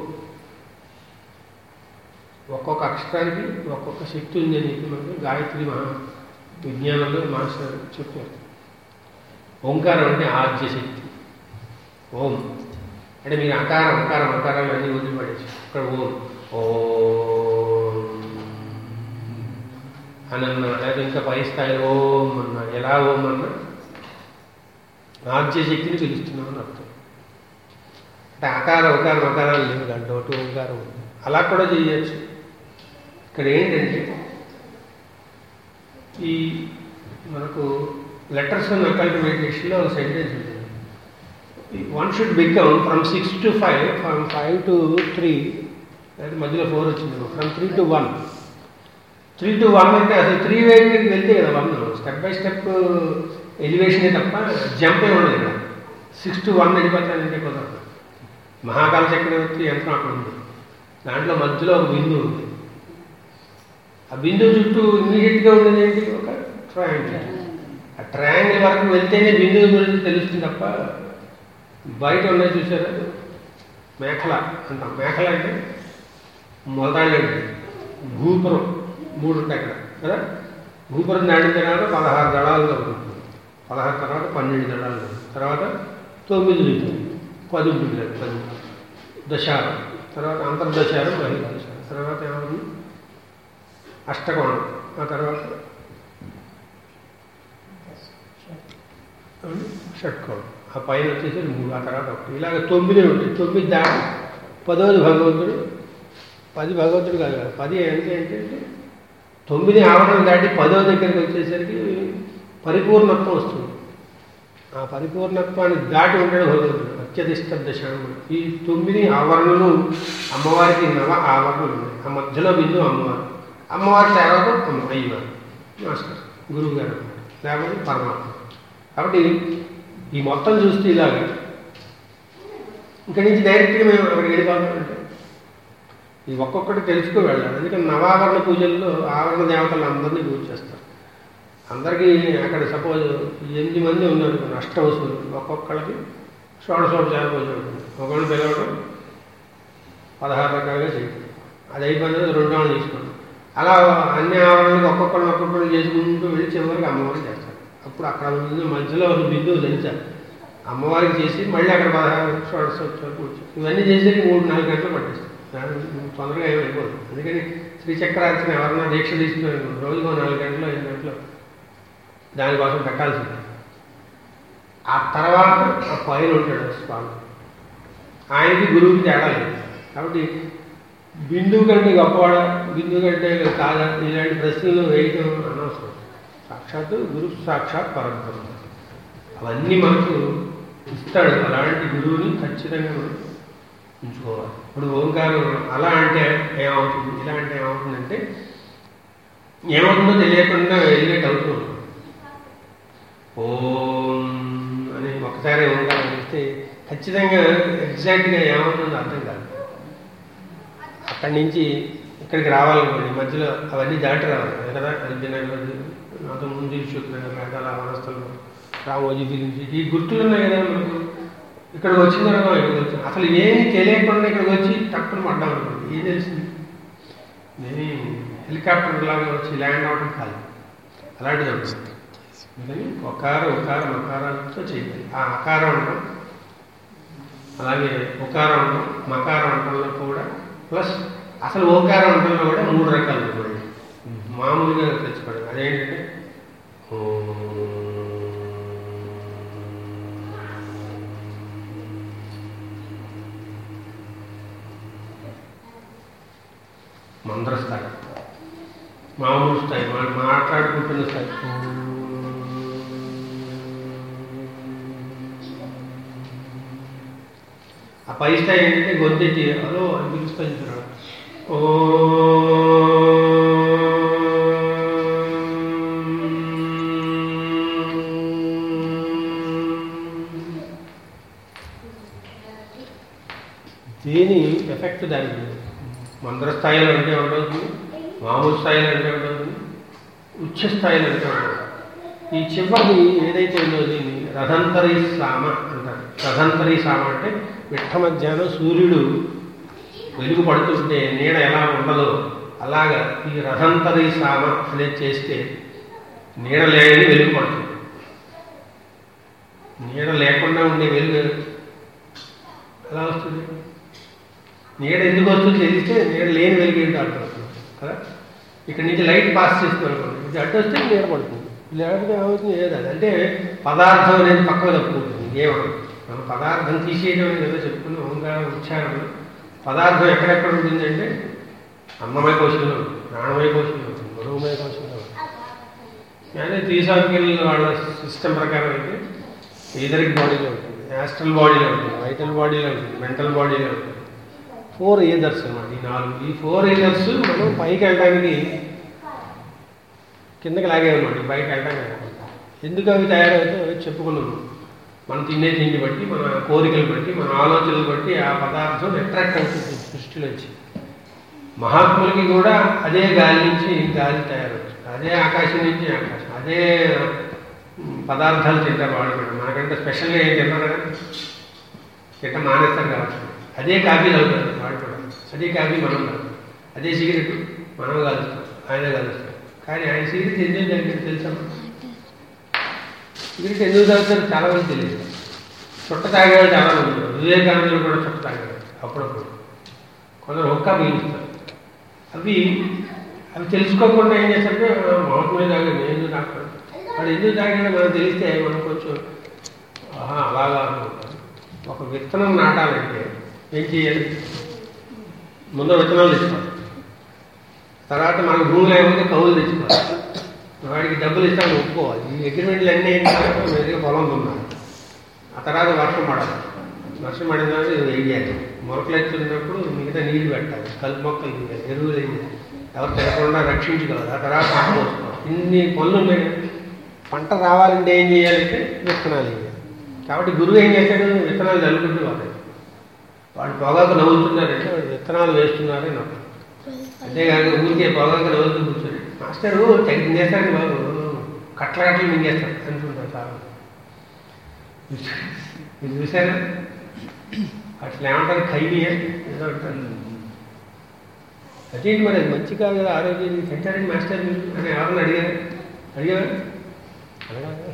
ఒక్కొక్క అక్షరానికి ఒక్కొక్క శక్తి ఉంది అని చెప్పి మనకు గాయత్రి మహా విజ్ఞానంలో మాస్టర్ చెప్పారు ఓంకారం అంటే ఆద్య శక్తి ఓం అంటే మీరు అకారం అకారం అకారాలు అన్నీ వదిలిపడేసి ఇక్కడ ఓం ఓం అని అన్నా లేదా ఇంకా పై స్థాయిలో ఓం అన్నా ఎలా ఓం అన్నా ఆద్య శక్తిని పిలుస్తున్నాం అని అర్థం అంటే అకారం అకారం అకారాలు లేవు దాంట్లో ఒకటి ఓంకారం ఉంది అలా కూడా చేయొచ్చు ఇక్కడ ఏంటంటే ఈ మనకు లెటర్స్ అండ్ అకల్టిమేటేషన్లో ఒక సెంటెన్స్ ఉంటుంది one should become from six to five from five to three అది మధ్యలో ఫోర్ వచ్చింది from three to one three to one అంటే అసలు త్రీ వైపుకి వెళ్తే కదా వన్ స్టెప్ బై స్టెప్ ఎలివేషనే తప్ప జంపే ఉండదు ఇక్కడ సిక్స్ టు వన్ వెళ్ళిపోతానంటే కుదరదు మహాకాల చక్రవర్తి యంత్రం అక్కడ ఉంది దాంట్లో మధ్యలో ఒక బిందువు ఉంది ఆ బిందువు చుట్టూ ఇమీడియట్గా ఉండేది ఏంటి ఒక ట్రయాంగిల్ ఆ ట్రయాంగిల్ వరకు వెళ్తేనే బిందువు గురించి తెలుస్తుంది తప్ప బయట ఉన్నాయి చూసారా మేకల అంటాం మేకల అంటే మొదలాళ్ళు అంటే గూపురం మూడు ఉంటాయి అక్కడ కదా గూపురం దాటిన తర్వాత పదహారు దళాలుగా ఉంటుంది పదహారు తర్వాత పన్నెండు దళాలు తర్వాత తొమ్మిది ఉంటుంది పది ఉంటుంది అది, పది దశారం తర్వాత అంతర్దశారం మహిళ దశారం తర్వాత ఏమవుతుంది అష్టకోణం ఆ తర్వాత ఏమండి? షట్కోణం ఆ పైన వచ్చేసి మూడు ఆ తర్వాత ఒకటి ఇలాగ తొమ్మిది ఉంటాయి తొమ్మిది దాటి పదవది భగవంతుడు పది భగవంతుడు కాదు కదా పది ఎంత ఏంటంటే తొమ్మిది ఆవరణలు దాటి పదో దగ్గరికి వచ్చేసరికి పరిపూర్ణత్వం వస్తుంది ఆ పరిపూర్ణత్వాన్ని దాటి ఉండడం భగవంతుడు అత్యధిష్ట దశాంగుడు ఈ తొమ్మిది ఆవరణలు అమ్మవారికి నవ ఆవరణలు ఉన్నాయి ఆ మధ్యలో బిందు అమ్మవారు అమ్మవారి తర్వాత అమ్మ అయ్యవారు మాస్టర్ గురువు గారు లేకపోతే పరమాత్మ కాబట్టి ఈ మొత్తం చూస్తే ఇలాగ ఇక్కడి నుంచి డైరెక్ట్గా మేము అక్కడికి వెళ్ళిపోతామంటే ఈ ఒక్కొక్కటి తెలుసుకో వెళ్ళాలి అందుకని నవావరణ పూజల్లో ఆవరణ దేవతలు అందరినీ పూజ చేస్తారు అందరికీ అక్కడ సపోజ్ ఎనిమిది మంది ఉన్నారు కొన్ని అష్టవసులు ఒక్కొక్కళ్ళకి షోడశోపచార పూజ ఉంటుంది ఒకళ్ళు పిలవడం పదహారు రకాలుగా చేయడం అది అయిపోయిన తర్వాత రెండో వాళ్ళు తీసుకోండి అలా అన్ని ఆవరణలకు ఒక్కొక్కళ్ళు ఒక్కొక్కళ్ళు చేసుకుంటూ వెళ్ళి చివరికి అమ్మవారికి చేస్తారు అప్పుడు అక్కడ ఉంది మధ్యలో ఒక బిందువు దంచారు అమ్మవారికి చేసి మళ్ళీ అక్కడ పదహారు షోడశోపచార పూజ ఇవన్నీ చేసేది మూడు నాలుగు గంటలు పట్టేస్తారు దాని తొందరగా ఏమి అయిపోదు అందుకని శ్రీచక్రార్చన ఎవరన్నా దీక్ష తీసుకున్నారు రోజుకో నాలుగు గంటలు ఐదు గంటలు దానికోసం పెట్టాల్సింది ఆ తర్వాత ఆ పైన ఉంటాడు స్వామి ఆయనకి గురువుకి తేడా లేదు కాబట్టి బిందువు కంటే గొప్పవాడ బిందువు కంటే కాదా ఇలాంటి ప్రశ్నలు వేయటం అనవసరం సాక్షాత్తు గురు సాక్షాత్ పరబ్రహ్మ అవన్నీ మనకు ఇస్తాడు అలాంటి గురువుని ఖచ్చితంగా మనం ఉంచుకోవాలి ఇప్పుడు ఓంకారం అలా అంటే ఏమవుతుంది ఇలా అంటే ఏమవుతుందంటే ఏమవుతుందో తెలియకుండా ఎలివేట్ అవుతుంది ఓం అని ఒకసారి ఓంకారం చేస్తే ఖచ్చితంగా ఎగ్జాక్ట్గా ఏమవుతుందో అర్థం కాదు అక్కడి నుంచి ఇక్కడికి రావాలనుకోండి మధ్యలో అవన్నీ దాటి రావాలి కదా అర్జునగర్ నాతో ముందు శుక్రనగర్ రకాల వనస్థలు రామోజీ గురించి ఈ గుర్తులు ఉన్నాయి కదా మనకు ఇక్కడికి వచ్చిన తర్వాత ఇక్కడికి వచ్చి అసలు ఏమీ తెలియకుండా ఇక్కడికి వచ్చి తక్కువ పడ్డాం అనుకోండి ఏం తెలిసింది నేను హెలికాప్టర్ లాగా వచ్చి ల్యాండ్ అవడం కాదు అలాంటిది ఉంటుంది అందుకని ఒకార ఉకార మకారాలతో చేయాలి ఆ అకారం అంటాం అలాగే ఉకారం అంటాం మకారం అంటంలో కూడా ప్లస్ అసలు ఓకారం అంటంలో కూడా మూడు రకాలు ఉన్నాయి మామూలుగా తెచ్చుకోవడం అదేంటంటే మంత్ర స్థాయి మామూలు స్థాయి మనం మాట్లాడుకుంటున్న స్థాయి ఆ పై స్థాయి ఏంటంటే గొంతెత్తి హలో అని పిలుస్తా చూస్తున్నాడు ఓ దేని ఎఫెక్ట్ దానికి లేదు. మందర స్థాయిలో అంటే ఏమిటవుతుంది మామూలు స్థాయిలో అంటే ఏమిటవుతుంది ఉచ్చ స్థాయిలో అంటే ఏమిటవుతుంది ఈ చివరిది ఏదైతే ఉందో దీన్ని రథంతరీ సామ అంటారు రథంతరీ సామ అంటే మిట్ట మధ్యాహ్నం సూర్యుడు వెలుగు పడుతుంటే నీడ ఎలా ఉండదో అలాగా ఈ రథంతరీ సామ అనేది చేస్తే నీడ లేని వెలుగు పడుతుంది నీడ లేకుండా ఉండే వెలుగు ఎలా వస్తుంది నీడ ఎందుకు వస్తుందో తెలిస్తే నీడ లేని వెలుగు ఏంటో అర్థమవుతుంది కదా ఇక్కడ నుంచి లైట్ పాస్ చేస్తుంది అనుకోండి ఇది అడ్డు వస్తే నీడ పడుతుంది లేకపోతే ఏమవుతుంది ఏది అది అంటే పదార్థం అనేది పక్కకు తప్పుకుంటుంది ఏమన్నా మనం పదార్థం తీసేయడం అనేది ఏదో చెప్పుకున్నాం ఓంకారం ఉచ్చారణలు పదార్థం ఎక్కడెక్కడ ఉంటుంది అంటే అన్నమయ కోశంలో ఉంటుంది ప్రాణమయ కోశంలో ఉంటుంది మనోమయ కోశంలో ఉంటుంది కానీ థియోసాఫికల్ వాళ్ళ సిస్టమ్ ప్రకారం అయితే ఈథరిక్ బాడీలో ఉంటుంది యాస్ట్రల్ బాడీలో ఉంటుంది వైటల్ బాడీలో ఉంటుంది మెంటల్ బాడీలో ఉంటుంది ఫోర్ ఈదర్స్ అన్నమాట ఈ నాలుగు ఈ ఫోర్ ఈదర్స్ మనం పైకి వెళ్ళడానికి కిందకి లాగేవన్నమాట ఈ పైకి వెళ్ళడానికి ఎందుకు అవి తయారవుతాయి అవి చెప్పుకున్నాము మనం తినే తిండి బట్టి మన కోరికలు బట్టి మన ఆలోచనలు బట్టి ఆ పదార్థం అట్రాక్ట్ అవుతుంది సృష్టిలోంచి మహాత్ములకి కూడా అదే గాలి నుంచి గాలి తయారవుతుంది అదే ఆకాశం నుంచి ఆకాశం అదే ఉమ్, పదార్థాలు తింటారు వాళ్ళు కూడా మనకంటే స్పెషల్గా ఏం తిన్నారు కదా తింట మానేస్తారు కాబట్టి అదే కాఫీ తాగుతారు వాళ్ళు కూడా అదే కాఫీ మనం తాగుతాం అదే సిగరెట్ మనం కలుస్తాం ఆయన కలుస్తాం కానీ ఆయన సిగరెట్ ఎందుకు తాగుతారు తెలుసా సిగరెట్ ఎందుకు తాగుతారు చాలా మంది తెలియదు చుట్ట తాగేవాళ్ళు చాలా మంది ఉన్నారు. వివేకానందులు కూడా చుట్ట తాగేవాళ్ళు అప్పుడప్పుడు కొందరు హుక్కా పీలుస్తారు అవి అవి తెలుసుకోకుండా ఏం చేస్తారంటే మహాత్ముడే తాగాడు నేను ఎందుకు తాగుతాను వాడు ఎందుకు తాగాడో మనకు తెలిస్తే మనం కొంచెం ఆహా అలాగా అనుకుంటాం. ఒక విత్తనం నాటాలంటే ఏం చేయాలి ముందు విత్తనాలు తెచ్చుకోవాలి తర్వాత మనకు భూమి లేకపోతే కవులు తెచ్చుకోవాలి వాడికి డబ్బులు ఇస్తామని ఒప్పుకోవాలి ఈ అగ్రిమెంట్లు అన్నీ అయిన తర్వాత మీరుగా పొలం దున్నాలి ఆ తర్వాత వర్షం పడాలి వర్షం పడిన తర్వాత ఇది వేయాలి మొలకలు ఎత్తున్నప్పుడు మిగతా నీళ్లు పెట్టాలి కలుపు మొక్కలు తీయాలి ఎరువులు వేయాలి ఎవరు తినకుండా రక్షించుకోవాలి ఆ తర్వాత పంట పోసుకోవాలి ఇన్ని పనులు ఉన్నాయి కదా. పంట రావాలంటే ఏం చేయాలంటే విత్తనాలు వేయాలి కాబట్టి గురువు ఏం చేశాడు విత్తనాలు చల్లుకుంటూ వాళ్ళు వాళ్ళు పొగాకు నవ్వుతున్నారంటే వాళ్ళు విత్తనాలు వేస్తున్నారని నవ్వు అంతేకాదు ఊరికే పొగాకు నవ్వుతూ కూర్చొని మాస్టరు తెగ తినేస్తాడు బాబు కట్ల కట్టలు మింగేస్తాడు అంటుంటారు చాలా మీరు చూసారా అట్లా ఏమంటారు ఖైదీయే ఏదో అంటారు అదేంటి మరి అది మంచి కాదు కదా ఆరోగ్యాన్ని తింటారండి మాస్టర్ మీరు అని ఎవరిని అడిగారు అడిగారా అడగాలి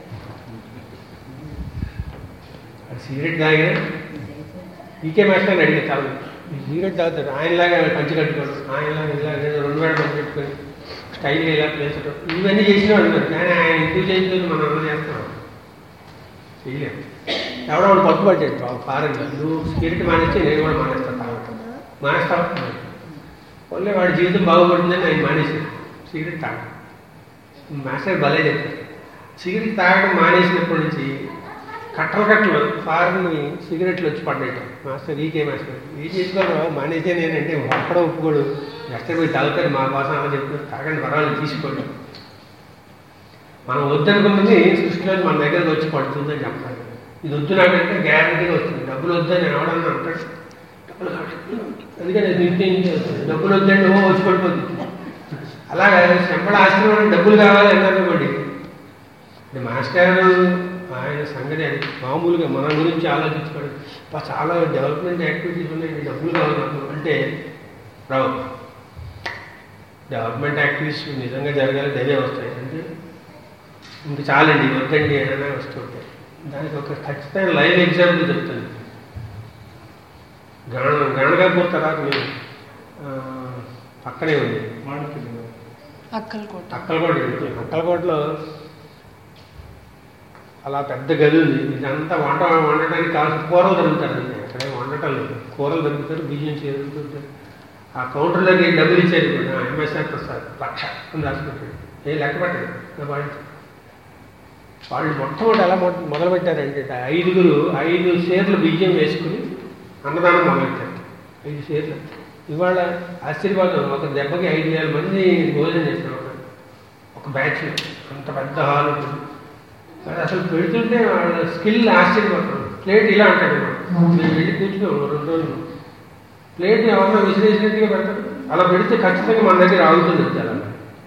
అది సిగరెట్ తాగా ఈకే మాస్టర్ అడిగారు చాలా ఈ సిగరెట్ తాగుతారు ఆయనలాగా పంచి కట్టుకోవడం ఆయనలాగా ఇలాగ ఏదో రెండు వేల పంచి పెట్టుకొని స్టైల్ ఇలా ప్లేసడం ఇవన్నీ చేసిన వాళ్ళు ఉన్నారు కానీ ఆయన ఎందుకు చేయించుకొని మనం అలా చేస్తున్నాం చేయలేము ఎవడో వాడు పట్టుబడ్డాడు బాబు ఫారెన్ నువ్వు సిగరెట్ మానేస్తే నేను కూడా మానేస్తాను తాగటం మానేస్తావు ఓన్లీ వాడి జీవితం బాగుపడుతుందని ఆయన మానేసాడు సిగరెట్ తాగడం మాస్టర్ భలే చెప్తారు సిగరెట్ తాగడం మానేసినప్పటి నుంచి కట్టలు కట్టలు ఫారెన్ సిగరెట్లు వచ్చి పడ్డాయి మాస్టర్ ఈకే మాస్టర్ ఏం చేసుకోరు మానేసే నేనంటే ఒక్కడ ఒప్పుకోడు ఎక్కడ పోయి తాగుతారు మా కోసం అలా చెప్తారు తాగండి పర్వాలేదు తీసుకోండి మనం వద్దనుకున్నది సృష్టిలో మన దగ్గరకు వచ్చి పడుతుందని చెప్పాలి ఇది వద్దు నాకంటే గ్యారంటీగా వస్తుంది డబ్బులు వద్దని ఎవడన్నా అంటాడు డబ్బులు కావాలి. అందుకని అది నిర్ణయించి వస్తుంది డబ్బులు వద్దండి ఓ వచ్చి పడిపోతుంది అలాగే శంబళ ఆశ్రమం డబ్బులు కావాలి అన్నది అంటే మాస్టర్ ఆయన సంగతి అది మామూలుగా మన గురించి ఆలోచించుకోవడం "అబ్బా, చాలా డెవలప్మెంట్ యాక్టివిటీస్ ఉన్నాయి డబ్బులు కావాలి నాకు అంటే రావు డెవలప్మెంట్ యాక్టివిటీస్ నిజంగా జరగాలి ధైర్య వస్తాయి అంటే ఇంక చాలండి వద్దండి ఏదైనా వస్తుంటాయి దానికి ఒక ఖచ్చితమైన లైవ్ ఎగ్జాంపుల్ చెప్తాను గణ గణగాపూర్ తర్వాత నేను ఆ, పక్కనే ఉంది మాడుతుంది అక్కలకోట అక్కలకోట వెళ్తుంది. అక్కలకోటలో అలా పెద్ద గది ఉంది ఇదంతా వంట వండటానికి కావాల్సిన కూరలు దొరుకుతారు అక్కడే వండటం లేదు కూరలు దొరుకుతారు బియ్యం చేరుకుంటారు ఆ కౌంటర్లోకి డబ్బులు ఇచ్చారు కూడా ఎంఎస్ఆర్ ప్రసాద్ లక్ష అని రాసుకుంటాడు ఏ లెక్క పెట్టాడు నా వాళ్ళు వాళ్ళు మొట్టమొదటి ఎలా మొట్ట మొదలు పెట్టారంటే ఐదుగురు ఐదు షేర్లు బియ్యం వేసుకుని అన్నదానం మొదలెట్టారు ఐదు షేర్లు ఇవాళ ఆశీర్వాదం ఒక దెబ్బకి ఐదు వేల మంది భోజనం చేస్తారు ఒక ఒక బ్యాచ్ అంత పెద్ద హాల్ ఉంటుంది మరి అసలు పెడుతుంటే వాళ్ళ స్కిల్ ఆశ్చర్యపోతాం ప్లేట్ ఇలా ఉంటాడు మీరు వెళ్ళి కూర్చున్నాం రెండు రోజులు ప్లేట్ ఎవరన్నా విసిరేసినట్టుగా పెడతాడు అలా పెడితే ఖచ్చితంగా మన దగ్గర ఆగుతుంది అది అలా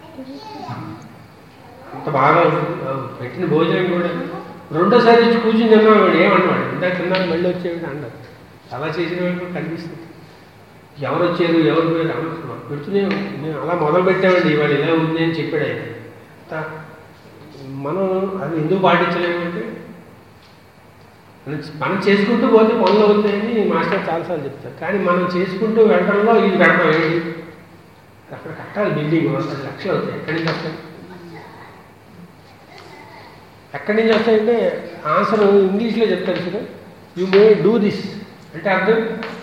అంత బాగా ఉంటుంది ఆ పెట్టిన భోజనం కూడా రెండోసారి వచ్చి కూర్చుని తిన్నాడు ఏమన్నాడు ఇందాక తిన్నాడు మళ్ళీ వచ్చేవాడు అన్నారు అలా చేసిన వాళ్ళు కూడా కనిపిస్తుంది ఎవరు వచ్చారు ఎవరు పోయారు అనవసరం పెడుతూనే ఉన్నాం. మేము అలా మొదలు పెట్టామండి ఇవాళ ఇలా ఉంది అని చెప్పాడు ఆయన తా- మనం అది ఎందుకు పాటించలేమంటే మనం మనం చేసుకుంటూ పోతే పనులు అవుతాయని మాస్టర్ చాలాసార్లు చెప్తారు కానీ మనం చేసుకుంటూ వెళ్ళడంలో ఇది పెడతాం ఏంటి అక్కడ కట్టాలి బిల్డింగ్ వందల లక్షలు అవుతాయి ఎక్కడి నుంచి వస్తాయి ఎక్కడి నుంచి వస్తాయంటే ఆన్సర్ ఇంగ్లీష్లో చెప్తారు కదా యు మే డూ దిస్ అంటే అర్థం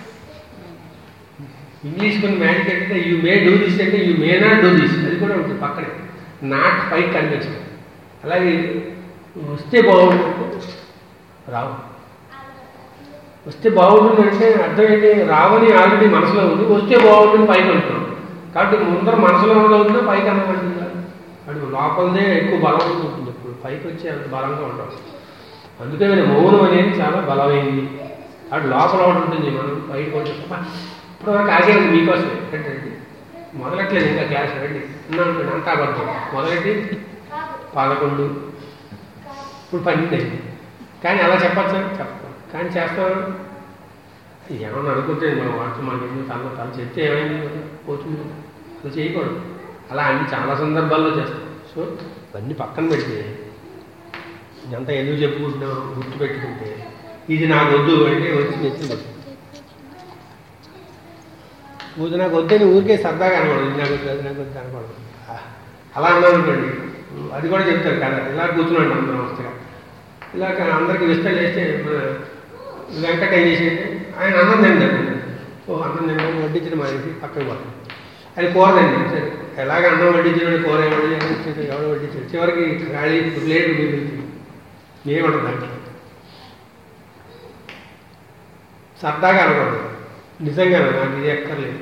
ఇంగ్లీష్ కొన్ని మ్యాజిక్ అంటే యూ మే డూ దిస్ అంటే you may not do this అది కూడా ఉంటుంది పక్కనే నాట్ పైకి కనిపించదు అలాగే వస్తే బాగుంటుంది రావు వస్తే బాగుంటుందంటే అర్థం ఏంటి రావని ఆల్రెడీ మనసులో ఉంది వస్తే బాగుంటుంది పైకి అంటున్నాం కాబట్టి ముందర మనసులో ఉన్నది ఉందా పైకి అన్నమంటుందా అది లోపలదే ఎక్కువ బలం ఉంటుంది ఇప్పుడు పైకి వచ్చి అంత బలంగా ఉండవు అందుకే నేను మౌనం అనేది చాలా బలమైంది అటు లోపల ఒకటి ఉంటుంది మనం బయటకు వచ్చి ఇప్పుడు వరకు ఆగేది మీకోసమే ఏంటండి మొదలట్లేదు ఇంకా క్లాస్ రండి ఉన్నాను అంతా అబద్ధం మొదలెట్టి పదకొండు ఇప్పుడు పన్నెండు అయింది కానీ అలా చెప్పచ్చా చెప్ప కానీ చేస్తాను ఏమన్నా అనుకుంటే మనం వాటితో మనకి ఎందుకు తన తను చెప్తే ఏమైంది పోతుంది అలా చేయకూడదు అలా అన్ని చాలా సందర్భాల్లో చేస్తాం సో ఇవన్నీ పక్కన పెడితే ఇదంతా ఎందుకు చెప్పుకుంటున్నాం గుర్తు పెట్టుకుంటే ఇది నాకు వద్దు అంటే వచ్చి నెత్తి పెట్టు పూజ నాకు వద్దని ఊరికే సరదాగా అనకూడదు ఇది నాకు వద్దు అది నాకు వద్దు అనకూడదు ఆ, అలా అన్నాం అనుకోండి అది కూడా చెప్తారు కదా ఇలా కూర్చున్నాడు అందరం వస్తగా ఇలా కా- అందరికి విస్తలు వేస్తే మన వెంకట ఏం చేసేది ఆయన అన్నం తింటాడు ఓ అన్నం తింటాడు వడ్డించడం మానేసి పక్కకు పోతాం అది కూర తింటాడు సరే ఎలాగ అన్నం వడ్డించడం కూర ఎవడు చేసి ఎవడు వడ్డించాడు చివరికి ఖాళీ ప్లేట్ మిగులుతుంది ఏమంటుంది దాంట్లో సరదాగా అనకూడదు నిజంగా నాకు ఇది ఎక్కర్లేదు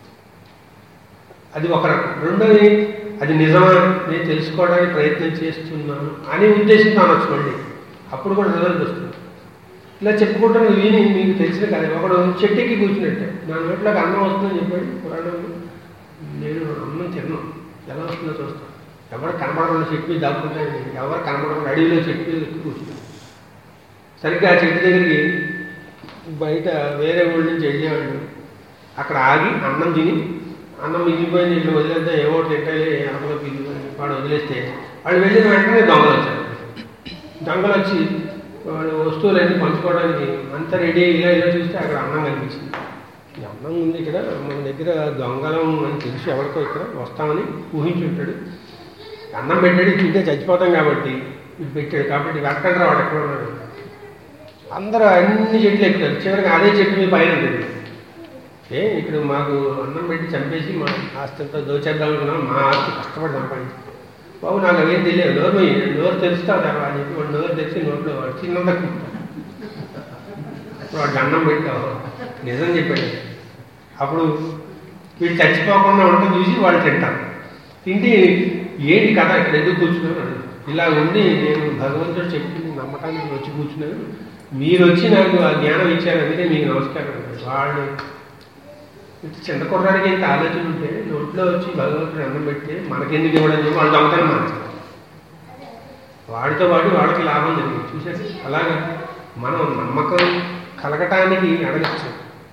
అది ఒక రకం రెండోది అది నిజమా నేను తెలుసుకోవడానికి ప్రయత్నం చేస్తున్నాను అనే ఉద్దేశంతో అనొచ్చు మళ్ళీ అప్పుడు కూడా రిజల్ట్ వస్తుంది ఇలా చెప్పుకుంటే విని మీకు తెలిసిన కదా ఒకడు చెట్టుకి కూర్చున్నట్టే నా నోట్లోకి అన్నం వస్తుందని చెప్పాడు పురాణంలో నేను అన్నం తిన్నాను ఎలా వస్తుందో చూస్తాను ఎవరు కనబడకుండా చెట్టు మీద దాక్కుంటే ఎవరు కనబడకుండా అడవిలో చెట్టు మీద ఎక్కి కూర్చున్నాను సరిగ్గా ఆ చెట్టు దగ్గరికి బయట వేరే ఊళ్ళ నుంచి వెళ్ళేవాళ్ళు అక్కడ ఆగి అన్నం తిని అన్నం మిగిలిపోయింది ఇట్లా వదిలేద్దాం ఏవో తింటాయి అన్నంలో మిగిలిపోయింది వాడు వదిలేస్తే వాళ్ళు వెళ్ళిన వెంటనే దొంగలు వచ్చారు దొంగలు వచ్చి వాళ్ళు వస్తువులన్నీ పంచుకోవడానికి అంతా రెడీ ఇలా ఇలా చూస్తే అక్కడ అన్నం కనిపించింది ఈ అన్నం ఉంది ఇక్కడ మన దగ్గర దొంగలం అని తెలిసి ఎవరికో ఇక్కడ వస్తామని ఊహించుంటాడు అన్నం పెట్టాడు ఇది తింటే చచ్చిపోతాం కాబట్టి ఇది పెట్టాడు కాబట్టి వెక్కడ్రా వాడు ఎక్కడ ఉన్నాడు అందరూ అన్ని చెట్లు ఎక్కుతారు చివరికి అదే చెట్టు మీ పైన ఉంటుంది ఏ ఇక్కడ మాకు అన్నం పెట్టి చంపేసి మా ఆస్తి అంతా దోచేద్దాం అనుకున్నాం మా ఆస్తి కష్టపడి సంపాదించి బాబు నాకు అవేం తెలియదు నోరు పోయి నోరు తెలుస్తావు తర్వాత అని చెప్పి వాడు నోరు తెచ్చి నోట్లో వాడు చిన్నదా అప్పుడు వాడు అన్నం పెట్టావు నిజం చెప్పాడు అప్పుడు వీడు చచ్చిపోకుండా ఉండటం చూసి వాళ్ళు తింటారు తింటే ఏంటి కథ ఇక్కడ ఎందుకు కూర్చున్నారు అడుగుతారు. ఇలా ఉండి నేను భగవంతుడు చెప్పింది నమ్మటానికి వచ్చి కూర్చున్నాను మీరు వచ్చి నాకు ఆ జ్ఞానం ఇచ్చారు అందుకే మీకు నమస్కారం అంటారు. వాళ్ళు ఇంత చిన్న కుర్రాడికి ఇంత ఆలోచన ఉంటే నోట్లో వచ్చి భగవంతుడు అన్నం పెడితే మనకెందుకు ఇవ్వడం చెప్పి వాళ్ళు దొంగతనం మానేస్తారు వాడితో పాటు వాళ్ళకి లాభం జరిగింది చూసారు అలాగా మనం నమ్మకం కలగటానికి అడగచ్చు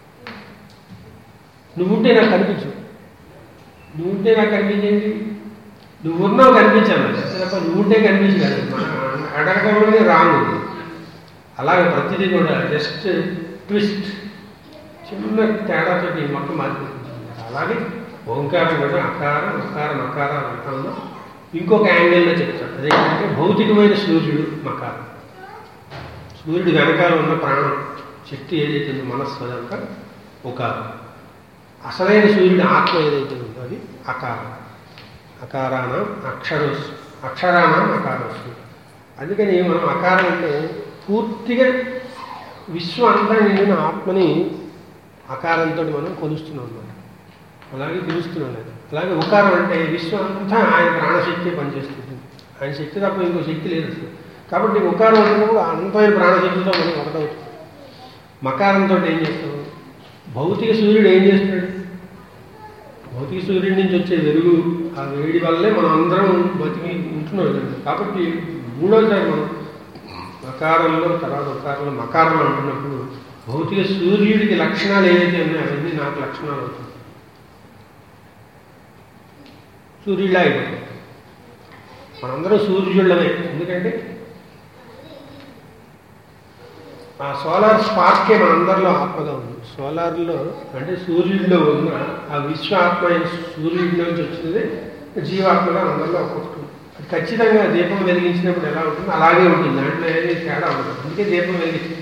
నువ్వుంటే నాకు కనిపించు నువ్వుంటే నాకు కనిపించేది నువ్వు ఉన్నావు కనిపించాను తప్ప నువ్వుంటే కనిపించు కాదు మన అడగడంలోనే రాంగ్ అలాగే ప్రతిదీ కూడా జస్ట్ ట్విస్ట్ చిన్న తేడాతో ఈ మొత్తం మారిపోతుంది అలాగే ఓంకారం కూడా అకారం అకారం అకారం అర్థంలో ఇంకొక యాంగిల్లో చెప్తాడు అదేంటంటే భౌతికమైన సూర్యుడు మకారం సూర్యుడు వెనకాల ఉన్న ప్రాణం శక్తి ఏదైతే ఉందో మనస్సు అదంతా ఒక అసలైన సూర్యుడి ఆత్మ ఏదైతే ఉందో అది అకారం అకారాన అక్షరోస్ అక్షరానం అకారోస్ అందుకని మనం అకారం అంటే పూర్తిగా విశ్వం అంతా నిండిన ఆత్మని అకారంతో మనం కొలుస్తున్నాం అన్నమాట అలాగే పిలుస్తున్నాం అది అలాగే ఉకారం అంటే విశ్వం అంతా ఆయన ప్రాణశక్తి పనిచేస్తుంది ఆయన శక్తి తప్ప ఇంకో శక్తి లేదు అసలు కాబట్టి ఉకారం అంటున్నప్పుడు అంతమైన ప్రాణశక్తితో మనం ఒకటవుతుంది మకారంతో ఏం చేస్తాం భౌతిక సూర్యుడు ఏం చేస్తున్నాడు భౌతిక సూర్యుడి నుంచి వచ్చే వెలుగు ఆ వేడి వల్లే మనం అందరం బతికి ఉంటున్నాం కదండి. కాబట్టి మూడోసారి మనం మకారంలో తర్వాత ఉకారంలో మకారం అంటున్నప్పుడు భౌతిక సూర్యుడికి లక్షణాలు ఏవైతే ఉన్నాయో అవన్నీ నాకు లక్షణాలు అవుతాయి సూర్యుడిలా అయిపోతాం మనందరం సూర్యుళ్ళమే ఎందుకంటే ఆ సోలార్ స్పార్కే మనందరిలో ఆత్మగా ఉంది సోలార్లో అంటే సూర్యుడిలో ఉన్న ఆ విశ్వ ఆత్మ అయిన సూర్యుడి నుంచి వచ్చినది జీవాత్మగా అందరిలో ఒక్కొక్కటి ఉంది. అది ఖచ్చితంగా దీపం వెలిగించినప్పుడు ఎలా ఉంటుంది అలాగే ఉంటుంది దాంట్లో ఏది తేడా ఉండదు అందుకే దీపం వెలిగిస్తుంది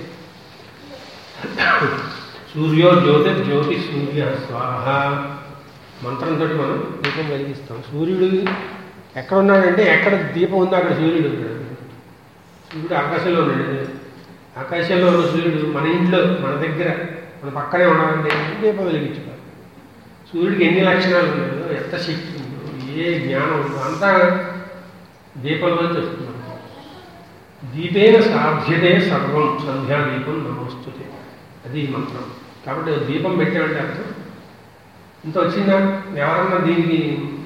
సూర్యో జ్యోతి జ్యోతి సూర్య స్వాహ మంత్రంతో మనం దీపం వెలిగిస్తాం సూర్యుడు ఎక్కడ ఉన్నాడంటే ఎక్కడ దీపం ఉందో అక్కడ సూర్యుడు ఉన్నాడు సూర్యుడు ఆకాశంలో ఉన్నాడు ఆకాశంలో ఉన్న సూర్యుడు మన ఇంట్లో మన దగ్గర మన పక్కనే ఉండాలంటే దీపం వెలిగించుకోవాలి సూర్యుడికి ఎన్ని లక్షణాలు ఉన్నాయో ఎంత శక్తి ఉందో ఏ జ్ఞానం ఉందో అంతా దీపంలోంచి వస్తుంది మనకు. దీపేన సాధ్యతే సర్వం సంధ్యాదీపం నమోస్తుతే అది ఈ మంత్రం కాబట్టి దీపం పెట్టామంటే అర్థం ఇంత వచ్చిందా ఎవరన్నా దీనికి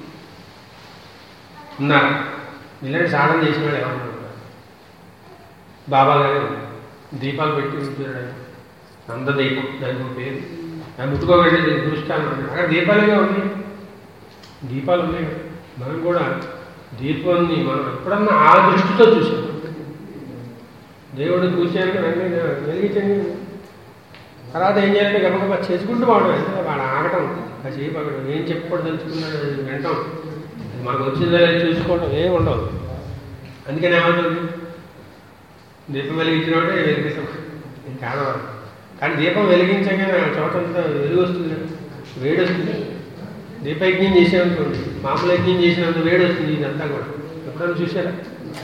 ఉన్నారు ఇలాంటి సాధన చేసిన వాళ్ళు ఎవరన్నా ఉన్నారు బాబా గారే ఉన్నారు దీపాలు పెట్టి ఉంటున్నాడు నందదీపం దానికి ఒక పేరు అది ముట్టుకోగలిగే దీనికి దృష్టాలు అక్కడ దీపాలుగా ఉన్నాయి దీపాలు ఉన్నాయి కదా. మనం కూడా దీపాన్ని మనం ఎప్పుడన్నా ఆ దృష్టితో చూసాం దేవుడు కూర్చొని వెంటనే వెలిగించండి తర్వాత ఏం చేయాలంటే గబగబా చేసుకుంటూ పోవడం అంటే వాడు ఆగటం ఆ చేయి పగడం ఏం చెప్పకూడదు తెలుసుకున్నాడు వింటాం అది మనకు వచ్చిందా లేదో చూసుకోవడం ఏం ఉండవు అందుకని ఏమవుతుంది దీపం వెలిగించినోడే వెలిగిస్తాం ఇంకా ఆడవారు కానీ దీపం వెలిగించగానే ఆ చోటంతా వెలుగు వస్తుంది కదా, వేడి వస్తుంది దీపయజ్ఞం చేసామనుకోండి మామూలు యజ్ఞం చేసినంత వేడి వస్తుంది ఇదంతా కూడా ఎప్పుడైనా చూసారా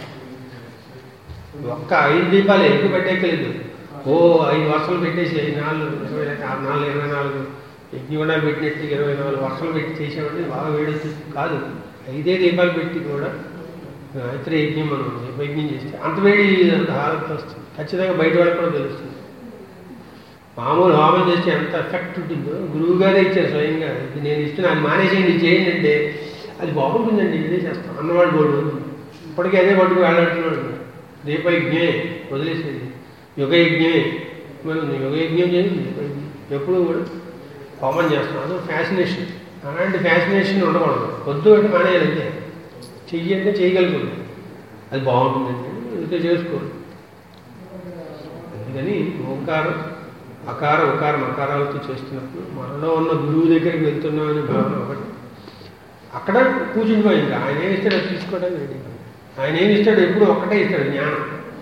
ఒక్క ఐదు దీపాలు ఎక్కువ పెట్టేయలేదు ఓ ఐదు వర్షాలు పెట్టేసి ఐదు నాలుగు ఇరవై ఆరు నాలుగు ఇరవై నాలుగు యజ్ఞగుండాలు పెట్టినట్టు ఇరవై నాలుగు వర్షాలు పెట్టి చేసామంటే బాగా వేడి వస్తుంది కాదు ఐదే దీపాలు పెట్టి కూడా ఇతర యజ్ఞం మనం దీపయజ్ఞం చేస్తే అంత వేడి అంత హారత వస్తుంది ఖచ్చితంగా బయట వాళ్ళకి కూడా తెలుస్తుంది మామూలు హోమం చేస్తే ఎంత ఎఫెక్ట్ ఉంటుందో గురువు గారే ఇచ్చారు స్వయంగా ఇది నేను ఇస్తున్నా అది మానేసేయండి ఇది చేయండి అంటే అది బాగుంటుందండి ఇదే చేస్తాం అన్నవాడు గోడు ఇప్పటికీ అదే పట్టుకు వెళ్ళాడుతున్నాడు దీపయజ్ఞే వదిలేసేది యుగయజ్ఞే మనం యుగయజ్ఞం చేయండి దీపయజ్ఞం ఎప్పుడు కూడా హోమం చేస్తాం అదో ఫ్యాసినేషన్ అలాంటి ఫ్యాసినేషన్ ఉండకూడదు పొద్దు అంటే మానేయాలంటే చెయ్యి అంటే చేయగలుగుతుంది అది బాగుంటుందండి ఇంతే చేసుకోరు అందుకని ఓంకారం అకార ఉకారం అకారాలతో చేస్తున్నప్పుడు మనలో ఉన్న గురువు దగ్గరికి వెళ్తున్నాం అనే భావన ఒకటి అక్కడ కూర్చుండిపోయింది ఆయన ఏమి ఇస్తాడో అది తీసుకోవడానికి రెడీ ఆయన ఏమి ఇస్తాడు ఎప్పుడు ఒక్కటే ఇస్తాడు జ్ఞానం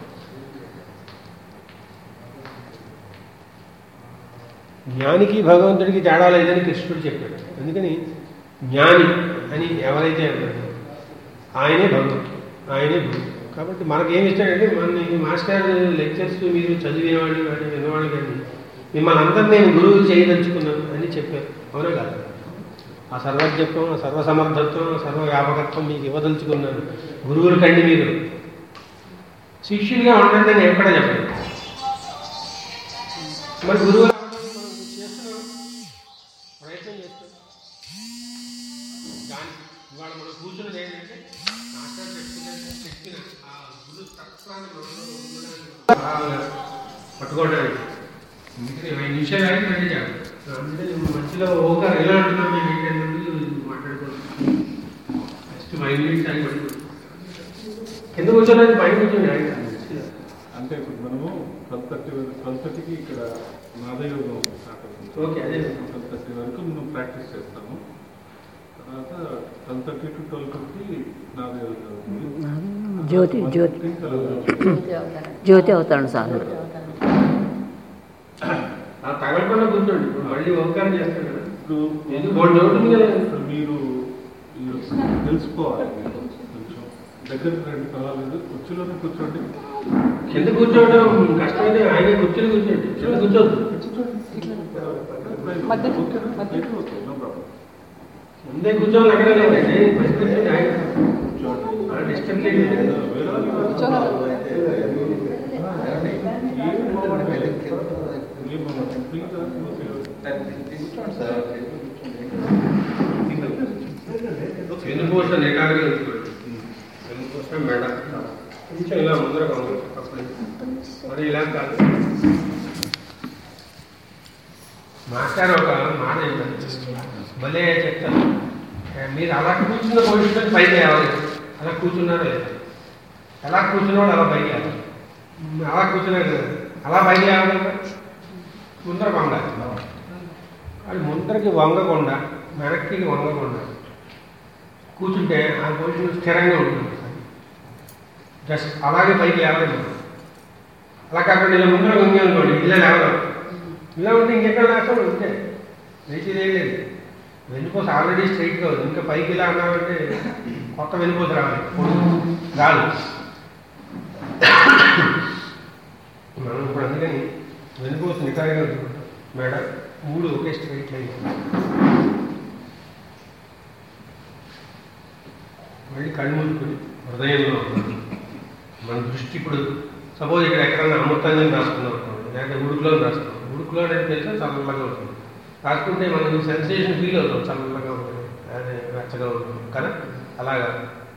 జ్ఞానికి భగవంతుడికి తేడా లేదని కృష్ణుడు చెప్పాడు అందుకని జ్ఞాని అని ఎవరైతే అన్నారో ఆయనే భగవంతుడు ఆయనే గురువు కాబట్టి మనకేమి ఇస్తాడంటే మన ఈ మాస్టర్ లెక్చర్స్ మీరు చదివేవాళ్ళు కానీ విన్నవాళ్ళు కానీ మిమ్మల్ని అందరినీ నేను గురువు చేయదలుచుకున్నాను అని చెప్పారు అవునా కాదు ఆ సర్వజ్ఞత్వం ఆ సర్వసమర్థత్వం ఆ సర్వవ్యాపకత్వం మీకు ఇవ్వదలుచుకున్నాను గురువుల కండి మీరు శిష్యుడిగా ఉండండి నేను ఎక్కడ చెప్పాను మరి గురువులు అవ్వడానికి మనం చేస్తున్నాం ప్రయత్నం చేస్తున్నాం దాని ఇవాళ మనం కూర్చున్నది ఏంటంటే మాస్టర్ చెప్తున్నట్టు చెప్పిన ఆ గురు తత్వాన్ని మనలో ఉండడానికి బాగా పట్టుకోవడానికి అందుకని ఐదు నిమిషాలు అయితే మళ్ళీ చెప్పాలి అందుకే నేను మధ్యలో ఒక ఎలా అంటున్నాం మేము ఏంటంటే మాట్లాడుకోవాలి ఫస్ట్ ఫైవ్ మినిట్స్ ఆగి పడుకోండి కింద కూర్చోడానికి పైన కూర్చోండి ఆయన అంటే ఇప్పుడు మనము ట్వెల్వ్ థర్టీ వరకు ట్వెల్వ్ థర్టీకి ఇక్కడ నాదయోగం స్టార్ట్ అవుతుంది ఓకే, అదే. ట్వెల్వ్ థర్టీ వరకు మనం ప్రాక్టీస్ చేస్తాము తర్వాత twelve thirty to twelve fifty నాదయోగం జరుగుతుంది జ్యోతి జ్యోతి 1:15 తెలంగాణ. జ్యోతి అవుతాడు సార్ ఆ తగలకుండా కూర్చోండి ఇప్పుడు మళ్ళీ ఓంకారం చేస్తాడు కదా ఇప్పుడు ఎందుకు బోర్డు ఉంటుంది కదా ఇప్పుడు మీరు మీరు తెలుసుకోవాలి మీరు కొంచెం దగ్గరికి రండి పర్వాలేదు కుర్చీలోనే కూర్చోండి కింద కూర్చోవడం కష్టమైతే ఆయన కుర్చీలో కూర్చోండి కింద కూర్చోద్దు నో ప్రాబ్లం ముందే కూర్చోవాలి అక్కడ లేదండి పైన కూర్చోండి ఆయన డిస్టర్బ్ లేదు ఫ్రీగా కూర్చోండి సార్ వెనుకోస నిటారుగా ఉంచుకోండి వెనుకోస మెడ కొంచెం ఇలా ముందరగా ఉంది అప్పుడు మరి ఇలా కాదు మాస్టర్ ఒక మాట ఏంటంటే భలే చెప్తారు ఏ, మీరు అలా కూర్చున్న పొజిషన్ పైకి లేవాలి అలా కూర్చున్నారా లేదా ఎలా కూర్చున్నాడు అలా పైకి లేవాలి అలా కూర్చున్నారు కదా అలా పైకి లేవాలి ముందర వంగాలి అది ముందరకి వంగకుండా వెనక్కి వంగకుండా కూర్చుంటే ఆ పొజిషన్ స్థిరంగా ఉంటుంది జస్ట్ అలాగే పైకి లేవలేదు అలా కాకుండా ఇలా ముందర వంగి అనుకోండి ఇలా లేవడం ఇలా ఉంటే ఇంకెక్కడ లేస్తాం ఉంటే లేచేది ఏం లేదు వెన్నుపోస ఆల్రెడీ స్ట్రైట్గా ఉంది ఇంకా పైకి ఇలా అన్నామంటే కొత్త వెన్నుపోస రావాలి రాదు మనం ఇప్పుడు అందుకని వెన్నుపోస నిటారుగా ఉంచుకుంటాం మేడం మూడు ఒకే స్ట్రైట్ లైన్ మళ్ళీ కళ్ళు మూసుకుని హృదయంలో ఉన్నాం. మన దృష్టి ఇప్పుడు సపోజ్ ఇక్కడ ఎక్కడన్నా అమృతంగా రాసుకున్నాం అనుకోండి లేకపోతే ఉడుకులో రాసుకున్నాం ఉడుకులో అనేది తెలిసా చల్లగా ఉంటుంది రాసుకుంటే మనకి సెన్సేషన్ ఫీల్ అవుతాం చల్లగా ఉంటుంది అదే వెచ్చగా ఉంటుంది కదా అలాగా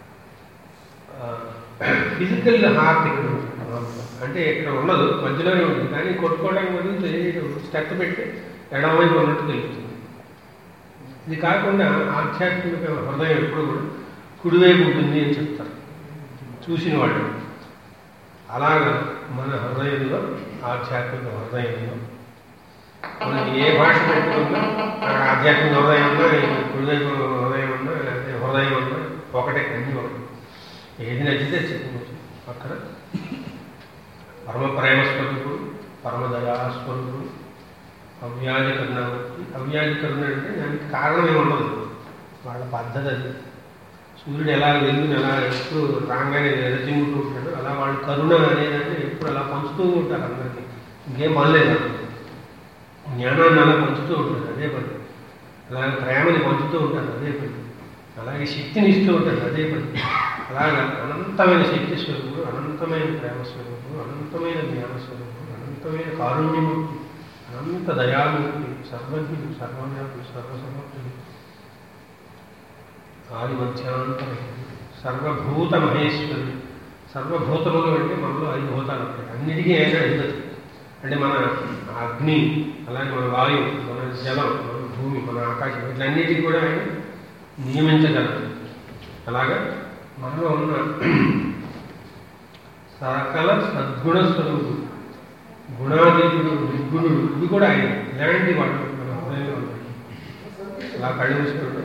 ఫిజికల్ హార్ట్ ఇక్కడ ఉంటుంది మామూలుగా. అంటే ఇక్కడ ఉండదు మధ్యలోనే ఉంటుంది కానీ కొట్టుకోవడానికి బదులు తెలియదు స్టెప్ పెట్టి ఎడమవైపు ఉన్నట్టు తెలుస్తుంది ఇది కాకుండా ఆధ్యాత్మిక హృదయం ఎప్పుడు కూడా కుడివైపు ఉంటుంది అని చెప్తారు చూసిన వాళ్ళు అలాగా మన హృదయంలో ఆధ్యాత్మిక హృదయంలో మనకి ఏ భాష పెట్టుకున్నా అక్కడ ఆధ్యాత్మిక హృదయం ఉన్నా ఈ కుడివైపు హృదయం ఉన్నా లేకపోతే హృదయం ఉన్నా ఒకటే అన్ని ఒకటి ఏది నచ్చితే చెప్పుకోవచ్చు అక్కడ పరమ ప్రేమ స్వరూపుడు పరమ దయాస్వరూపుడు అవ్యాజ కరుణామూర్తి అవ్యాజ కరుణ అంటే దానికి కారణం ఏమి ఉండదు వాళ్ళ పద్ధతి అది సూర్యుడు ఎలా వెలుగుని ఎలా ఎప్పుడు రాగానే ఎరజిమ్ముతూ ఉంటాడు అలా వాళ్ళు కరుణ అనేదాన్ని ఎప్పుడు అలా పంచుతూ ఉంటారు అందరికీ ఇంకేం పనిలేదు జ్ఞానాన్ని అలా పంచుతూ ఉంటారు అదే పని అలాగే ప్రేమని పంచుతూ ఉంటారు అదే పని అలాగే శక్తిని ఇస్తూ ఉంటారు అదే పని అలాగా అనంతమైన శక్తి స్వరూపుడు అనంతమైన ప్రేమ స్వరూపుడు అనంతమైన జ్ఞాన స్వరూపుడు అనంతమైన కారుణ్యమూర్తి అనంత దయామూర్తి సర్వజ్ఞుడు సర్వవ్యాపుడు సర్వసమర్థుడు ఆది మధ్యాంతరం సర్వభూత మహేశ్వరుడు సర్వభూతములు అంటే మనలో ఐదు భూతాలు ఉంటాయి అన్నిటికీ ఆయన అధిపతి అంటే మన అగ్ని అలాగే మన వాయువు మన జలం మన భూమి మన ఆకాశం వీటన్నిటికీ కూడా ఆయన నియమించగలరు అలాగా మనలో ఉన్న సకల సద్గుణ స్వరూపుడు గుణాతీతుడు నిర్గుణుడు ఇది కూడా ఆయన ఇలాంటి వాడు మన హృదయంలో ఉన్నాయి అలా కళ్ళు మూసుకుంటాం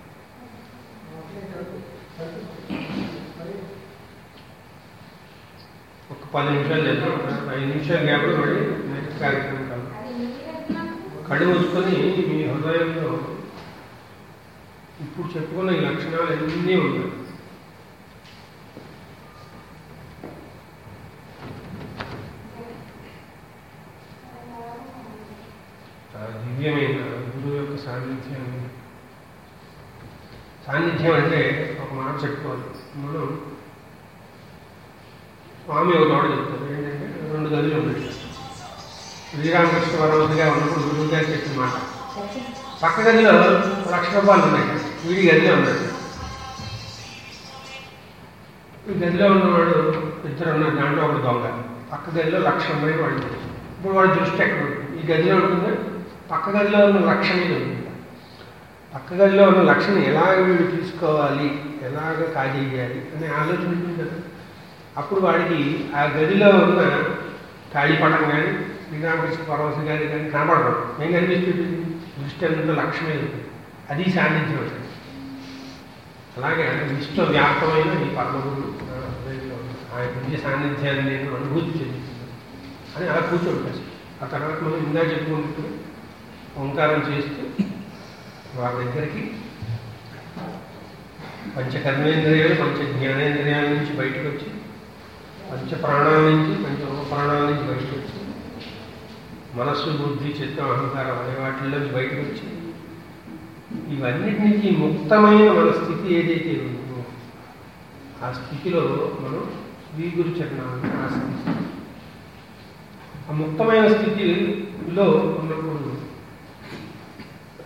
ఒక పది నిమిషాలు చేద్దాం ఒక ఐదు నిమిషాలు గ్యాప్లో మళ్ళీ నెక్స్ట్ కార్యక్రమం కలుద్దాం. కళ్ళు మూసుకొని మీ హృదయంలో ఇప్పుడు చెప్పుకున్న ఈ లక్షణాలు అన్నీ ఉన్నాయి ఆ దివ్యమైన గురువు యొక్క సాన్నిధ్యాన్ని సాన్నిధ్యం అంటే ఒక మాట చెప్పుకోవాలి మనం స్వామి ఒక తోట చెప్తారు ఏంటంటే రెండు గదులు ఉన్నాయి శ్రీరామకృష్ణ పరమతిగా ఉన్నప్పుడు గురువు గారు చెప్పిన మాట పక్క గదిలో లక్ష రూపాయలు ఉన్నాయి వీడి గదిలో ఉన్నాయి ఈ గదిలో ఉన్నవాడు ఇద్దరు ఉన్నారు దాంట్లో ఒకడు దొంగ పక్క గదిలో లక్ష ఉన్నాయి వాడు ఇప్పుడు వాడి దృష్టి ఎక్కడ ఉంటుంది ఈ గదిలో ఉంటుంది పక్క గదిలో ఉన్న లక్ష మీద ఉంటుంది పక్క గదిలో ఉన్న లక్షని ఎలాగ వీడు తీసుకోవాలి ఎలాగ కాజేయాలి అనే ఆలోచన ఉంటుంది కదా అప్పుడు వాడికి ఆ గదిలో ఉన్న కాళీపటం కానీ శ్రీరామకృష్ణ పరమశ గారి కానీ కనపడదు ఏం కనిపిస్తుంది దృష్టి అంతా లక్ష్యం మీద ఉంటుంది అది సాన్నిధ్యం అంటే అలాగే విశ్వవ్యాప్తమైన ఈ పరమగురు నా హృదయంలో ఉంది. ఆయన పుణ్య సాన్నిధ్యాన్ని నేను అనుభూతి చెందుతున్నాను అని అలా కూర్చోండి ఆ తర్వాత మనం ఇందా చెప్పుకుంటూ ఓంకారం చేస్తూ వారి దగ్గరికి పంచ కర్మేంద్రియాలు పంచ జ్ఞానేంద్రియాల నుంచి బయటకు వచ్చి పంచ ప్రాణాల నుంచి పంచ ప్రాణాల నుంచి బయటకు వచ్చి మనస్సు బుద్ధి చిత్తం అహంకారం అనే వాటిల్లోంచి బయటకు వచ్చి ఇవన్నిటి నుంచి ముక్తమైన మన స్థితి ఏదైతే ఉందో ఆ స్థితిలో మనం శ్రీ గురు చరణాలను ఆశ్రయిస్తాం ఆ ముక్తమైన స్థితిలో ఉన్నప్పుడు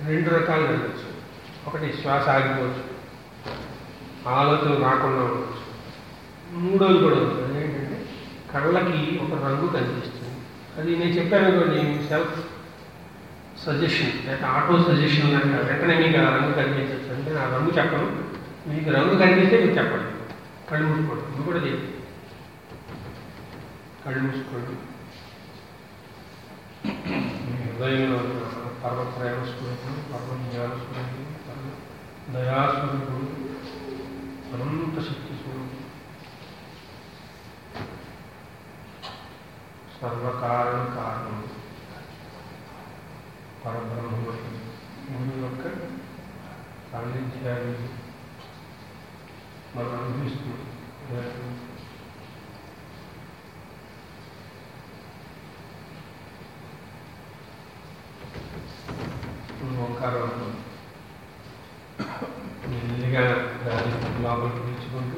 రెండు రకాలు జరగచ్చు ఒకటి శ్వాస ఆగిపోవచ్చు ఆలోచనలు రాకుండా ఉండవచ్చు మూడోది కూడా ఉంది అదేంటంటే కళ్ళకి ఒక రంగు కనిపిస్తుంది అది నేను చెప్పాను అనుకోండి సెల్ఫ్ సజెషన్ లేకపోతే ఆటో సజెషన్ లాగా వెంటనే మీకు ఆ రంగు కనిపించచ్చు అంటే ఆ రంగు చెప్పను మీకు రంగు కనిపిస్తే మీకు చెప్పండి కళ్ళు మూసుకోండి నువ్వు కూడా చేయండి కళ్ళు మూసుకోండి మీ హృదయంలో ఉన్న పరమ ప్రేమ స్వరూపుడు పరమ జ్ఞాన స్వరూపుడు పరమ దయాస్వరూపుడు అనంత శక్తి స్వరూపుడు సర్వకారణ కారణం పరబ్రహ్మముడు గురు యొక్క సాన్నిధ్యాన్ని మనం అనుభవిస్తున్నాం ఓంకారం అంటాం. మెల్లిగా గాలి లోపలికి పీల్చుకుంటూ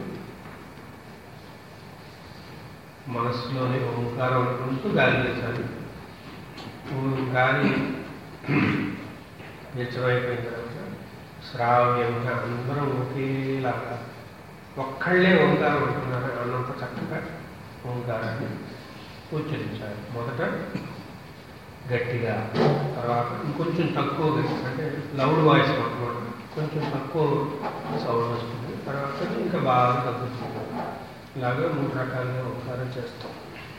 మనస్సులోనే ఓంకారం అనుకుంటూ గాలి తెచ్చాలి గాలి నిత్యమైపోయిన తర్వాత శ్రావ్యంగా అందరం ఒకేలాగా ఒక్కళ్ళే ఓంకారం అంటున్నారు అన్నంత చక్కగా ఓంకారాన్ని ఉచ్చరించాలి మొదట గట్టిగా తర్వాత ఇంకొంచెం తక్కువ గట్టి అంటే లౌడ్ వాయిస్ అనమాట కొంచెం తక్కువ సౌండ్ వస్తుంది తర్వాత ఇంకా బాగా తగ్గుతుంది ఇలాగా మూడు రకాలుగా ఓంకారం చేస్తాం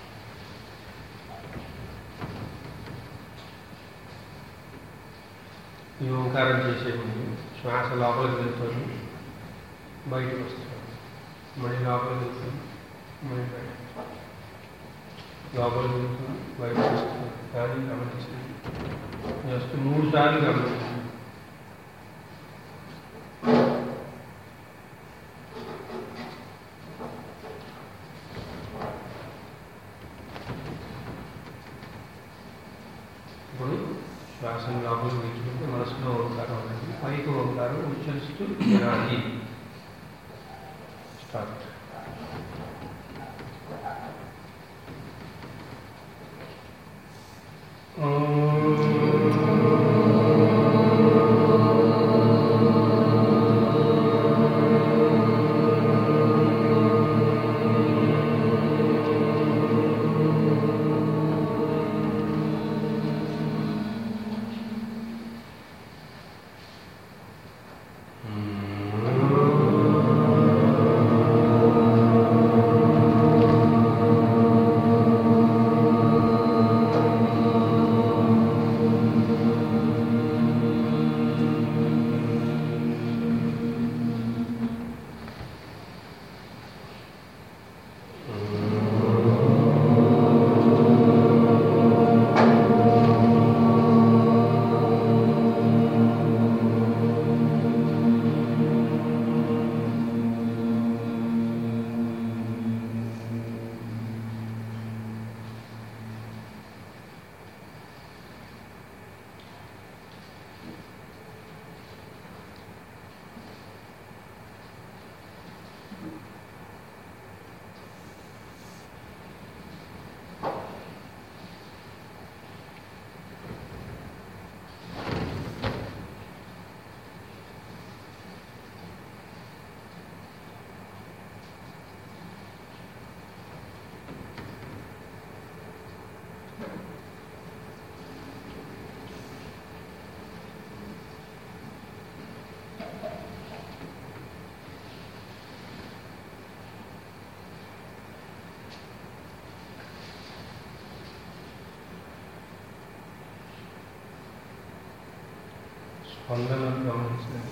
ఈ ఓంకారం చేసే ముందు శ్వాస లోపలికి వెళ్తుంది బయటకు వస్తుంది మళ్ళీ లోపలికి వెళ్తుంది మళ్ళీ బయట లోపలికి వెళ్తుంది బయటకు వస్తుంది కానీ గమనిస్తుంది జస్ట్ మూడు సార్లు గమనిస్తుంది ఇప్పుడు శ్వాసను లోపలికి తీసుకుంటే మనసులో ఓంకారం అనేది పైకి ఓంకారం ఉచ్చరిస్తూ వినాలి స్టార్ట్ స్పందనను గమనించండి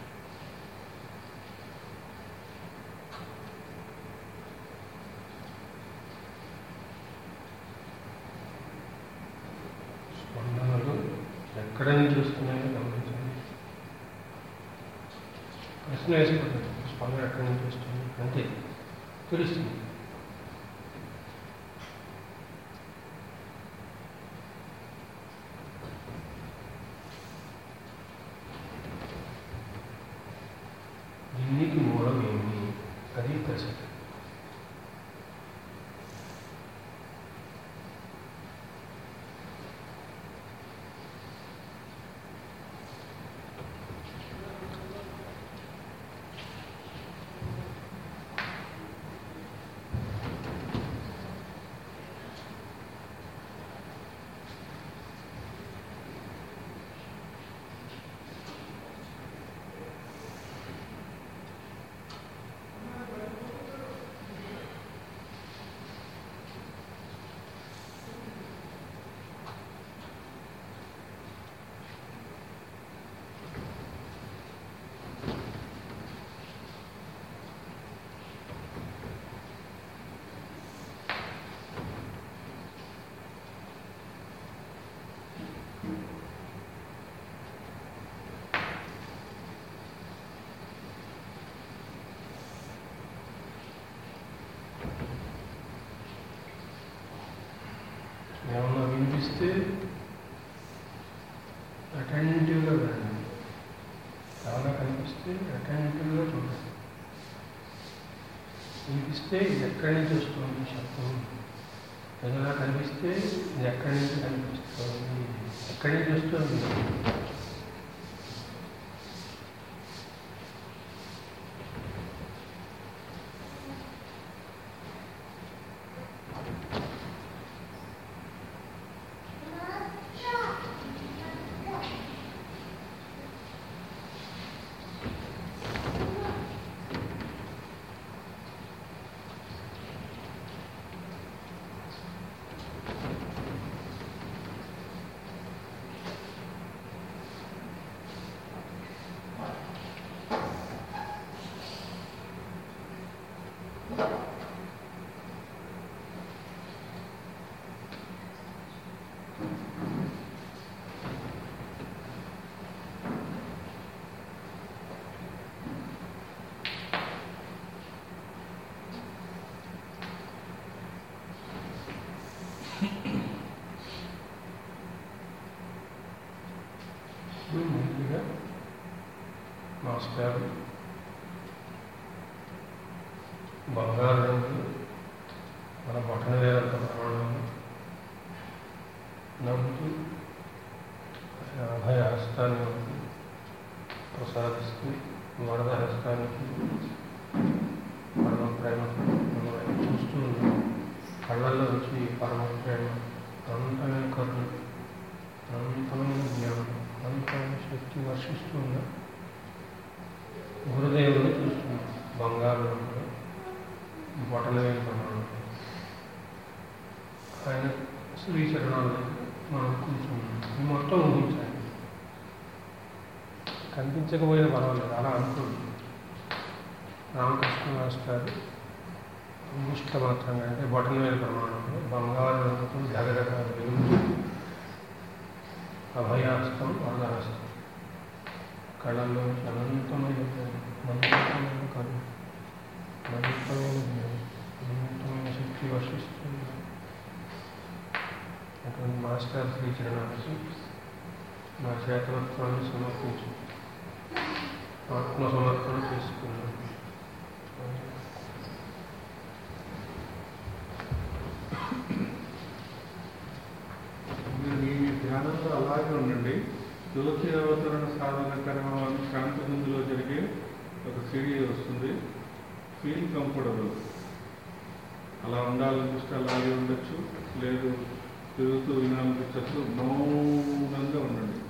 స్పందనలు ఎక్కడ నుంచి వస్తున్నాయో గమనించండి ప్రశ్న వేసుకుంటుంది స్పందన ఎక్కడి నుంచి వస్తుంది అంతే తెలుస్తుంది దీనికి మూలం ఏమి అది ప్రశ్న కనిపిస్తే అటెంటివ్గా వినండి చాలా కనిపిస్తే అటెంటివ్గా చూడండి వినిపిస్తే ఇది ఎక్కడి నుంచి వస్తుంది శబ్దం ఏదైనా కనిపిస్తే ఇది ఎక్కడి నుంచి కనిపిస్తుంది ఎక్కడి నుంచి వస్తుంది ఇప్పుడు ముందుగా మాస్టర్ బంగారు రంగు మన బటన వేలంత ప్రమాణం నమ్ముతూ అభయ హస్తాన్ని మనకు ప్రసాదిస్తూ వరద హస్తానికి పరమ ప్రేమ మనం ఆయన చూస్తూ ఉన్నాం కళ్ళల్లో వచ్చి పరమ ప్రేమ అనంతమైన కరుణ అనంతమైన జ్ఞానం అనంతమైన శక్తి వర్షిస్తూ ఉన్న గురుదేవుని చూస్తున్నాం బంగారు రంగులో బొటనవేలు ప్రమాణం ఆయన శ్రీచరణాలు మనం కూర్చున్నాం ఇది మొత్తం ఊహించాలి కనిపించకపోయినా పర్వాలేదు అలా అనుకోండి రామకృష్ణ మాస్టర్ ముష్ట మాత్రంగా అంటే బొటనవేలు ప్రమాణంలో బంగారు రంగుతో జగదగ వెలుగుతూ అభయాస్తం వరదహస్తం కళల్లో అనంతమైన ప్రేమ, అనంతమైన కరుణ అనంతమైన జ్ఞానం అనంతమైన శక్తి వర్షిస్తుంది అటువంటి మాస్టర్ శ్రీ చరణానికి నా చేతనత్వాన్ని సమర్పించు ఆత్మ సమర్పణ చేసుకున్నాను మీరు మీ ధ్యానంలో అలాగే ఉండండి తులసి అవతరణ సాధన కర్మ అని శాంతి ముందులో జరిగే ఒక సిడి వస్తుంది ఫీల్ కంఫర్టబుల్ అలా ఉండాలనిపిస్తే అలాగే ఉండొచ్చు లేదు తిరుగుతూ వినాలనిపించచ్చు మౌనంగా ఉండండి